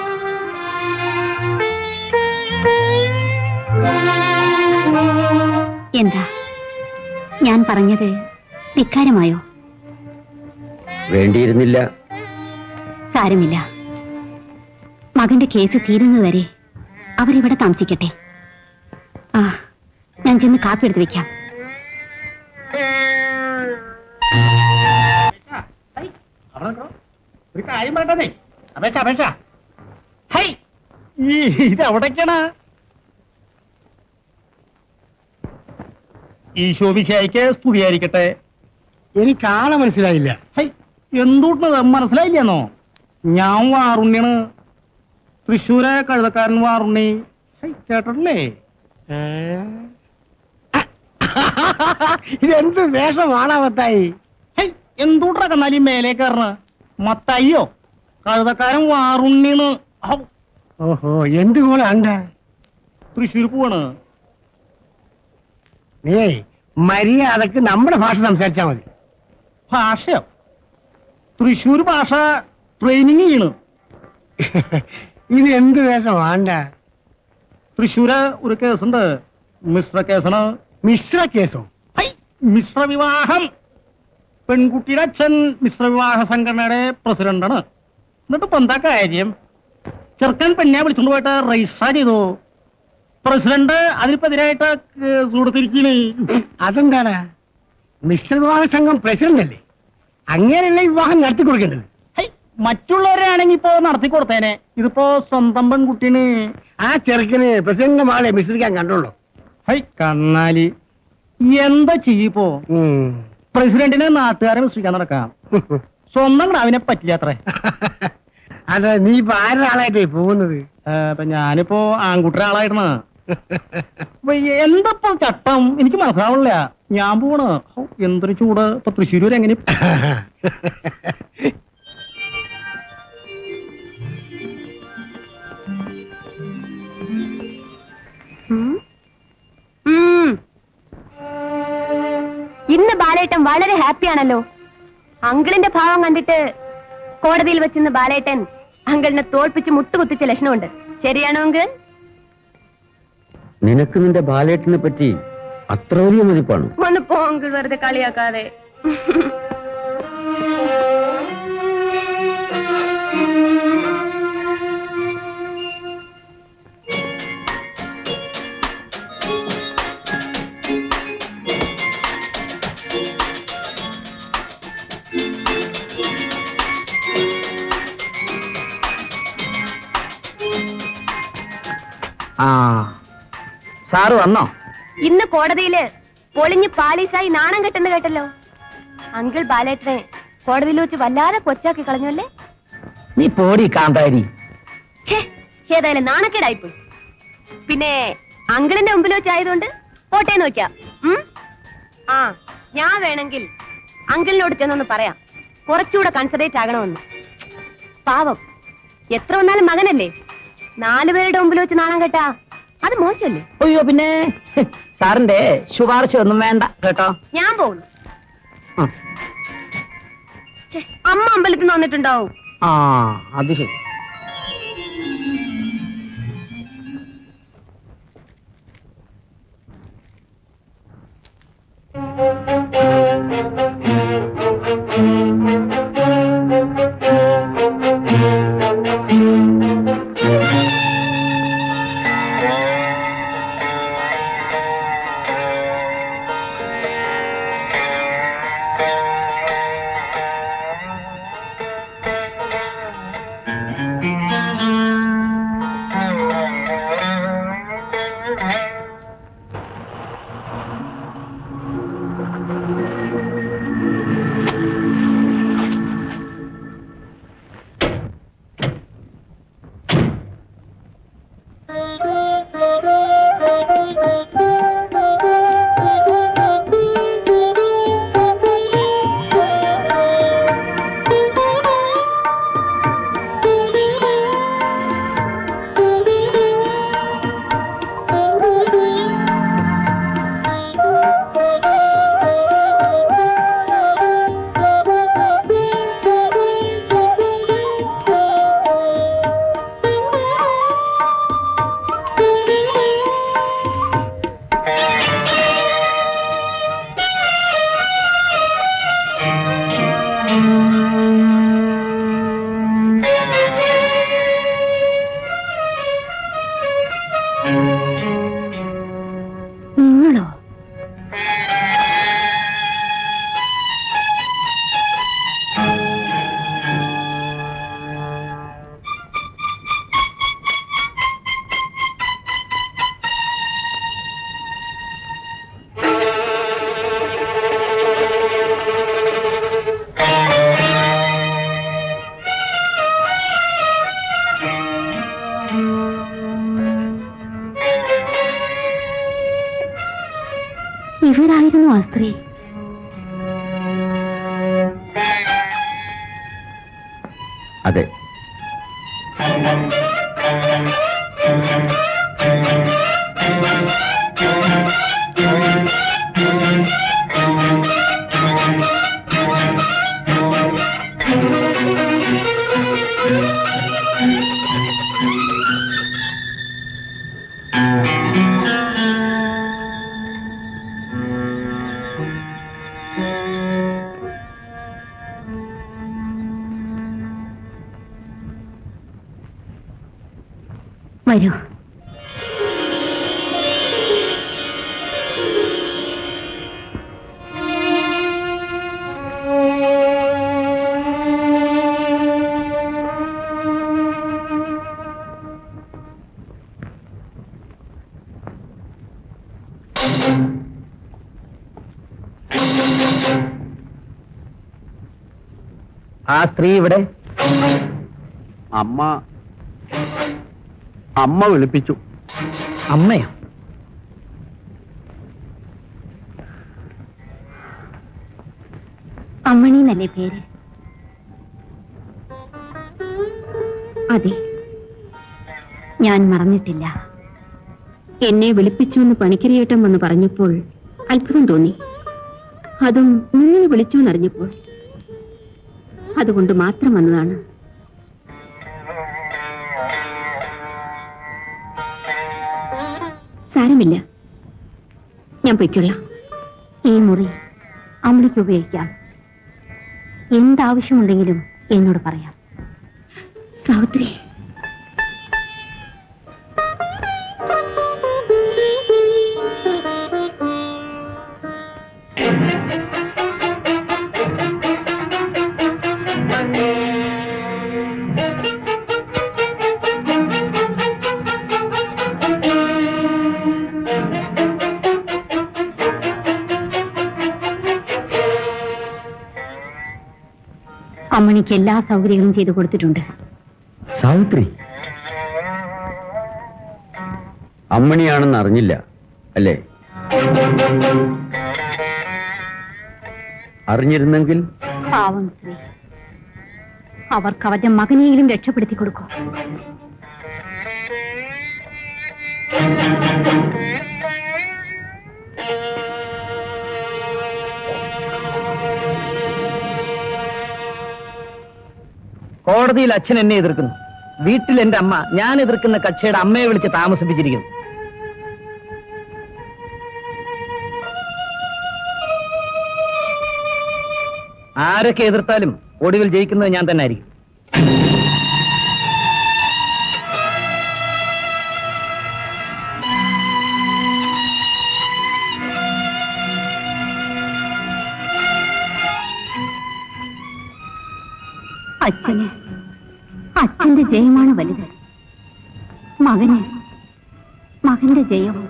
എന്താ ഞാൻ പറഞ്ഞത് ധിക്കാരമായോ വേണ്ടിയിരുന്നില്ല സാരമില്ല മകന്റെ കേസ് തീരുന്നതുവരെ അവരിവിടെ താമസിക്കട്ടെ ആ ഞാൻ ചെന്ന് കാപ്പി എടുത്ത് വെക്കാം ഒരു കാര്യം വേണ്ടതേ അപേക്ഷ അപേക്ഷ ഹൈ ഈ ഇത് എവിടേക്കാണ് ഈശോ വിശായിക്ക് സ്തുതിയായിരിക്കട്ടെ എനിക്ക് ആളെ മനസ്സിലായില്ല ഹൈ എന്തുട്ടത് മനസ്സിലായില്ലെന്നോ ഞാൻ വാറുണ്ണിയാണ് തൃശ്ശൂരെ കഴുതക്കാരൻ വാറുണ്ണി ഹൈ കേട്ടിട്ടില്ലേ ഏ? ഇതെന്ത് വേഷമാണാ മത്തായി ഹൈ എന്തുട്ര കന്നാലി മേലെ കയറണ് മത്തയ്യോ കഴുതക്കാരൻ വാറുണ്ണിന്ന് ഹൗ, ഓഹോ എന്ത് കോളാണ്ട തൃശ്ശൂർ പോവാണ് നീ മര്യാദക്ക് നമ്മുടെ ഭാഷ സംസാരിച്ചാ മതി ഭാഷയോ തൃശ്ശൂർ ഭാഷ ട്രെയിനിങ് ചെയ്യണ് ഇത് എന്ത് വേഷമാണ്ട തൃശ്ശൂര് ഒരു കേസുണ്ട് മിശ്ര കേസാണ് മിശ്ര കേസോ ഹൈ, മിശ്ര വിവാഹം പെൺകുട്ടിയുടെ അച്ഛൻ മിശ്ര വിവാഹ സംഘടനയുടെ പ്രസിഡന്റാണ് എന്നിട്ട് ഇപ്പൊ എന്താ കാര്യം ചെറുക്കൻ പെണ്ണെ വിളിച്ചോണ്ട് പോയിട്ട് രജിസ്റ്റർ ചെയ്തു പ്രസിഡന്റ് അതിനിപ്പോ എതിരായിട്ട് കേസ് കൊടുത്തിരിക്കണേ അതെന്താണ് മിശ്ര വിവാഹ സംഘം പ്രസിഡന്റ് അല്ലേ അങ്ങനെയല്ല ഈ വിവാഹം നടത്തി കൊടുക്കേണ്ടത് ഹൈ, മറ്റുള്ളവരാണെങ്കിൽ ഇപ്പോ നടത്തി കൊടുത്തേനെ ഇതിപ്പോ സ്വന്തം പെൺകുട്ടീന് ആ ചെറുക്കന് പ്രസിഡന്റിന്റെ മാളെ മിശ്രിക്കാൻ കണ്ടുള്ളൂ ഹൈ കണ്ണാലി എന്താ ചെയ്യിപ്പോ ഉം. പ്രസിഡന്റിനെ നാട്ടുകാരെ വിശ്വസിക്കാൻ നടക്കാം സ്വന്തം ക്രാവിനെ പറ്റില്ല അത്രേ അതെ നീ ഇപ്പൊ ആരുടെ ആളായിട്ടേ പോകുന്നത് ഏ, ഇപ്പൊ ഞാനിപ്പോ ആൺകുട്ടിയുടെ ആളായിരുന്നു അപ്പൊ എന്തപ്പോ ചട്ടം എനിക്ക് മനസ്സിലാവില്ല ഞാൻ പോണ് ഹൗ, എന്തൊരു ചൂട് ഇപ്പൊ തൃശ്ശൂർ എങ്ങനെ ഉം. ഉം. ഇന്ന് ബാലേട്ടൻ വളരെ ഹാപ്പിയാണല്ലോ അങ്കിളിന്റെ ഭാവം കണ്ടിട്ട് കോടതിയിൽ വെച്ചിന്ന് ബാലേട്ടൻ അങ്കിളിനെ തോൽപ്പിച്ച് മുട്ടുകുത്തിച്ച ലക്ഷണമുണ്ട് ശരിയാണോ അങ്കിൾ നിനക്ക് നിന്റെ ബാലേട്ടിനെ പറ്റി അത്ര വലിയ മതിപ്പാണ് ഒന്ന് പോ അങ്കിൾ വെറുതെ കളിയാക്കാതെ ആ സാറ് വന്നോ ഇന്ന് കോടതിയില് പൊളിഞ്ഞ് പാലീസായി നാണം കെട്ടെന്ന് കേട്ടല്ലോ അങ്കിൾ ബാലേട്ടനെ കോടതിയിൽ വെച്ച് വല്ലാതെ കൊച്ചാക്കി കളഞ്ഞല്ലേ നീ പോടി കാന്താരി ഛേ ഏതായാലും നാണക്കേടായിപ്പോയി പിന്നെ അങ്കിളിന്റെ മുമ്പിൽ വെച്ചായതുകൊണ്ട് പോട്ടെ നോക്കാം ഉം? ആ ഞാൻ വേണമെങ്കിൽ അങ്കിളിനോട് ചെന്നൊന്ന് പറയാം കുറച്ചുകൂടെ കൺസെൻട്രേറ്റ് ആകണമെന്ന് പാവം എത്ര വന്നാലും മകനല്ലേ നാലുപേരുടെ മുമ്പിൽ വെച്ച് നാണം കേട്ടാ അത് മോശമല്ലേ അയ്യോ പിന്നെ സാറിന്റെ ശുപാർശ ഒന്നും വേണ്ട കേട്ടോ ഞാൻ പോകുന്നു ഉം. ഛേ, അമ്മ അമ്പലത്തിൽ നിന്ന് വന്നിട്ടുണ്ടാവും ആ അത് ശരി ഇവരായിരുന്നു ആ സ്ത്രീ അതെ വരൂ ആ സ്ത്രീ ഇവിടെ അമ്മ അമ്മ വിളിപ്പിച്ചു അമ്മയോ അമ്മണി എന്നല്ലേ പേര് അതെ ഞാൻ മറന്നിട്ടില്ല എന്നെ വിളിപ്പിച്ചു എന്ന് പണിക്കരിയേട്ടം വന്ന് പറഞ്ഞപ്പോൾ അത്ഭുതം തോന്നി അതും നിങ്ങൾ വിളിച്ചു എന്നറിഞ്ഞപ്പോൾ അതുകൊണ്ട് മാത്രം വന്നതാണ് സാരമില്ല ഞാൻ പൊയ്ക്കൊള്ളാം ഈ മുറി അമ്മയ്ക്ക് ഉപയോഗിക്കാം എന്താവശ്യമുണ്ടെങ്കിലും എന്നോട് പറയാം സാവിത്രി അമ്മണിക്ക് എല്ലാ സൗകര്യങ്ങളും ചെയ്തു കൊടുത്തിട്ടുണ്ട് സാവിത്രി അമ്മണിയാണെന്ന് അറിഞ്ഞില്ല അല്ലേ അറിഞ്ഞിരുന്നെങ്കിൽ പാവം സ്ത്രീ അവർക്ക് അവരുടെ മകനെയെങ്കിലും രക്ഷപ്പെടുത്തി കൊടുക്കും കോടതിയിൽ അച്ഛൻ എന്നെ എതിർക്കുന്നു വീട്ടിൽ എന്റെ അമ്മ ഞാൻ എതിർക്കുന്ന കക്ഷിയുടെ അമ്മയെ വിളിച്ച് താമസിപ്പിച്ചിരിക്കുന്നു ആരൊക്കെ എതിർത്താലും ഒടുവിൽ ജയിക്കുന്നത് ഞാൻ തന്നെ ആയിരിക്കും അച്ഛന് അച്ഛന്റെ ജയമാണ് വലുത് മകന് മകന്റെ ജയവും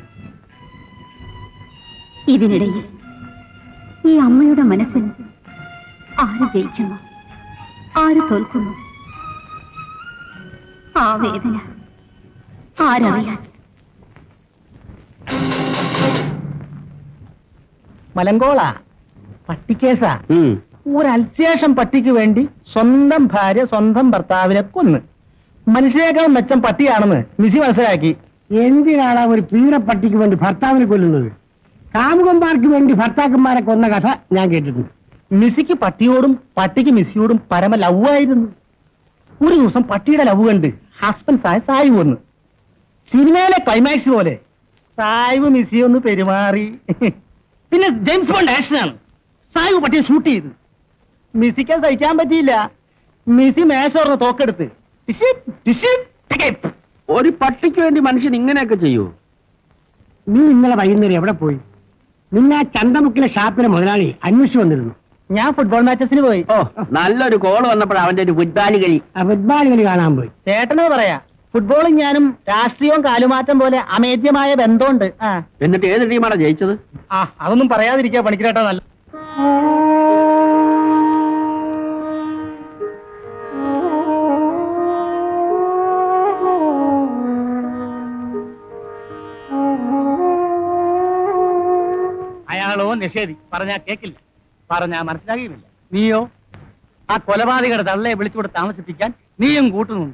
ഇതിനിടയിൽ ഈ അമ്മയുടെ മനസ്സിൽ ആര് ജയിക്കുന്നു ആര് തോൽക്കുന്നു ആ വേദന ആരറിയാൻ മലങ്കോള പട്ടിക്കേസാ ഒരു അൽശേഷം പട്ടിക്ക് വേണ്ടി സ്വന്തം ഭാര്യ സ്വന്തം ഭർത്താവിനെ കൊന്ന് മനുഷ്യനേക്കാൾ മെച്ചം പട്ടിയാണെന്ന് മിസി മനസ്സിലാക്കി എന്തിനാണ് ഒരു പീറപ്പട്ടിക്ക് വേണ്ടി ഭർത്താവിനെ കൊല്ലുന്നത് കാമുകന്മാർക്ക് വേണ്ടി ഭർത്താക്കന്മാരെ കൊന്ന കഥ ഞാൻ കേട്ടിട്ടുണ്ട് മിസിക്ക് പട്ടിയോടും പട്ടിക്ക് മിസ്സിയോടും പരമ ലവായിരുന്നു ഒരു ദിവസം പട്ടിയുടെ ലവ് കണ്ട് ഹസ്ബൻഡ് സായ സായിവ് വന്ന് സിനിമയിലെ ക്ലൈമാക്സ് പോലെ സായിവ് മിസ്സി ഒന്ന് പെരുമാറി പിന്നെ ജെയിംസ് ബോണ്ട് ആക്ഷനാണ് സായിവ് പട്ടിയെ ഷൂട്ട് ചെയ്ത് മിസ്സിക്ക് അത് സഹിക്കാൻ പറ്റിയില്ല മിസ്സി മേശോർന്ന് തോക്കെടുത്ത് ടിഷിപ്, ടിഷിപ്, ടിക്കിപ്പ്. ഒരു പട്ടിക്ക് വേണ്ടി മനുഷ്യൻ ഇങ്ങനെയൊക്കെ ചെയ്യൂ നീ ഇന്നലെ വൈകുന്നേരം എവിടെ പോയി നിന്നെ ആ ചന്തമുക്കിലെ ഷാപ്പിലെ മുതലാളി അന്വേഷിച്ചു വന്നിരുന്നു ഞാൻ ഫുട്ബോൾ മാച്ചസിന് പോയി ഓ നല്ലൊരു കോള് വന്നപ്പോൾ അവന്റെ ഒരു ഫുട്ബാലി കളി ആ ഫുട്ബോൾ കളി കാണാൻ പോയി ചേട്ടനെ പറയാ ഫുട്ബോളും ഞാനും രാഷ്ട്രീയവും കാലുമാറ്റം പോലെ അമേദ്യമായ ബന്ധമുണ്ട് ആ എന്നിട്ട് ഏത് ടീമാണ് ജയിച്ചത് ആ അതൊന്നും പറയാതിരിക്കുക പണിക്കരേട്ടാ നല്ല നിഷേധി പറഞ്ഞാ കേക്കില്ല പറഞ്ഞാ മനസ്സിലാകുകയുമില്ല നീയോ ആ കൊലപാതകയുടെ തള്ളയെ വിളിച്ചുകൂടെ താമസിപ്പിക്കാൻ നീയും കൂട്ടുന്നുണ്ട്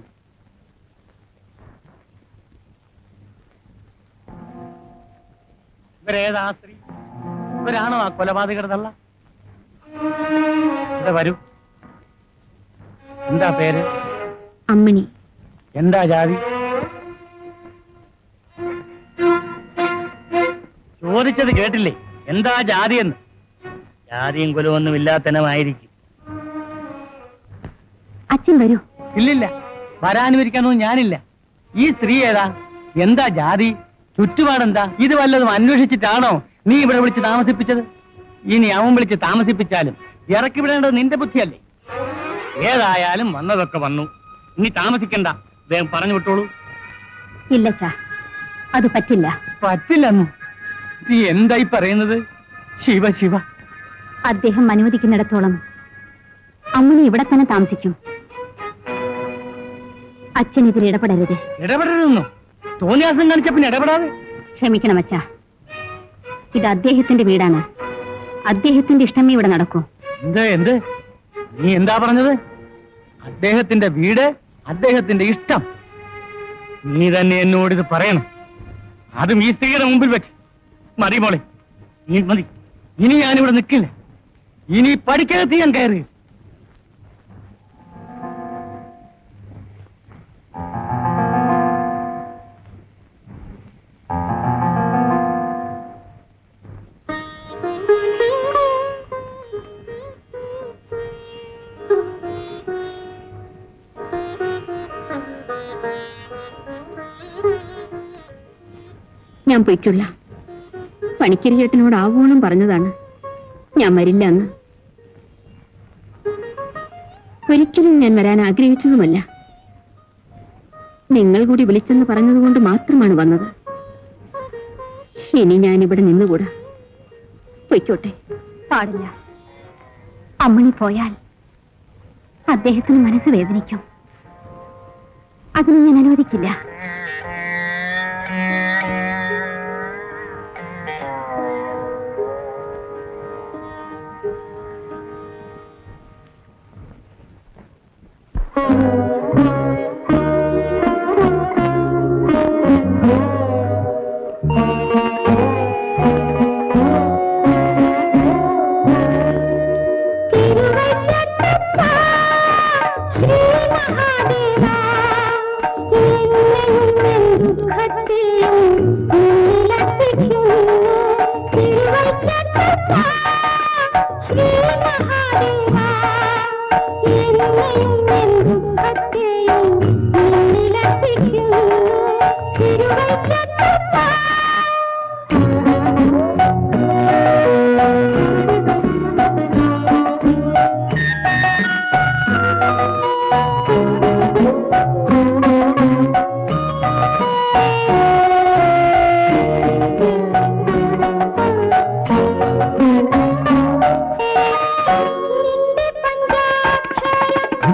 ഇവരേതാ ആ സ്ത്രീ ഇവരാണോ ആ കൊലപാതകയുടെ തള്ള ഇവിടെ വരൂ എന്താ പേര് അമ്മിണി എന്താ ജാതി ചോദിച്ചത് കേട്ടില്ലേ എന്താ ജാതി എന്ന് ജാതിയും കുലമൊന്നും ഇല്ലാത്തനമായിരിക്കും അച്ഛൻ വരൂ ഇല്ലില്ല വരാനുവരിക്കാനൊന്നും ഞാനില്ല ഈ സ്ത്രീ ഏതാ എന്താ ജാതി ചുറ്റുപാടെന്താ ഇത് വല്ലതും അന്വേഷിച്ചിട്ടാണോ നീ ഇവിടെ വിളിച്ച് താമസിപ്പിച്ചത് ഇനി അവൻ വിളിച്ച് താമസിപ്പിച്ചാലും ഇറക്കി വിടേണ്ടത് നിന്റെ ബുദ്ധിയല്ലേ ഏതായാലും വന്നതൊക്കെ വന്നു ഇനി താമസിക്കണ്ട വേഗം പറഞ്ഞു വിട്ടോളൂ ഇല്ലച്ചാ അത് പറ്റില്ല പറ്റില്ലെന്നു നീ എന്തായി പറയുന്നത് ശിവ ശിവ അദ്ദേഹം അനുവദിക്കുന്നിടത്തോളം അമ്മിണി ഇവിടെ തന്നെ താമസിക്കും അച്ഛൻ ഇതിൽ ഇടപെടരുത് ഇടപെടരുന്നു തോന്നിയാസം കാണിച്ച പിന്നെ ഇടപെടാതെ ക്ഷമിക്കണം അച്ഛാ ഇത് അദ്ദേഹത്തിന്റെ വീടാണ് അദ്ദേഹത്തിന്റെ ഇഷ്ടമേ ഇവിടെ നടക്കൂ എന്ത് എന്ത് നീ എന്താ പറഞ്ഞത് അദ്ദേഹത്തിന്റെ വീട് അദ്ദേഹത്തിന്റെ ഇഷ്ടം നീ തന്നെ എന്നോട് ഇത് പറയണം അതും ഈ സ്ത്രീയുടെ മുമ്പിൽ വെച്ച് മതി മോളെ നീ മതി ഇനി ഞാനിവിടെ നിൽക്കില്ല ഇനി പഠിക്കകത്ത് ഞാൻ കയറി ഞാൻ പൊയ്ക്കൊള്ള പണിക്കരി ചേട്ടനോട് ആവോളം പറഞ്ഞതാണ് ഞാൻ വരില്ല എന്ന് ഒരിക്കലും ഞാൻ വരാൻ ആഗ്രഹിച്ചതുമല്ല നിങ്ങൾ കൂടി വിളിച്ചെന്ന് പറഞ്ഞതുകൊണ്ട് മാത്രമാണ് വന്നത് ഇനി ഞാൻ ഇവിടെ നിന്നുകൂടാ പൊയ്ക്കോട്ടെ പാടില്ല അമ്മണി പോയാൽ അദ്ദേഹത്തിന് മനസ്സ് വേദനിക്കും അതിന് ഞാൻ അനുവദിക്കില്ല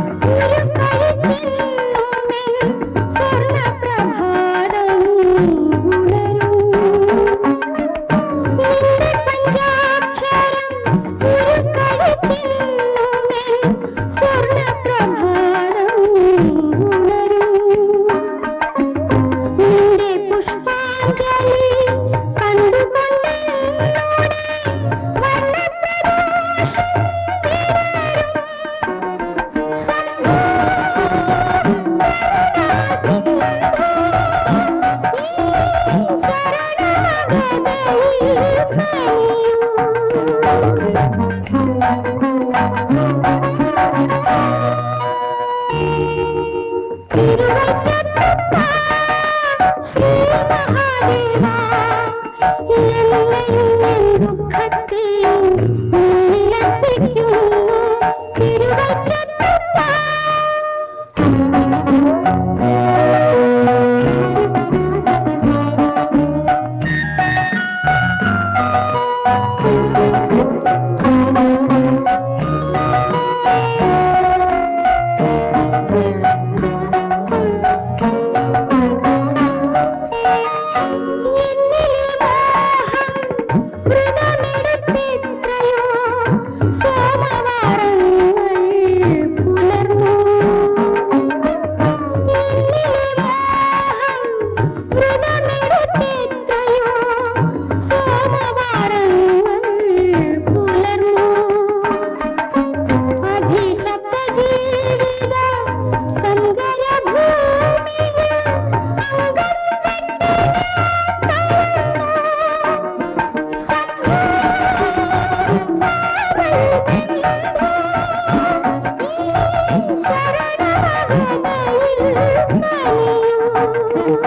സ്വർണ്ണ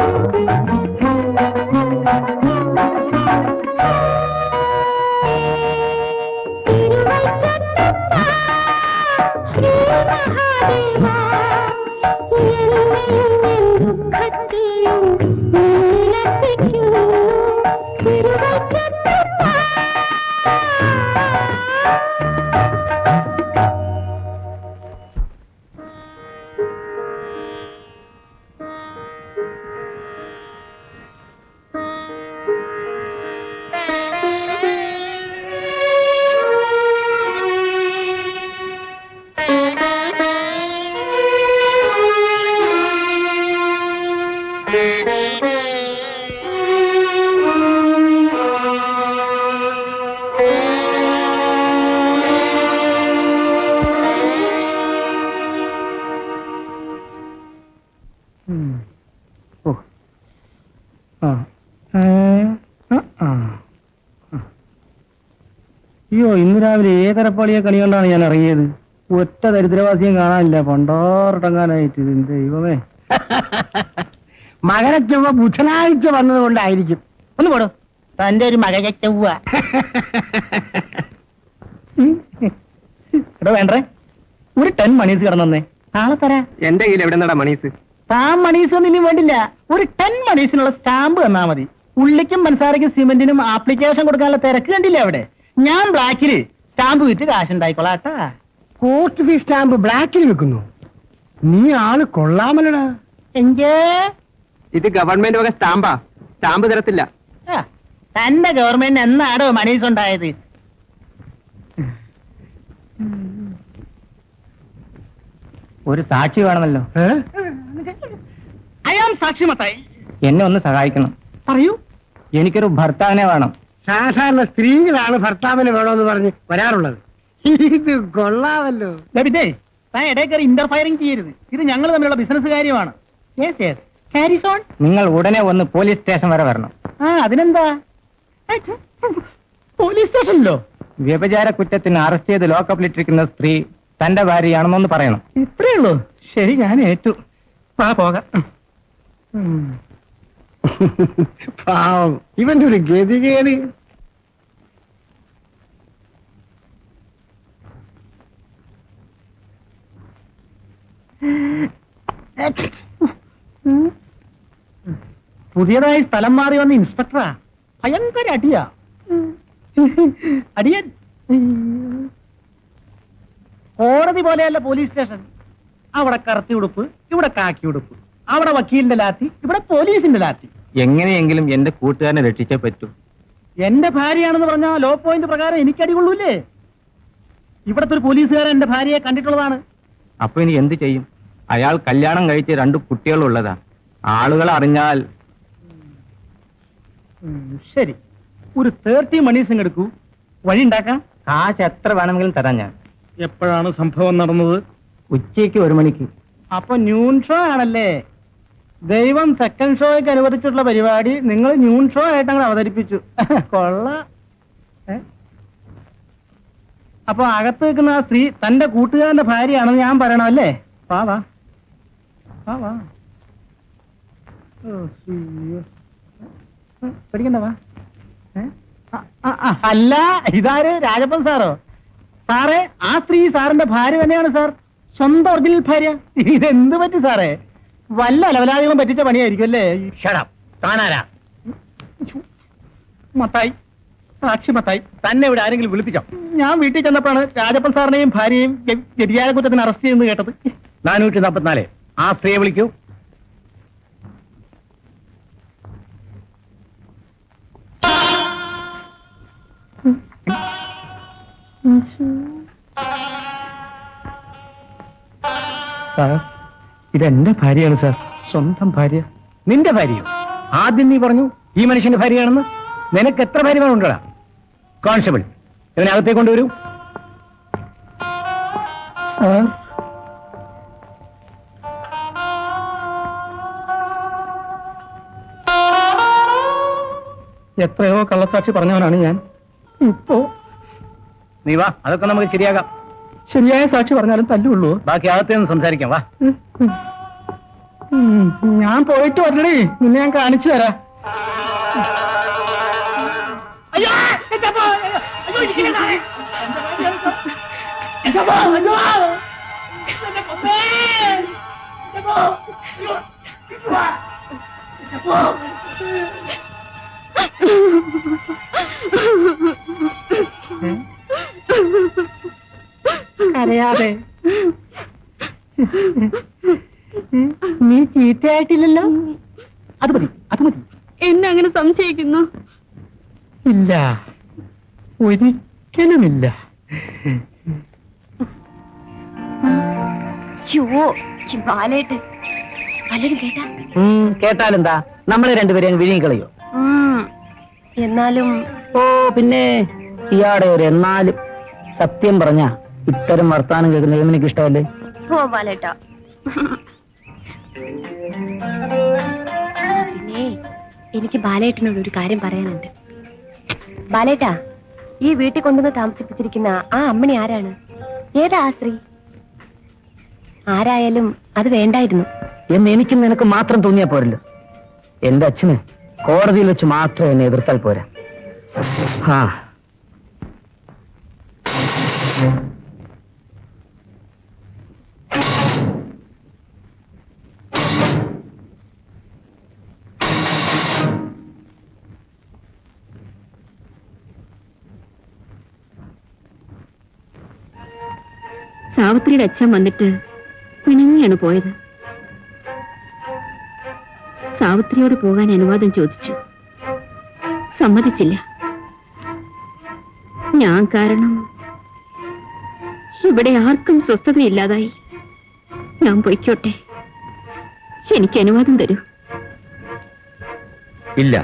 ആ. ഏ, ആ, ആ. ആ. അയ്യോ ഇന്ന് രാവിലെ ഏതരപ്പാളിയെ കണി കൊണ്ടാണ് ഞാൻ ഇറങ്ങിയത് ഒറ്റ ദരിദ്രവാസിയും കാണാനില്ല പണ്ടോറടങ്ങാനായിട്ട് ഇത് ദൈവമേ മകരച്ചൊവ്വ ബുധനാഴ്ച വന്നത് കൊണ്ടായിരിക്കും ഒന്ന് പോടോ തന്റെ ഒരു മകരച്ചൊവ്വ എടോ വേണ്ടേ ഒരു ടെൻ മണീസ് കിടന്നേ നാളെ തരാ എന്റെ കയ്യിൽ എവിടെ നിന്നാ മണീസ് താൻ മണീസ് ഒന്നും ഇനി വേണ്ടില്ല ഒരു ടെൻ മണീസിനുള്ള സ്റ്റാമ്പ് തന്നാ മതി ഉള്ളിക്കും പഞ്ചസാരയ്ക്കും സിമെന്റിനും ആപ്ലിക്കേഷൻ കൊടുക്കാനുള്ള തിരക്ക് കണ്ടില്ലേ അവിടെ ഞാൻ ബ്ലാക്കില് സ്റ്റാമ്പ് വിറ്റ് കാശുണ്ടായിക്കൊള്ളാട്ടാ പോസ്റ്റ് ഫീസ് സ്റ്റാമ്പ് ബ്ലാക്കിൽ വെക്കുന്നു നീ ആള് കൊള്ളാമല്ലടാ എങ്കേ ഇത് ഗവൺമെന്റ് വക സ്റ്റാമ്പാ സ്റ്റാമ്പ് തരത്തില്ല ആ, തന്റെ ഗവൺമെന്റ് എന്നാടോ മണീസ് ഉണ്ടായത് ഒരു സാക്ഷി വേണമല്ലോ അയാൾ സാക്ഷിമത്തായി എന്നെ ഒന്ന് സഹായിക്കണം പറയൂ എനിക്കൊരു ഭർത്താവിനെ വേണം സാധാരണ സ്ത്രീകളാണ് ഭർത്താവിനെ വേണമെന്ന് പറഞ്ഞ് വരാറുള്ളത് ഇത് കൊള്ളാമല്ലോ ലഭിതേ താൻ ഇടയിൽ കയറി ഇന്റർഫയറിംഗ് ചെയ്യരുത് ഇത് ഞങ്ങൾ തമ്മിലുള്ള ബിസിനസ് കാര്യമാണ് നിങ്ങൾ ഉടനെ ഒന്ന് പോലീസ് സ്റ്റേഷൻ വരെ വരണം ആ അതിനെന്താ പോലീസ് സ്റ്റേഷനിലോ വ്യഭിചാര കുറ്റത്തിന് അറസ്റ്റ് ചെയ്ത് ലോക്കപ്പിലിട്ടിരിക്കുന്ന സ്ത്രീ തന്റെ ഭാര്യയാണെന്നൊന്ന് പറയണം ഇത്രേ ഉള്ളൂ ശരി ഞാൻ ഏറ്റു ആ പോകാം പാവം ഇവന്റെ ഒരു ഗതികേട് പുതിയതായി സ്ഥലം മാറി വന്ന ഇൻസ്പെക്ടറാ ഭയങ്കര അടിയാ അടിയൻ കോടതി പോലെയല്ല പോലീസ് സ്റ്റേഷൻ അവിടെ കറുത്തി ഉടുപ്പ് ഇവിടെ കാക്കി ഉടുപ്പ് അവിടെ വക്കീലിന്റെ ലാത്തി ഇവിടെ പോലീസിന്റെ ലാത്തി എങ്ങനെയെങ്കിലും എന്റെ കൂട്ടുകാരനെ രക്ഷിച്ചേ പറ്റൂ എന്റെ ഭാര്യയാണെന്ന് പറഞ്ഞാൽ ലോ പോയിന്റ് പ്രകാരം എനിക്ക് അടികൊള്ളൂല്ലേ ഇവിടത്തെ ഒരു പോലീസുകാരൻ എന്റെ ഭാര്യയെ കണ്ടിട്ടുള്ളതാണ് അപ്പൊ ഇനി എന്ത് ചെയ്യും അയാൾ കല്യാണം കഴിച്ച് രണ്ട് കുട്ടികളുള്ളതാ ആളുകൾ അറിഞ്ഞാൽ ഉം, ശരി ഒരു തേർട്ടി മണീസും എടുക്കൂ വഴി ഉണ്ടാക്കാം കാശ് എത്ര വേണമെങ്കിലും തരാം ഞാൻ എപ്പോഴാണ് സംഭവം നടന്നത് ഉച്ചയ്ക്ക് ഒരു മണിക്ക് അപ്പൊ ന്യൂൺ ഷോ ആണല്ലേ ദൈവം സെക്കൻഡ് ഷോയ്ക്ക് അനുവദിച്ചിട്ടുള്ള പരിപാടി നിങ്ങൾ ന്യൂൺ ഷോ ആയിട്ട് അങ്ങനെ അവതരിപ്പിച്ചു കൊള്ള ഏ? അപ്പൊ അകത്ത് നിൽക്കുന്ന ആ സ്ത്രീ തന്റെ കൂട്ടുകാരന്റെ ഭാര്യയാണെന്ന് ഞാൻ പറയണം അല്ലേ വാ വാ വാ വാ ഓ, അയ്യോ. ഉം, പേടിക്കണ്ട വാ ഏ? ആ, ആ, ആ, അല്ല ഇതാര് രാജപ്പൻ സാറോ സാറേ ആ സ്ത്രീ സാറിന്റെ ഭാര്യ തന്നെയാണ് സാർ സ്വന്തം ഒറിജിനൽ ഭാര്യ ഇതെന്ത് പറ്റി സാറേ വല്ല അലവലാദികളും പറ്റിച്ച പണിയായിരിക്കും അല്ലേ താനാരാ മത്തായി സാക്ഷി മത്തായി തന്നെ ഇവിടെ ആരെങ്കിലും വിളിപ്പിച്ചോ ഞാൻ വീട്ടിൽ ചെന്നപ്പോഴാണ് രാജപ്പൻ സാറിനെയും ഭാര്യയും വ്യതിയാന കുറ്റത്തിന് അറസ്റ്റ് ചെയ്യുന്നത് കേട്ടത് നാനൂറ്റി നാൽപ്പത്തിനാല് ആ സ്ത്രീയെ വിളിക്കൂ സാർ ഇതെന്റെ ഭാര്യയാണ് സാർ സ്വന്തം ഭാര്യ നിന്റെ ഭാര്യയോ ആദ്യം നീ പറഞ്ഞു ഈ മനുഷ്യന്റെ ഭാര്യയാണെന്ന് നിനക്ക് എത്ര ഭാര്യമാരുണ്ടടാ കോൺസ്റ്റബിൾ ഇതിനകത്തേക്ക് കൊണ്ടുവരൂ സാർ എത്രയോ കള്ളസാക്ഷി പറഞ്ഞവനാണ് ഞാൻ ഇപ്പോ നീ വാ അതൊക്കെ നമുക്ക് ശരിയാകാം ശരിയായ സാക്ഷി പറഞ്ഞാലും തല്ലുള്ളൂ ബാക്കി അകത്തേ നിന്ന് സംസാരിക്കാം വാ ഞാൻ പോയിട്ട് വരണേ നിന്നെ ഞാൻ കാണിച്ചു തരാം അയ്യോ എന്റെ അപ്പ, അയ്യോ, ഇരിക്കണേ. എന്റെ അപ്പ, അയ്യോ. എന്റെ അപ്പേ. എന്റെ അപ്പ, അയ്യോ. ഇങ്ങ് വാ. എന്റെ അപ്പ. കരയാതെ നീ ചീത്തയായിട്ടില്ലല്ലോ അത് മതി അത് മതി എന്നെ അങ്ങനെ സംശയിക്കുന്നു ഇല്ല ഒരിക്കലുമില്ല ബാലേട്ട് പലരും കേട്ടാ ഉം, കേട്ടാലെന്താ നമ്മളെ രണ്ടുപേരെ അങ്ങ് വിഴുങ്ങി കളയോ ഉം. എന്നാലും ഓ പിന്നെ ഇയാടെ ഒരു എന്നാലും സത്യം പറഞ്ഞ ഇത്തരം വർത്താനം കേൾക്കുന്നത് എനിക്ക് ഇഷ്ടമല്ലേ ഓ ബാലേട്ടാ പിന്നെ എനിക്ക് ബാലേട്ടനോട് ഒരു കാര്യം പറയാനുണ്ട് ബാലേട്ടാ ഈ വീട്ടിൽ കൊണ്ടുവന്ന് താമസിപ്പിച്ചിരിക്കുന്ന ആ അമ്മണി ആരാണ് ഏതാ ആ സ്ത്രീ ആരായാലും അത് വേണ്ടായിരുന്നു എന്ന് എനിക്ക് നിനക്ക് മാത്രം തോന്നിയാ പോരല്ലോ എന്റെ അച്ഛന് കോടതിയിൽ വെച്ച് മാത്രം എന്നെ എതിർത്താൽ പോരാ ആ സാവിത്രിയുടെ അച്ഛൻ വന്നിട്ട് പിണങ്ങിയാണ് പോയത് സാവിത്രിയോട് പോകാൻ അനുവാദം ചോദിച്ചു സമ്മതിച്ചില്ല ഞാൻ കാരണം ഇവിടെ ആർക്കും സ്വസ്ഥതയില്ലാതായി ഞാൻ പൊയ്ക്കോട്ടെ എനിക്ക് അനുവാദം തരൂ ഇല്ല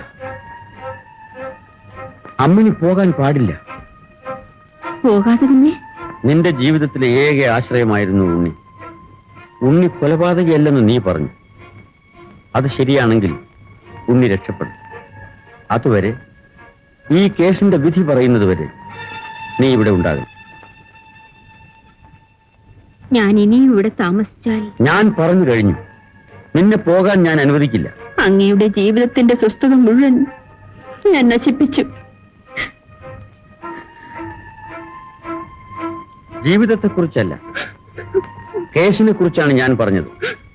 അമ്മിനി പോകാൻ പാടില്ല പോകാതെ തന്നെ നിന്റെ ജീവിതത്തിലെ ഏക ആശ്രയമായിരുന്നു ഉണ്ണി ഉണ്ണി കൊലപാതകയല്ലെന്ന് നീ പറഞ്ഞു അത് ശരിയാണെങ്കിൽ ഉണ്ണി രക്ഷപ്പെടും അതുവരെ ഈ കേസിന്റെ വിധി പറയുന്നത് വരെ നീ ഇവിടെ ഉണ്ടാകും ഞാൻ ഇനിയും ഇവിടെ താമസിച്ചാൽ ഞാൻ പറഞ്ഞു കഴിഞ്ഞു നിന്നെ പോകാൻ ഞാൻ അനുവദിക്കില്ല അങ്ങയുടെ ജീവിതത്തിന്റെ സ്വസ്ഥത മുഴുവൻ ഞാൻ നശിപ്പിച്ചു ജീവിതത്തെക്കുറിച്ചല്ല കേസിനെ കുറിച്ചാണ് ഞാൻ പറഞ്ഞത്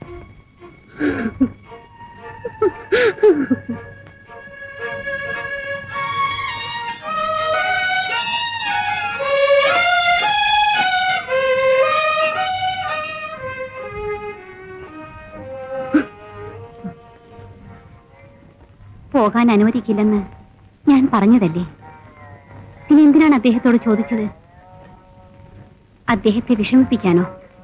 പോകാൻ അനുവദിക്കില്ലെന്ന് ഞാൻ പറഞ്ഞതല്ലേ പിന്നെ എന്തിനാണ് അദ്ദേഹത്തോട് ചോദിച്ചത് അദ്ദേഹത്തെ വിഷമിപ്പിക്കാനോ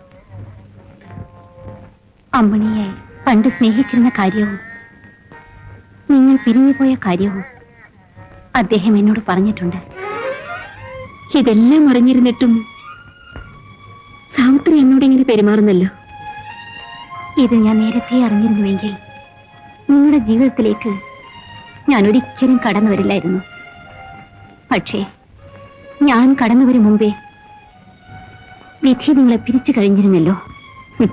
അമ്മണിയെ പണ്ട് സ്നേഹിച്ചിരുന്ന കാര്യവും നിങ്ങൾ പിരിഞ്ഞുപോയ കാര്യവും അദ്ദേഹം എന്നോട് പറഞ്ഞിട്ടുണ്ട് ഇതെല്ലാം അറിഞ്ഞിരുന്നിട്ടും സാവിത്രി എന്നോട് ഇങ്ങനെ പെരുമാറുന്നല്ലോ ഇത് ഞാൻ നേരത്തെ അറിഞ്ഞിരുന്നുവെങ്കിൽ നിങ്ങളുടെ ജീവിതത്തിലേക്ക് ഞാൻ ഒരിക്കലും കടന്നു വരില്ലായിരുന്നു പക്ഷേ ഞാൻ കടന്നു വരും മുമ്പേ വിധി നിങ്ങളെ പിരിച്ചു കഴിഞ്ഞിരുന്നല്ലോ ഹും.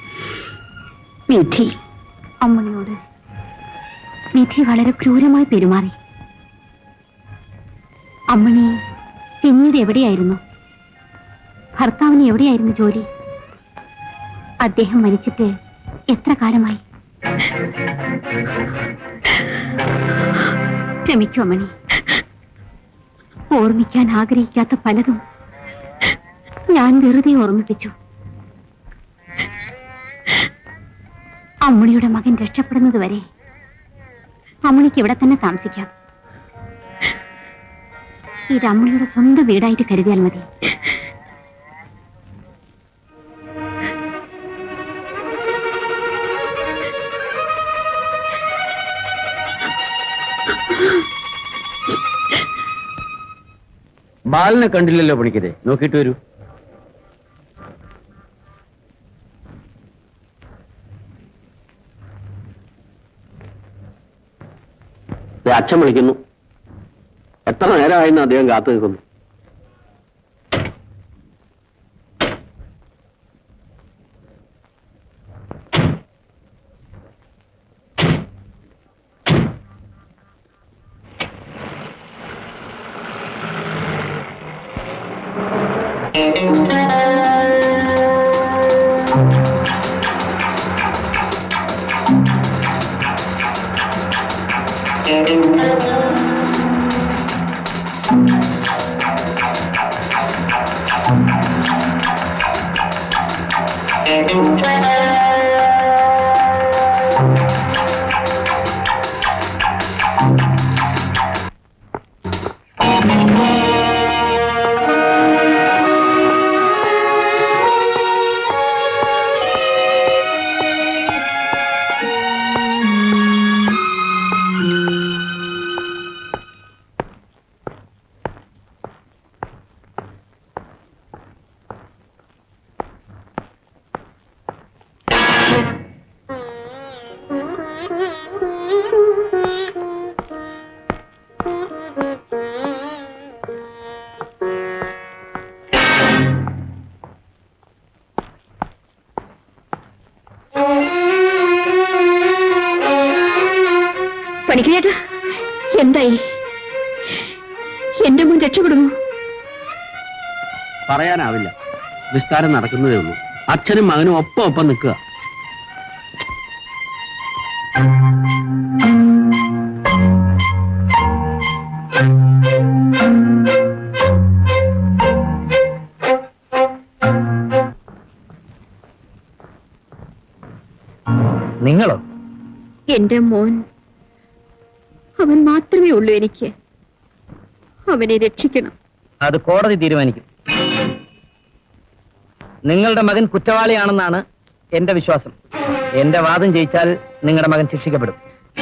വിധി അമ്മണിയോട് വിധി വളരെ ക്രൂരമായി പെരുമാറി അമ്മണി പിന്നീട് എവിടെയായിരുന്നു ഭർത്താവിന് എവിടെയായിരുന്നു ജോലി അദ്ദേഹം മരിച്ചിട്ട് എത്ര കാലമായി ക്ഷമിക്കൂ അമ്മണി ഓർമ്മിക്കാൻ ആഗ്രഹിക്കാത്ത പലതും ഞാൻ വെറുതെ ഓർമ്മിപ്പിച്ചു അമ്മണിയുടെ മകൻ രക്ഷപ്പെടുന്നത് വരെ അമ്മണിക്ക് ഇവിടെ തന്നെ താമസിക്കാം ഇത് അമ്മണിയുടെ സ്വന്തം വീടായിട്ട് കരുതിയാൽ മതി ബാലിനെ കണ്ടില്ലല്ലോ പണിക്കരെ നോക്കിയിട്ട് വരൂ ദേ അച്ഛൻ വിളിക്കുന്നു എത്ര നേരമായിരുന്നു അദ്ദേഹം കാത്തു നിൽക്കുന്നു പണിക്കരേട്ടാ എന്തായി എന്റെ മുൻ രക്ഷപ്പെടുമോ പറയാനാവില്ല വിസ്താരം നടക്കുന്നതേ ഉള്ളൂ അച്ഛനും മകനും ഒപ്പം ഒപ്പം നിൽക്കുക നിങ്ങളോ എന്റെ മോൻ അവൻ മാത്രമേ ഉള്ളൂ എനിക്ക് അവനെ രക്ഷിക്കണം അത് കോടതി തീരുമാനിക്കും നിങ്ങളുടെ മകൻ കുറ്റവാളിയാണെന്നാണ് എന്റെ വിശ്വാസം എന്റെ വാദം ജയിച്ചാൽ നിങ്ങളുടെ മകൻ ശിക്ഷിക്കപ്പെടും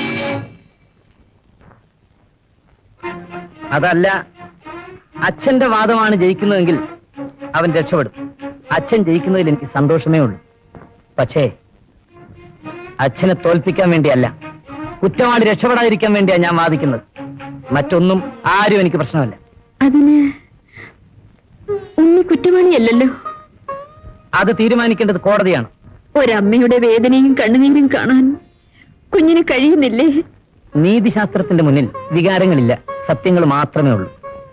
അതല്ല അച്ഛന്റെ വാദമാണ് ജയിക്കുന്നതെങ്കിൽ അവൻ രക്ഷപ്പെടും അച്ഛൻ ജയിക്കുന്നതിൽ എനിക്ക് സന്തോഷമേ ഉള്ളൂ പക്ഷേ അച്ഛനെ തോൽപ്പിക്കാൻ വേണ്ടിയല്ല കുറ്റവാളി രക്ഷപ്പെടാതിരിക്കാൻ വേണ്ടിയാണ് ഞാൻ വാദിക്കുന്നത് മറ്റൊന്നും ആരും എനിക്ക് പ്രശ്നമല്ല അതിന് ഉണ്ണി കുറ്റവാളിയല്ലല്ലോ അത് തീരുമാനിക്കേണ്ടത് കോടതിയാണ് ഒരമ്മയുടെ വേദനയും കണ്ണുനീരും കാണാൻ കുഞ്ഞിന് കഴിയുന്നില്ലേ നീതിശാസ്ത്രത്തിന്റെ മുന്നിൽ വികാരങ്ങളില്ല സത്യങ്ങൾ മാത്രമേ ഉള്ളൂ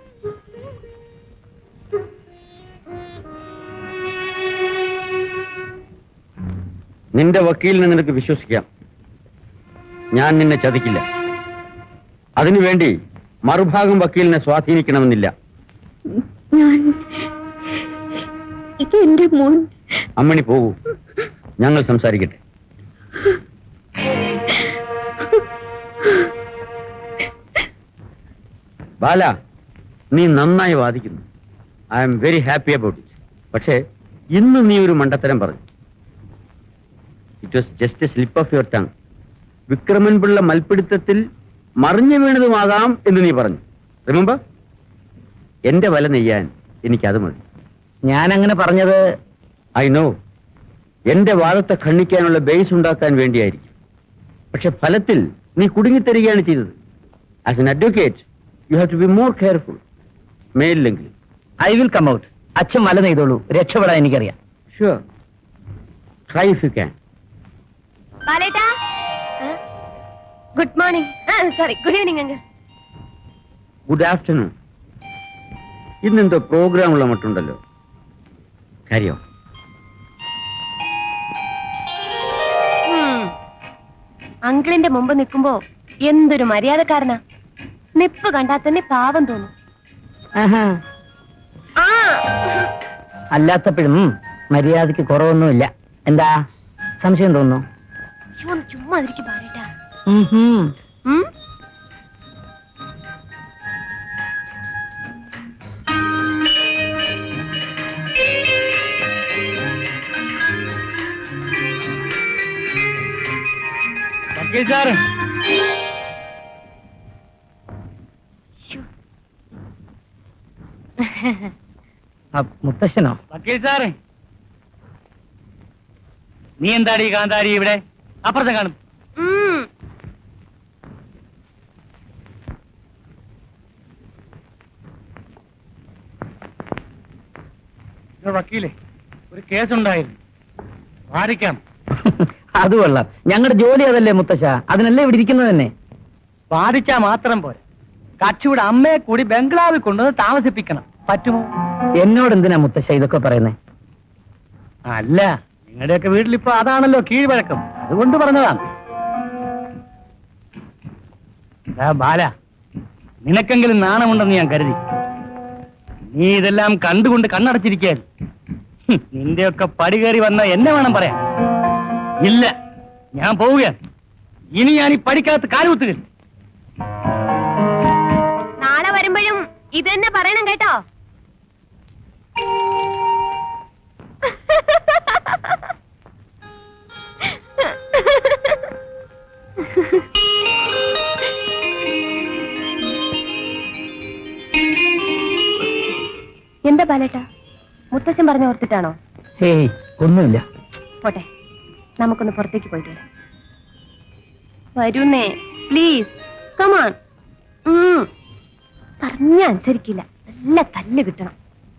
നിന്റെ വക്കീലിനെ നിനക്ക് വിശ്വസിക്കാം ഞാൻ നിന്നെ ചതിക്കില്ല അതിനുവേണ്ടി മറുഭാഗം വക്കീലിനെ സ്വാധീനിക്കണമെന്നില്ല ഞാൻ എന്റെ മോൻ അമ്മണി പോകൂ ഞങ്ങൾ സംസാരിക്കട്ടെ ബാല നീ നന്നായി വാദിക്കുന്നു I'm very happy about it പക്ഷേ ഇന്ന് നീ ഒരു മണ്ടത്തരം പറഞ്ഞു it was just a slip of your tongue Vikraman Pillai മൽപ്പിടുത്തത്തിൽ മറിഞ്ഞു വീണതുമാകാം എന്ന് നീ പറഞ്ഞു റിമെമ്പർ എന്റെ വല നെയ്യാൻ എനിക്കത് മതി ഞാൻ അങ്ങനെ പറഞ്ഞത് ഐ നോ എന്റെ വാദത്തെ ഖണ്ഡിക്കാനുള്ള ബേസ് ഉണ്ടാക്കാൻ വേണ്ടിയായിരിക്കും പക്ഷെ ഫലത്തിൽ നീ കുടുങ്ങിത്തരികയാണ് ചെയ്തത് as an advocate you have to be more careful മേലില്ലെങ്കിൽ ഐ വിൽ കം ഔട്ട് അച്ഛൻ മല നെയ്തോളൂ രക്ഷപ്പെടാൻ എനിക്കറിയാം sure try if you can ബാലേട്ടാ good morning sorry good evening uncle good afternoon ഇന്നെന്തോ പ്രോഗ്രാം ഉള്ള മട്ടുണ്ടല്ലോ കാര്യം അങ്കിളിന്റെ മുമ്പ് നിൽക്കുമ്പോ എന്തൊരു മര്യാദക്കാരനാ നിപ്പ് കണ്ടാൽ തന്നെ പാവം തോന്നും ആ അല്ലാത്തപ്പോഴും മര്യാദക്ക് കുറവൊന്നുമില്ല എന്താ സംശയം തോന്നുന്നു അയ്യോ, ഒന്ന് ചുമ്മാ ഇരിക്കും ബാലേട്ടാ ഉം. ഉം? വക്കീൽ സാറ് ആ, മുത്തശ്ശനോ വക്കീൽ സാറ് നീ എന്താടി കാന്താരി ഇവിടെ അപ്പുറത്തെ കാണും ഉം. ഇത് വക്കീലെ ഒരു കേസുണ്ടായിരുന്നു വാദിക്കാം അത് കൊള്ളാം ഞങ്ങളുടെ ജോലി അതല്ലേ മുത്തശ്ശ അതിനല്ലേ ഇവിടെ ഇരിക്കുന്നത് തന്നെ വാദിച്ചാ മാത്രം പോരെ കക്ഷിയുടെ അമ്മയെ കൂടി ബംഗ്ലാവിൽ കൊണ്ടുവന്ന് താമസിപ്പിക്കണം പറ്റുമോ എന്നോട് എന്തിനാ മുത്തശ്ശ ഇതൊക്കെ പറയുന്നേ അല്ല നിങ്ങളുടെയൊക്കെ വീട്ടിലിപ്പോ അതാണല്ലോ കീഴ്വഴക്കം അതുകൊണ്ട് പറഞ്ഞതാണ് എടാ ബാല നിനക്കെങ്കിലും നാണമുണ്ടെന്ന് ഞാൻ കരുതി നീ ഇതെല്ലാം കണ്ടുകൊണ്ട് കണ്ണടച്ചിരിക്കാൻ നിന്റെയൊക്കെ പടി കയറി വന്ന എന്നെ വേണം പറയാൻ ഇല്ല ഞാൻ പോവുകയാണ് ഇനി ഞാൻ ഈ പഠിക്കാത്ത കാലുകുത്തുകയില്ല നാളെ വരുമ്പോഴും ഇത് തന്നെ പറയണം കേട്ടോ എന്താ പാലേട്ടാ മുത്തശ്ശൻ പറഞ്ഞു ഓർത്തിട്ടാണോ ഹേയ് ഒന്നുമില്ല പോട്ടെ നമുക്കൊന്ന് പുറത്തേക്ക് പോയിട്ട് വരാം വരുന്നേ പ്ലീസ് കമാൺ പറഞ്ഞ അനുസരിക്കില്ല നല്ല തല്ല് കിട്ടണം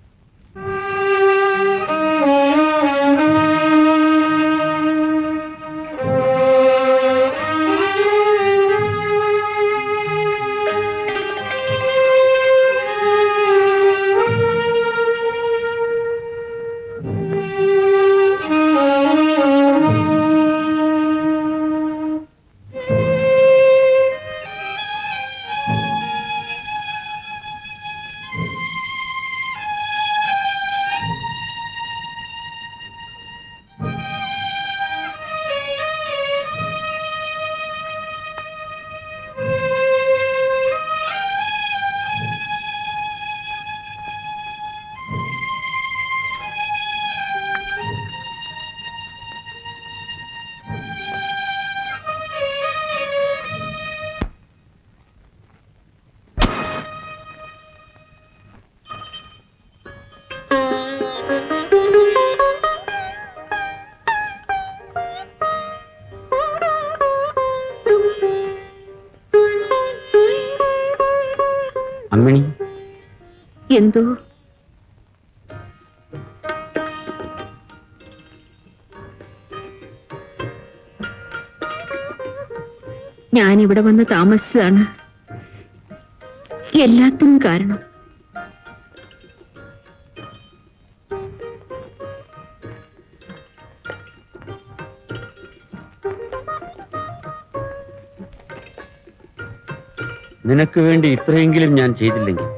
അമ്മിണി എന്തോ ഞാൻ ഇവിടെ വന്ന് താമസിച്ചതാണ് എല്ലാത്തിനും കാരണം നിനക്ക് വേണ്ടി ഇത്രയെങ്കിലും ഞാൻ ചെയ്തില്ലെങ്കിൽ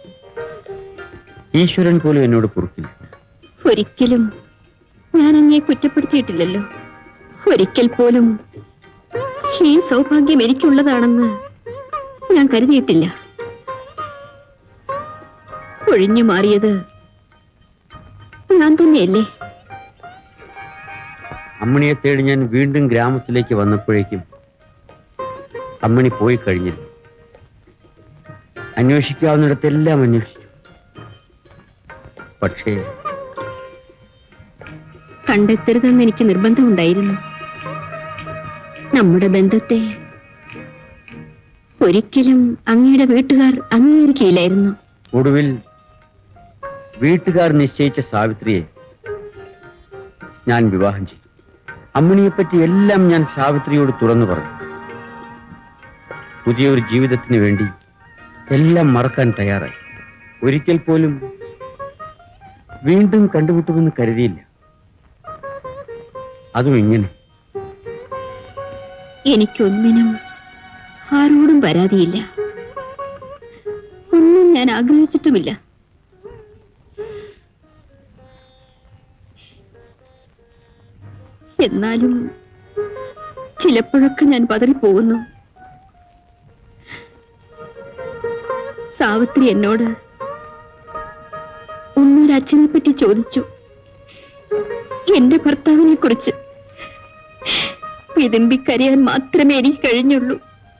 ഈശ്വരൻ പോലും എന്നോട് പൊറുക്കില്ല ഒരിക്കലും ഞാൻ അങ്ങേ കുറ്റപ്പെടുത്തിയിട്ടില്ലല്ലോ ഒരിക്കൽ പോലും ഈ സൗഭാഗ്യം എനിക്കുള്ളതാണെന്ന് ഞാൻ കരുതിയിട്ടില്ല ഒഴിഞ്ഞു മാറിയത് ഞാൻ തന്നെയല്ലേ അമ്മിണിയെ തേടി ഞാൻ വീണ്ടും ഗ്രാമത്തിലേക്ക് വന്നപ്പോഴേക്കും അമ്മിണി പോയി കഴിഞ്ഞില്ല അന്വേഷിക്കാവുന്നിടത്തെല്ലാം അന്വേഷിച്ചു പക്ഷേ കണ്ടെത്തരുതെന്ന് എനിക്ക് നിർബന്ധമുണ്ടായിരുന്നു നമ്മുടെ ബന്ധത്തെ ഒരിക്കലും അങ്ങയുടെ വീട്ടുകാർ അംഗീകരിക്കുകയില്ലായിരുന്നു ഒടുവിൽ വീട്ടുകാർ നിശ്ചയിച്ച സാവിത്രിയെ ഞാൻ വിവാഹം ചെയ്തു അമ്മിണിയെപ്പറ്റി എല്ലാം ഞാൻ സാവിത്രിയോട് തുറന്നു പറഞ്ഞു പുതിയൊരു ജീവിതത്തിന് വേണ്ടി എല്ലാം മറക്കാൻ തയ്യാറായി ഒരിക്കൽ പോലും വീണ്ടും കണ്ടുമുട്ടുമെന്ന് കരുതിയില്ല അതും ഇങ്ങനെ എനിക്കൊന്നിനും ആരോടും പരാതിയില്ല ഒന്നും ഞാൻ ആഗ്രഹിച്ചിട്ടുമില്ല എന്നാലും ചിലപ്പോഴൊക്കെ ഞാൻ പതറിപ്പോകുന്നു സാവിത്രി എന്നോട് ഉണ്ണൊരു അച്ഛനെ പറ്റി ചോദിച്ചു എന്റെ ഭർത്താവിനെ കുറിച്ച് വിതുമ്പിക്കരയാൻ മാത്രമേ എനിക്ക് കഴിഞ്ഞുള്ളൂ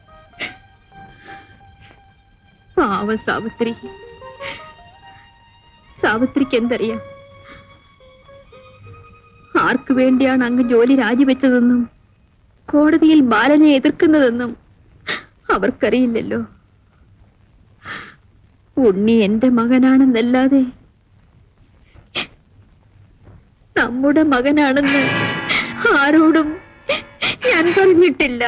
പാവ സാവിത്രി സാവിത്രിക്ക് എന്തറിയാം ആർക്കു വേണ്ടിയാണ് അങ്ങ് ജോലി രാജിവെച്ചതെന്നും കോടതിയിൽ ബാലനെ എതിർക്കുന്നതെന്നും അവർക്കറിയില്ലല്ലോ ഉണ്ണി എന്റെ മകനാണെന്നല്ലാതെ നമ്മുടെ മകനാണെന്ന് ആരോടും ഞാൻ പറഞ്ഞിട്ടില്ല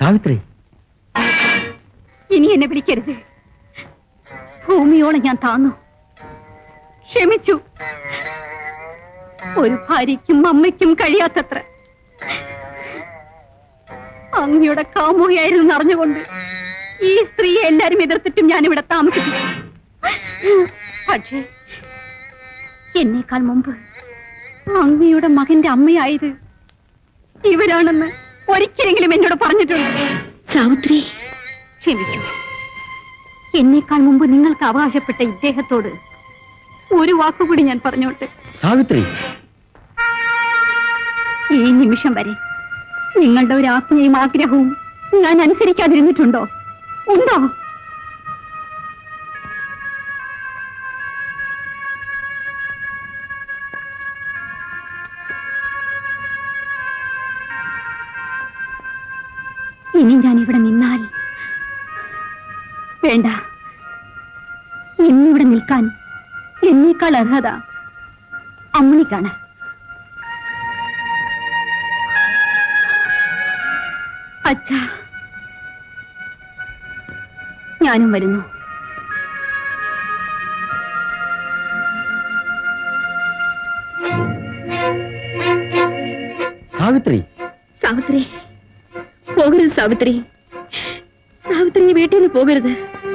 സാവിത്രി ഇനി എന്നെ വിളിക്കരുത് ഭൂമിയോളം ഞാൻ താന്നു ക്ഷമിച്ചു ഒരു ഭാര്യയ്ക്കും അമ്മയ്ക്കും കഴിയാത്തത്ര അങ്ങയുടെ കാമുകയായിരുന്നു അറിഞ്ഞുകൊണ്ട് ഈ സ്ത്രീയെ എല്ലാരും എതിർത്തിട്ടും ഞാനിവിടെ താമസിപ്പിച്ചു പക്ഷേ എന്നേക്കാൾ മുമ്പ് അങ്ങയുടെ മകന്റെ അമ്മയായത് ഇവരാണെന്ന് ഒരിക്കലെങ്കിലും എന്നോട് പറഞ്ഞിട്ടുണ്ട് സാവിത്രി ക്ഷമിക്കൂ എന്നേക്കാൾ മുമ്പ് നിങ്ങൾക്ക് അവകാശപ്പെട്ട ഇദ്ദേഹത്തോട് ഒരു വാക്കുകൂടി ഞാൻ പറഞ്ഞോട്ടെ സാവിത്രി ഈ നിമിഷം വരെ നിങ്ങളുടെ ഒരു ആജ്ഞയും ആഗ്രഹവും ഞാൻ അനുസരിക്കാതിരുന്നിട്ടുണ്ടോ ഉണ്ടോ ഇനി ഞാൻ ഇവിടെ നിന്നാൽ വേണ്ട ഇന്നിവിടെ നിൽക്കാൻ എന്നേക്കാൾ അർഹത അമ്മിണിക്കാണ് അച്ഛാ ഞാനും വരുന്നു സാവിത്രി സാവിത്രി പോകരുത് സാവിത്രി സാവിത്രി ഈ വീട്ടിൽ നിന്ന് പോകരുത്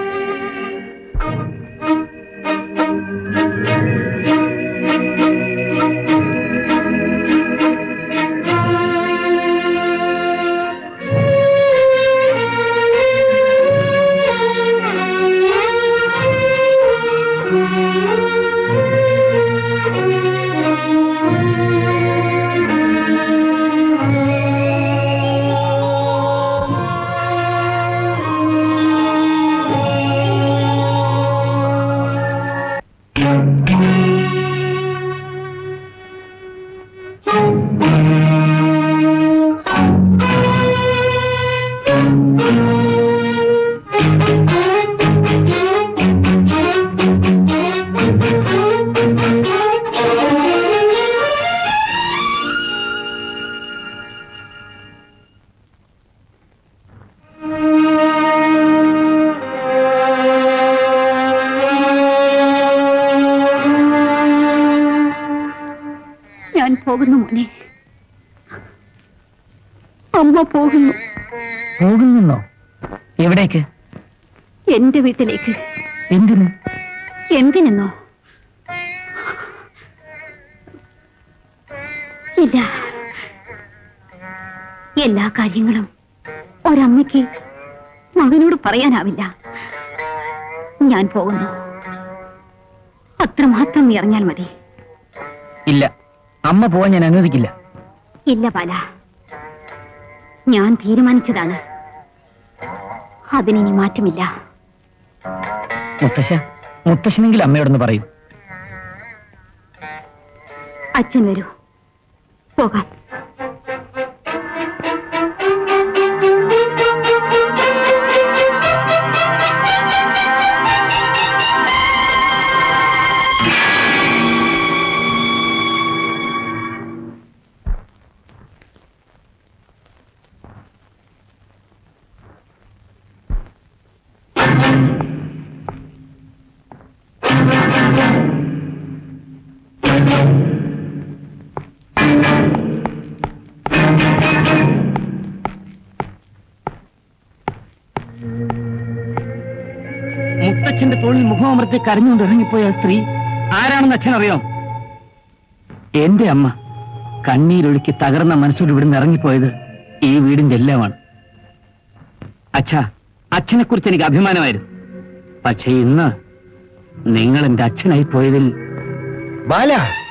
ഞാൻ പോകുന്നു മോനെ അമ്മ പോകുന്നു പോകുന്നോ എവിടേക്ക് എന്റെ വീട്ടിലേക്ക് എന്തിന് എന്തിനെന്നോ ഇല്ല എല്ലാ കാര്യങ്ങളും ഒരമ്മയ്ക്ക് മകനോട് പറയാനാവില്ല ഞാൻ പോകുന്നു അത്രമാത്രം നീ അറിഞ്ഞാൽ മതി ഇല്ല അമ്മ പോവാൻ ഞാൻ അനുവദിക്കില്ല ഇല്ല പാല ഞാൻ തീരുമാനിച്ചതാണ് അതിനിനി മാറ്റമില്ല മുത്തശ്ശ മുത്തശ്ശനെങ്കിൽ അമ്മയോടൊന്ന് പറയൂ അച്ഛൻ വരൂ പോകാം മുത്തച്ഛന്റെ തോളിൽ മുഖമർത്തി കരഞ്ഞുകൊണ്ട് ഇറങ്ങിപ്പോയ ആ സ്ത്രീ ആരാണെന്ന് അച്ഛൻ അറിയാം എന്റെ അമ്മ കണ്ണീരൊഴുക്കി തകർന്ന മനസ്സോട് ഇവിടുന്ന് ഇറങ്ങിപ്പോയത് ഈ വീടിന്റെ എല്ലാമാണ് അച്ഛാ അച്ഛനെ കുറിച്ച് എനിക്ക് അഭിമാനമായിരുന്നു പക്ഷേ ഇന്ന് നിങ്ങൾ എന്റെ അച്ഛനായി പോയതിൽ ബാല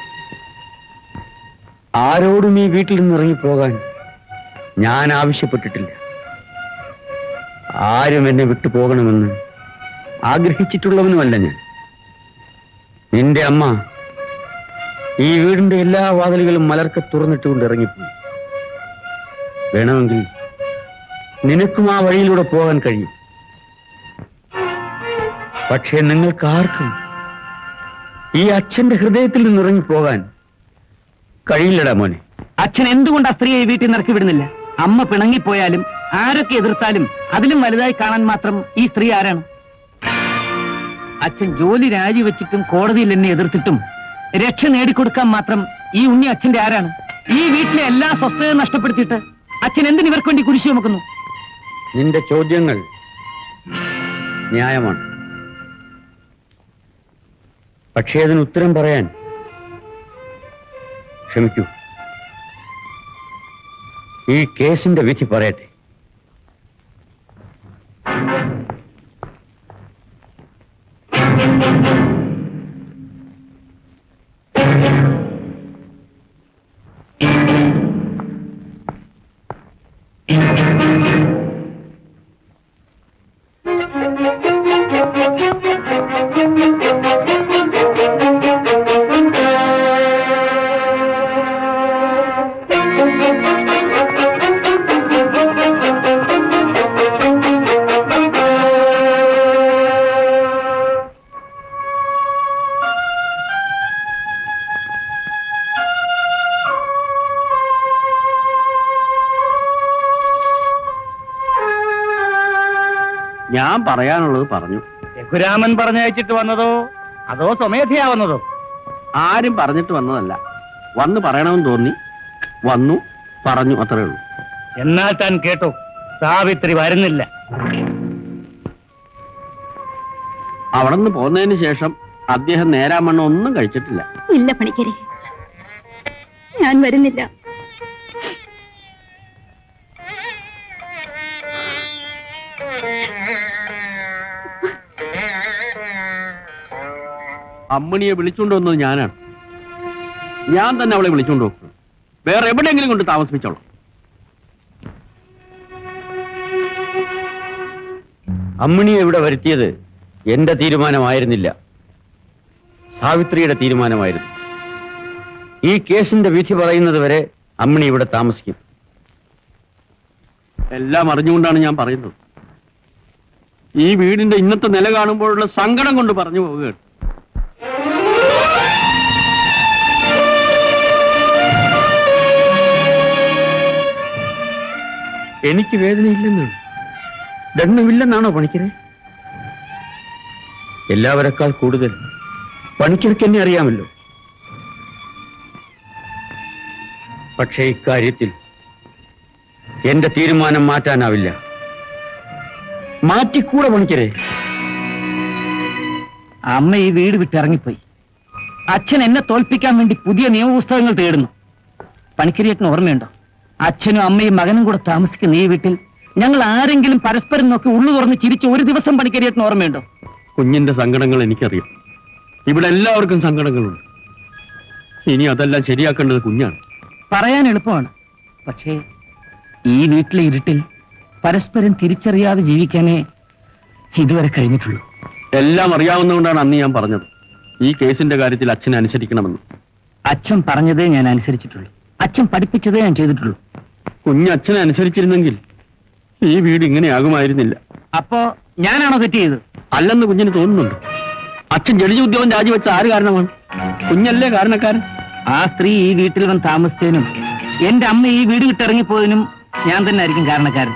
ആരോടും ഈ വീട്ടിൽ നിന്ന് ഇറങ്ങിപ്പോകാൻ ഞാൻ ആവശ്യപ്പെട്ടിട്ടില്ല ആരും എന്നെ വിട്ടു പോകണമെന്ന് ആഗ്രഹിച്ചിട്ടുള്ളവനുമല്ല ഞാൻ നിന്റെ അമ്മ ഈ വീടിന്റെ എല്ലാ വാതിലുകളും മലർക്കെ തുറന്നിട്ടുകൊണ്ട് ഇറങ്ങിപ്പോയി വേണമെങ്കിൽ നിനക്കും ആ വഴിയിലൂടെ പോകാൻ കഴിയും പക്ഷേ നിങ്ങൾക്ക് ആർക്കും ഈ അച്ഛന്റെ ഹൃദയത്തിൽ നിന്ന് ഇറങ്ങിപ്പോകാൻ കഴിയില്ലടാ മോനെ അച്ഛൻ എന്തുകൊണ്ട് ആ സ്ത്രീയെ ഈ വീട്ടിൽ നിന്ന് ഇറക്കി വിടുന്നില്ല അമ്മ പിണങ്ങിപ്പോയാലും ആരൊക്കെ എതിർത്താലും അതിലും വലുതായി കാണാൻ മാത്രം ഈ സ്ത്രീ ആരാണ് അച്ഛൻ ജോലി രാജിവെച്ചിട്ടും കോടതിയിൽ എന്നെ എതിർത്തിട്ടും രക്ഷ നേടിക്കൊടുക്കാൻ മാത്രം ഈ ഉണ്ണി അച്ഛന്റെ ആരാണ് ഈ വീട്ടിലെ എല്ലാ സ്വസ്ഥതയും നഷ്ടപ്പെടുത്തിയിട്ട് അച്ഛൻ എന്തിന് ഇവർക്ക് വേണ്ടി കുരിശു ചുമക്കുന്നു നിന്റെ ചോദ്യങ്ങൾ ന്യായമാണ് പക്ഷേ അതിന് ഉത്തരം പറയാൻ ക്ഷമിക്കൂ ഈ കേസിന്റെ വിധി പറയട്ടെ ഞാൻ പറയാനുള്ളത് പറഞ്ഞു രഘുരാമൻ പറഞ്ഞയച്ചിട്ട് വന്നതോ അതോ സ്വമേധയാ വന്നതോ ആരും പറഞ്ഞിട്ട് വന്നതല്ല വന്ന് പറയണമെന്ന് തോന്നി വന്നു പറഞ്ഞു അത്രേ ഉള്ളൂ എന്നാൽ താൻ കേട്ടോ സാവിത്രി വരുന്നില്ല അവിടെ നിന്ന് പോന്നതിന് ശേഷം അദ്ദേഹം നേരാമണ്ണം ഒന്നും കഴിച്ചിട്ടില്ല ഇല്ല പണിക്കരെ ഞാൻ വരുന്നില്ല അമ്മണിയെ വിളിച്ചുകൊണ്ട് വന്നത് ഞാനാണ് ഞാൻ തന്നെ അവളെ വിളിച്ചുകൊണ്ട് പോകും വേറെ എവിടെയെങ്കിലും കൊണ്ട് താമസിപ്പിച്ചോളാം അമ്മിണിയെ ഇവിടെ വരുത്തിയത് എന്റെ തീരുമാനമായിരുന്നില്ല സാവിത്രിയുടെ തീരുമാനമായിരുന്നു ഈ കേസിന്റെ വിധി പറയുന്നത് വരെ അമ്മിണി ഇവിടെ താമസിക്കും എല്ലാം അറിഞ്ഞുകൊണ്ടാണ് ഞാൻ പറയുന്നത് ഈ വീടിന്റെ ഇന്നത്തെ നില കാണുമ്പോഴുള്ള സങ്കടം കൊണ്ട് പറഞ്ഞു പോവുകയാണ് എനിക്ക് വേദനയില്ലെന്നാണ് ദണ്ണമില്ലെന്നാണോ പണിക്കരെ എല്ലാവരെക്കാൾ കൂടുതൽ പണിക്കർക്ക് എന്നെ അറിയാമല്ലോ പക്ഷേ ഇക്കാര്യത്തിൽ എന്റെ തീരുമാനം മാറ്റാനാവില്ല മാറ്റിക്കൂടെ പണിക്കരെ അമ്മ ഈ വീട് വിട്ടിറങ്ങിപ്പോയി അച്ഛൻ എന്നെ തോൽപ്പിക്കാൻ വേണ്ടി പുതിയ നിയമപുസ്തകങ്ങൾ തേടുന്നു പണിക്കരിയേട്ടന് ഓർമ്മയുണ്ടോ അച്ഛനും അമ്മയും മകനും കൂടെ താമസിക്കുന്ന ഈ വീട്ടിൽ ഞങ്ങൾ ആരെങ്കിലും പരസ്പരം നോക്കി ഉള്ളു തുറന്ന് ചിരിച്ച് ഒരു ദിവസം പണിക്കരിയേട്ടന് ഓർമ്മയുണ്ടോ കുഞ്ഞിന്റെ സങ്കടങ്ങൾ എനിക്കറിയാം ഇവിടെ എല്ലാവർക്കും സങ്കടങ്ങളുണ്ട് ഇനി അതെല്ലാം ശരിയാക്കേണ്ടത് കുഞ്ഞാണ് പറയാൻ എളുപ്പമാണ് പക്ഷേ ഈ വീട്ടിലെ ഇരുട്ടിൽ പരസ്പരം തിരിച്ചറിയാതെ ജീവിക്കാനേ ഇതുവരെ കഴിഞ്ഞിട്ടുള്ളൂ എല്ലാം അറിയാവുന്നതുകൊണ്ടാണ് അന്ന് ഞാൻ പറഞ്ഞത് ഈ കേസിന്റെ കാര്യത്തിൽ അച്ഛനെ അനുസരിക്കണമെന്ന് അച്ഛൻ പറഞ്ഞതേ ഞാൻ അനുസരിച്ചിട്ടുള്ളൂ അച്ഛൻ പഠിപ്പിച്ചതേ ഞാൻ ചെയ്തിട്ടുള്ളൂ കുഞ്ഞ് അച്ഛനെ അനുസരിച്ചിരുന്നെങ്കിൽ ഈ വീട് ഇങ്ങനെയാകുമായിരുന്നില്ല അപ്പോ ഞാനാണോ തെറ്റ് ചെയ്തത് അല്ലെന്ന് കുഞ്ഞിന് തോന്നുന്നുണ്ട് അച്ഛൻ ജഡ്ജി ഉദ്യോഗം രാജിവെച്ച ആര് കാരണമാണ് കുഞ്ഞല്ലേ കാരണക്കാരൻ ആ സ്ത്രീ ഈ വീട്ടിൽ വന്ന് താമസിച്ചതിനും എന്റെ അമ്മ ഈ വീട് വിട്ടിറങ്ങിപ്പോയതിനും ഞാൻ തന്നെ ആയിരിക്കും കാരണക്കാരൻ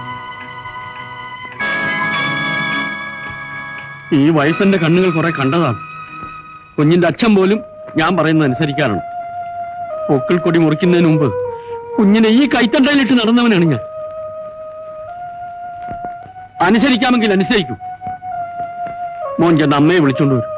ഈ വയസ്സന്റെ കണ്ണുകൾ കുറെ കണ്ടതാണ് കുഞ്ഞിന്റെ അച്ഛൻ പോലും ഞാൻ പറയുന്നത് അനുസരിക്കാറുണ്ട് പൊക്കിൾ കൊടി മുറിക്കുന്നതിന് മുമ്പ് കുഞ്ഞിനെ ഈ കൈത്തണ്ടയിലിട്ട് നടന്നവനാണ് ഞാൻ അനുസരിക്കാമെങ്കിൽ അനുസരിക്കൂ മോൻ ചെന്ന് അമ്മയെ വിളിച്ചോണ്ട് വരും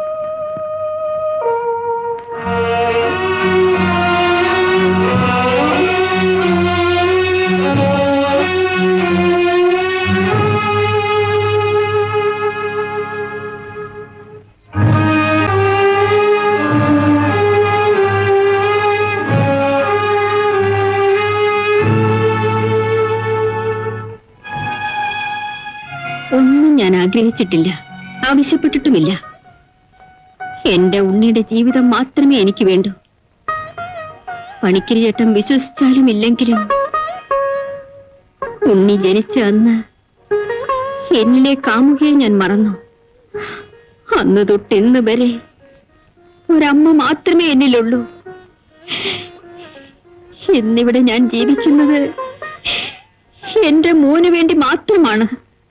ഒന്നും ഞാൻ ആഗ്രഹിച്ചിട്ടില്ല ആവശ്യപ്പെട്ടിട്ടുമില്ല എന്റെ ഉണ്ണിയുടെ ജീവിതം മാത്രമേ എനിക്ക് വേണ്ടൂ പണിക്കരി ചേട്ടൻ വിശ്വസിച്ചാലും ഇല്ലെങ്കിലും ഉണ്ണി ജനിച്ച അന്ന് എന്നിലെ കാമുകയെ ഞാൻ മറന്നു അന്ന് തൊട്ട് ഇന്ന് വരെ ഒരമ്മ മാത്രമേ എന്നിലുള്ളൂ ഇന്നിവിടെ ഞാൻ ജീവിക്കുന്നത് എന്റെ മോന് വേണ്ടി മാത്രമാണ്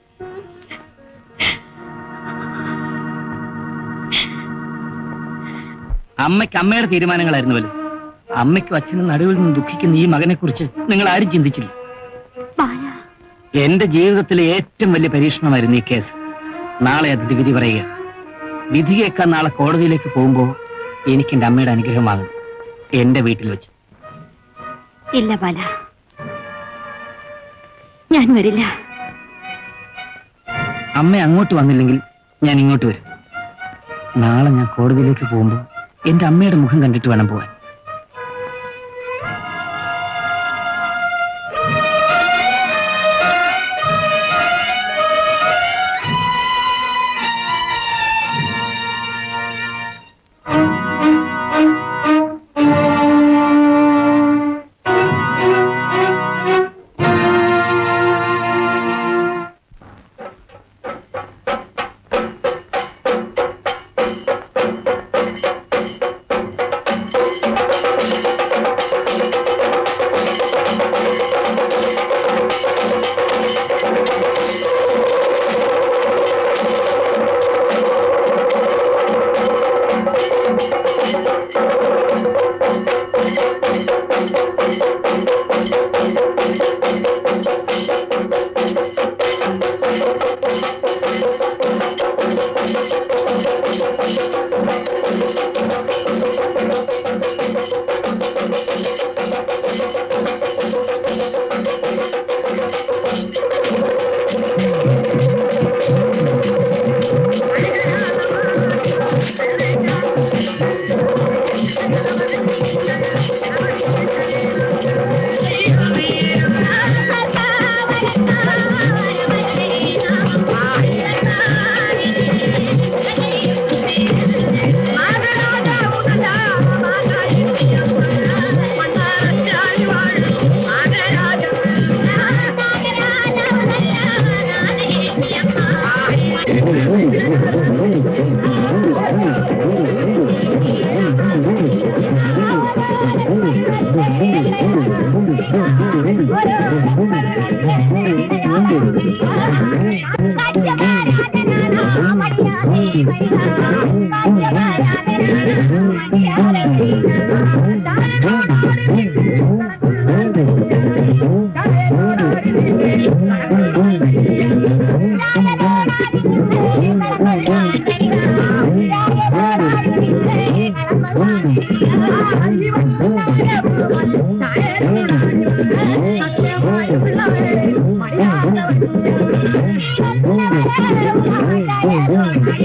അമ്മയ്ക്ക് അമ്മയുടെ തീരുമാനങ്ങളായിരുന്നു വലുത് അമ്മയ്ക്കും അച്ഛനും നടുവിൽ നിന്ന് ദുഃഖിക്കുന്ന ഈ മകനെ കുറിച്ച് നിങ്ങൾ ആരും ചിന്തിച്ചില്ല എന്റെ ജീവിതത്തിലെ ഏറ്റവും വലിയ പരീക്ഷണമായിരുന്നു ഈ കേസ് നാളെ അതിന്റെ വിധി പറയുക വിധി കേൾക്കാൻ നാളെ കോടതിയിലേക്ക് പോകുമ്പോൾ എനിക്ക് എന്റെ അമ്മയുടെ അനുഗ്രഹമാകും എന്റെ വീട്ടിൽ വെച്ച് ഇല്ല ബാല ഞാൻ വരില്ല അമ്മ അങ്ങോട്ട് വന്നില്ലെങ്കിൽ ഞാൻ ഇങ്ങോട്ട് വരും നാളെ ഞാൻ കോടതിയിലേക്ക് പോകുമ്പോൾ എന്റെ അമ്മയുടെ മുഖം കണ്ടിട്ട് വേണം പോവാൻ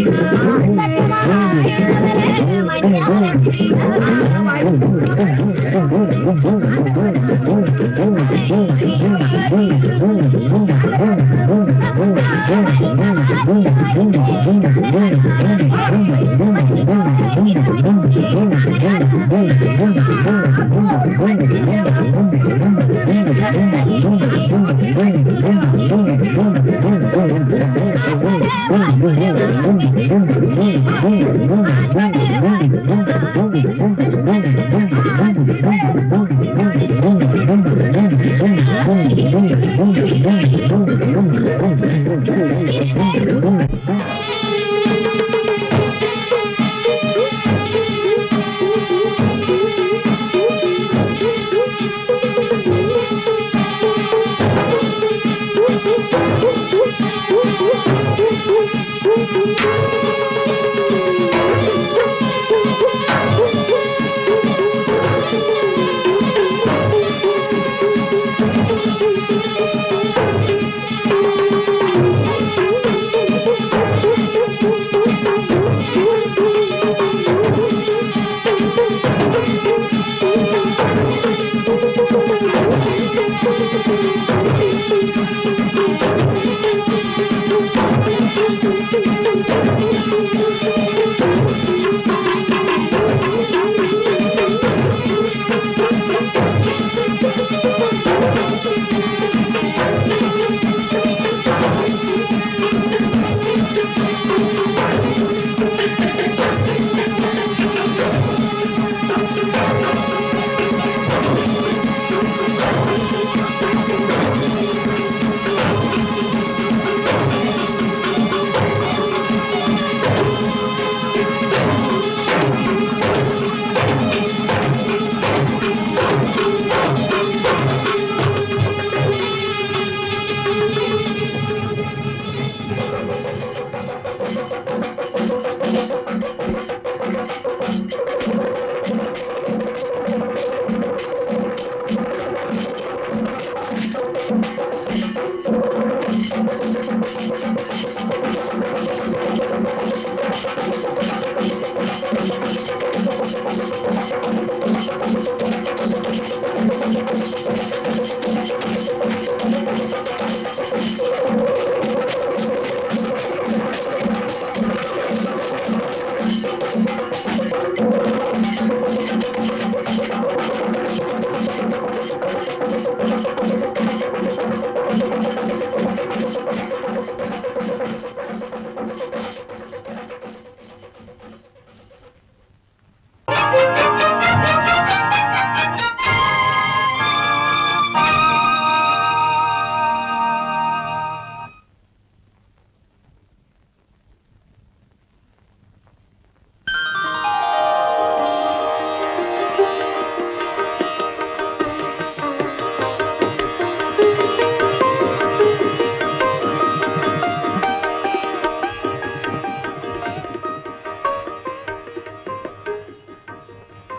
Thank you.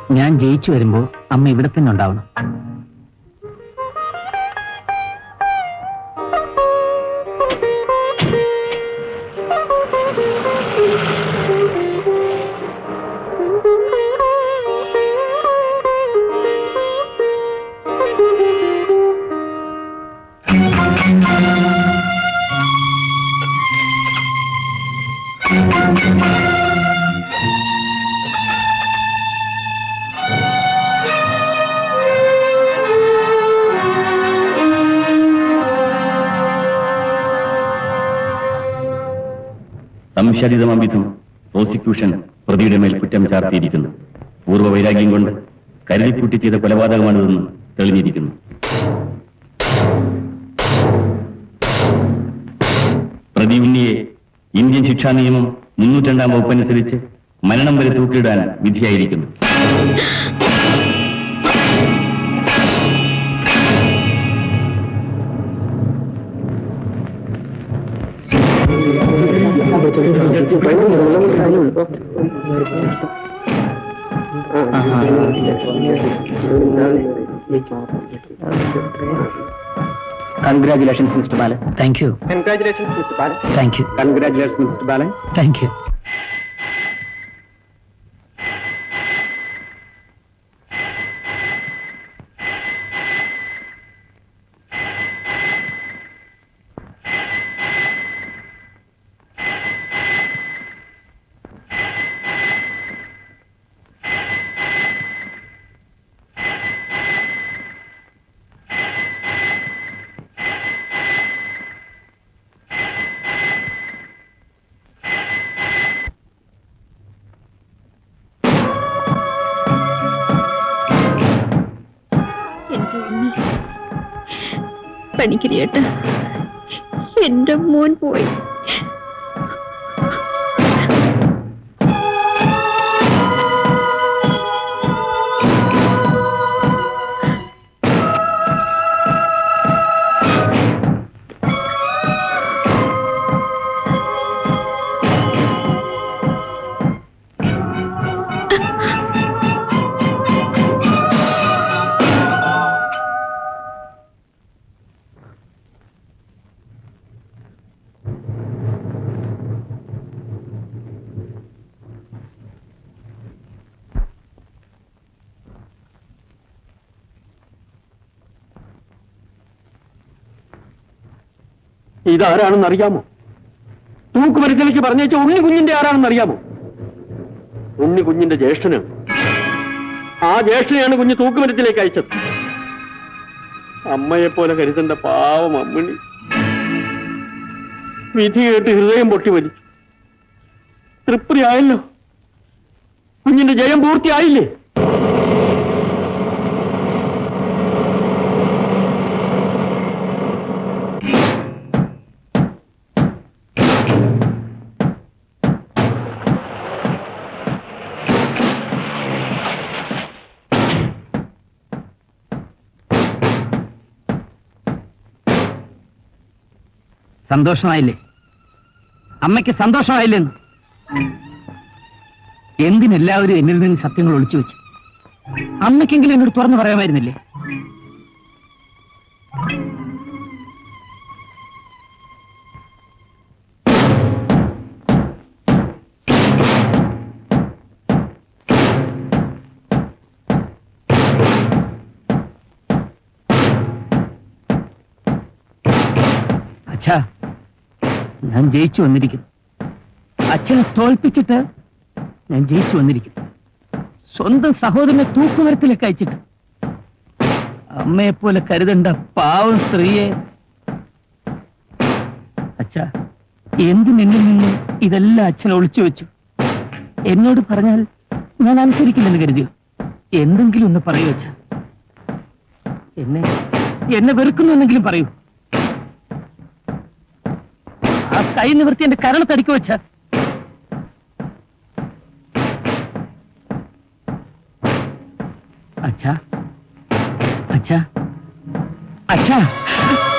ഞാൻ ജയിച്ചു വരുമ്പോ അമ്മ ഇവിടെ തന്നെ ഉണ്ടാവണം സംശാദിതമാം വിധം പ്രോസിക്യൂഷൻ പ്രതിയുടെ മേൽ കുറ്റം ചാർത്തിയിരിക്കുന്നു പൂർവ്വ വൈരാഗ്യം കൊണ്ട് കരുതിക്കൂട്ടി ചെയ്ത കൊലപാതകമാണിതെന്ന് തെളിഞ്ഞിരിക്കുന്നു പ്രതി ഉണ്ണിയെ ഇന്ത്യൻ ശിക്ഷാ നിയമം മുന്നൂറ്റണ്ടാം വകുപ്പനുസരിച്ച് മരണം വരെ തൂക്കിയിടാൻ വിധിയായിരിക്കുന്നു congratulations mister Balan thank you congratulations mister Balan thank you congratulations mister Balan thank you എന്റെ ഉണ്ണി പണിക്കരിയേട്ട എന്റെ മോൻ പോയി ഇതാരാണെന്ന് അറിയാമോ തൂക്കുമരത്തിലേക്ക് പറഞ്ഞേച്ച ഉണ്ണി കുഞ്ഞിന്റെ ആരാണെന്ന് അറിയാമോ ഉണ്ണി കുഞ്ഞിന്റെ ജ്യേഷ്ഠനാണ് ആ ജ്യേഷ്ഠനെയാണ് കുഞ്ഞ് തൂക്കുമരത്തിലേക്ക് അയച്ചത് അമ്മയെ പോലെ കരുതേണ്ട പാവം അമ്മിണി വിധി കേട്ട് ഹൃദയം പൊട്ടി വലിച്ചു തൃപ്തിയായല്ലോ കുഞ്ഞിന്റെ ജയം പൂർത്തിയായില്ലേ സന്തോഷമായില്ലേ അമ്മയ്ക്ക് സന്തോഷമായില്ലെന്ന് എന്തിനെല്ലാവരും എന്നിൽ നിന്ന് സത്യങ്ങൾ ഒളിച്ചു വെച്ചു അമ്മയ്ക്കെങ്കിലും എന്നോട് തുറന്നു പറയാമായിരുന്നില്ലേ അച്ഛാ ഞാൻ ജയിച്ചു വന്നിരിക്കുന്നു അച്ഛനെ തോൽപ്പിച്ചിട്ട് ഞാൻ ജയിച്ചു വന്നിരിക്കുന്നു സ്വന്തം സഹോദരനെ തൂക്കുമരത്തിലേക്ക് അയച്ചിട്ട് അമ്മയെ പോലെ കരുതണ്ട പാവം സ്ത്രീയെ അച്ഛാ എന്തിനെന്നിൽ നിന്ന് ഇതെല്ലാം അച്ഛൻ ഒളിച്ചു വെച്ചു എന്നോട് പറഞ്ഞാൽ ഞാൻ അനുസരിക്കില്ലെന്ന് കരുതിയോ എന്തെങ്കിലും ഒന്ന് പറയൂ അച്ഛാ എന്നെ എന്നെ വെറുക്കുന്നു എന്നെങ്കിലും പറയൂ ആ കൈ നിവർത്തി എന്റെ കരണത്തടിക്കു വെച്ച അച്ഛാ അച്ഛാ അച്ഛാ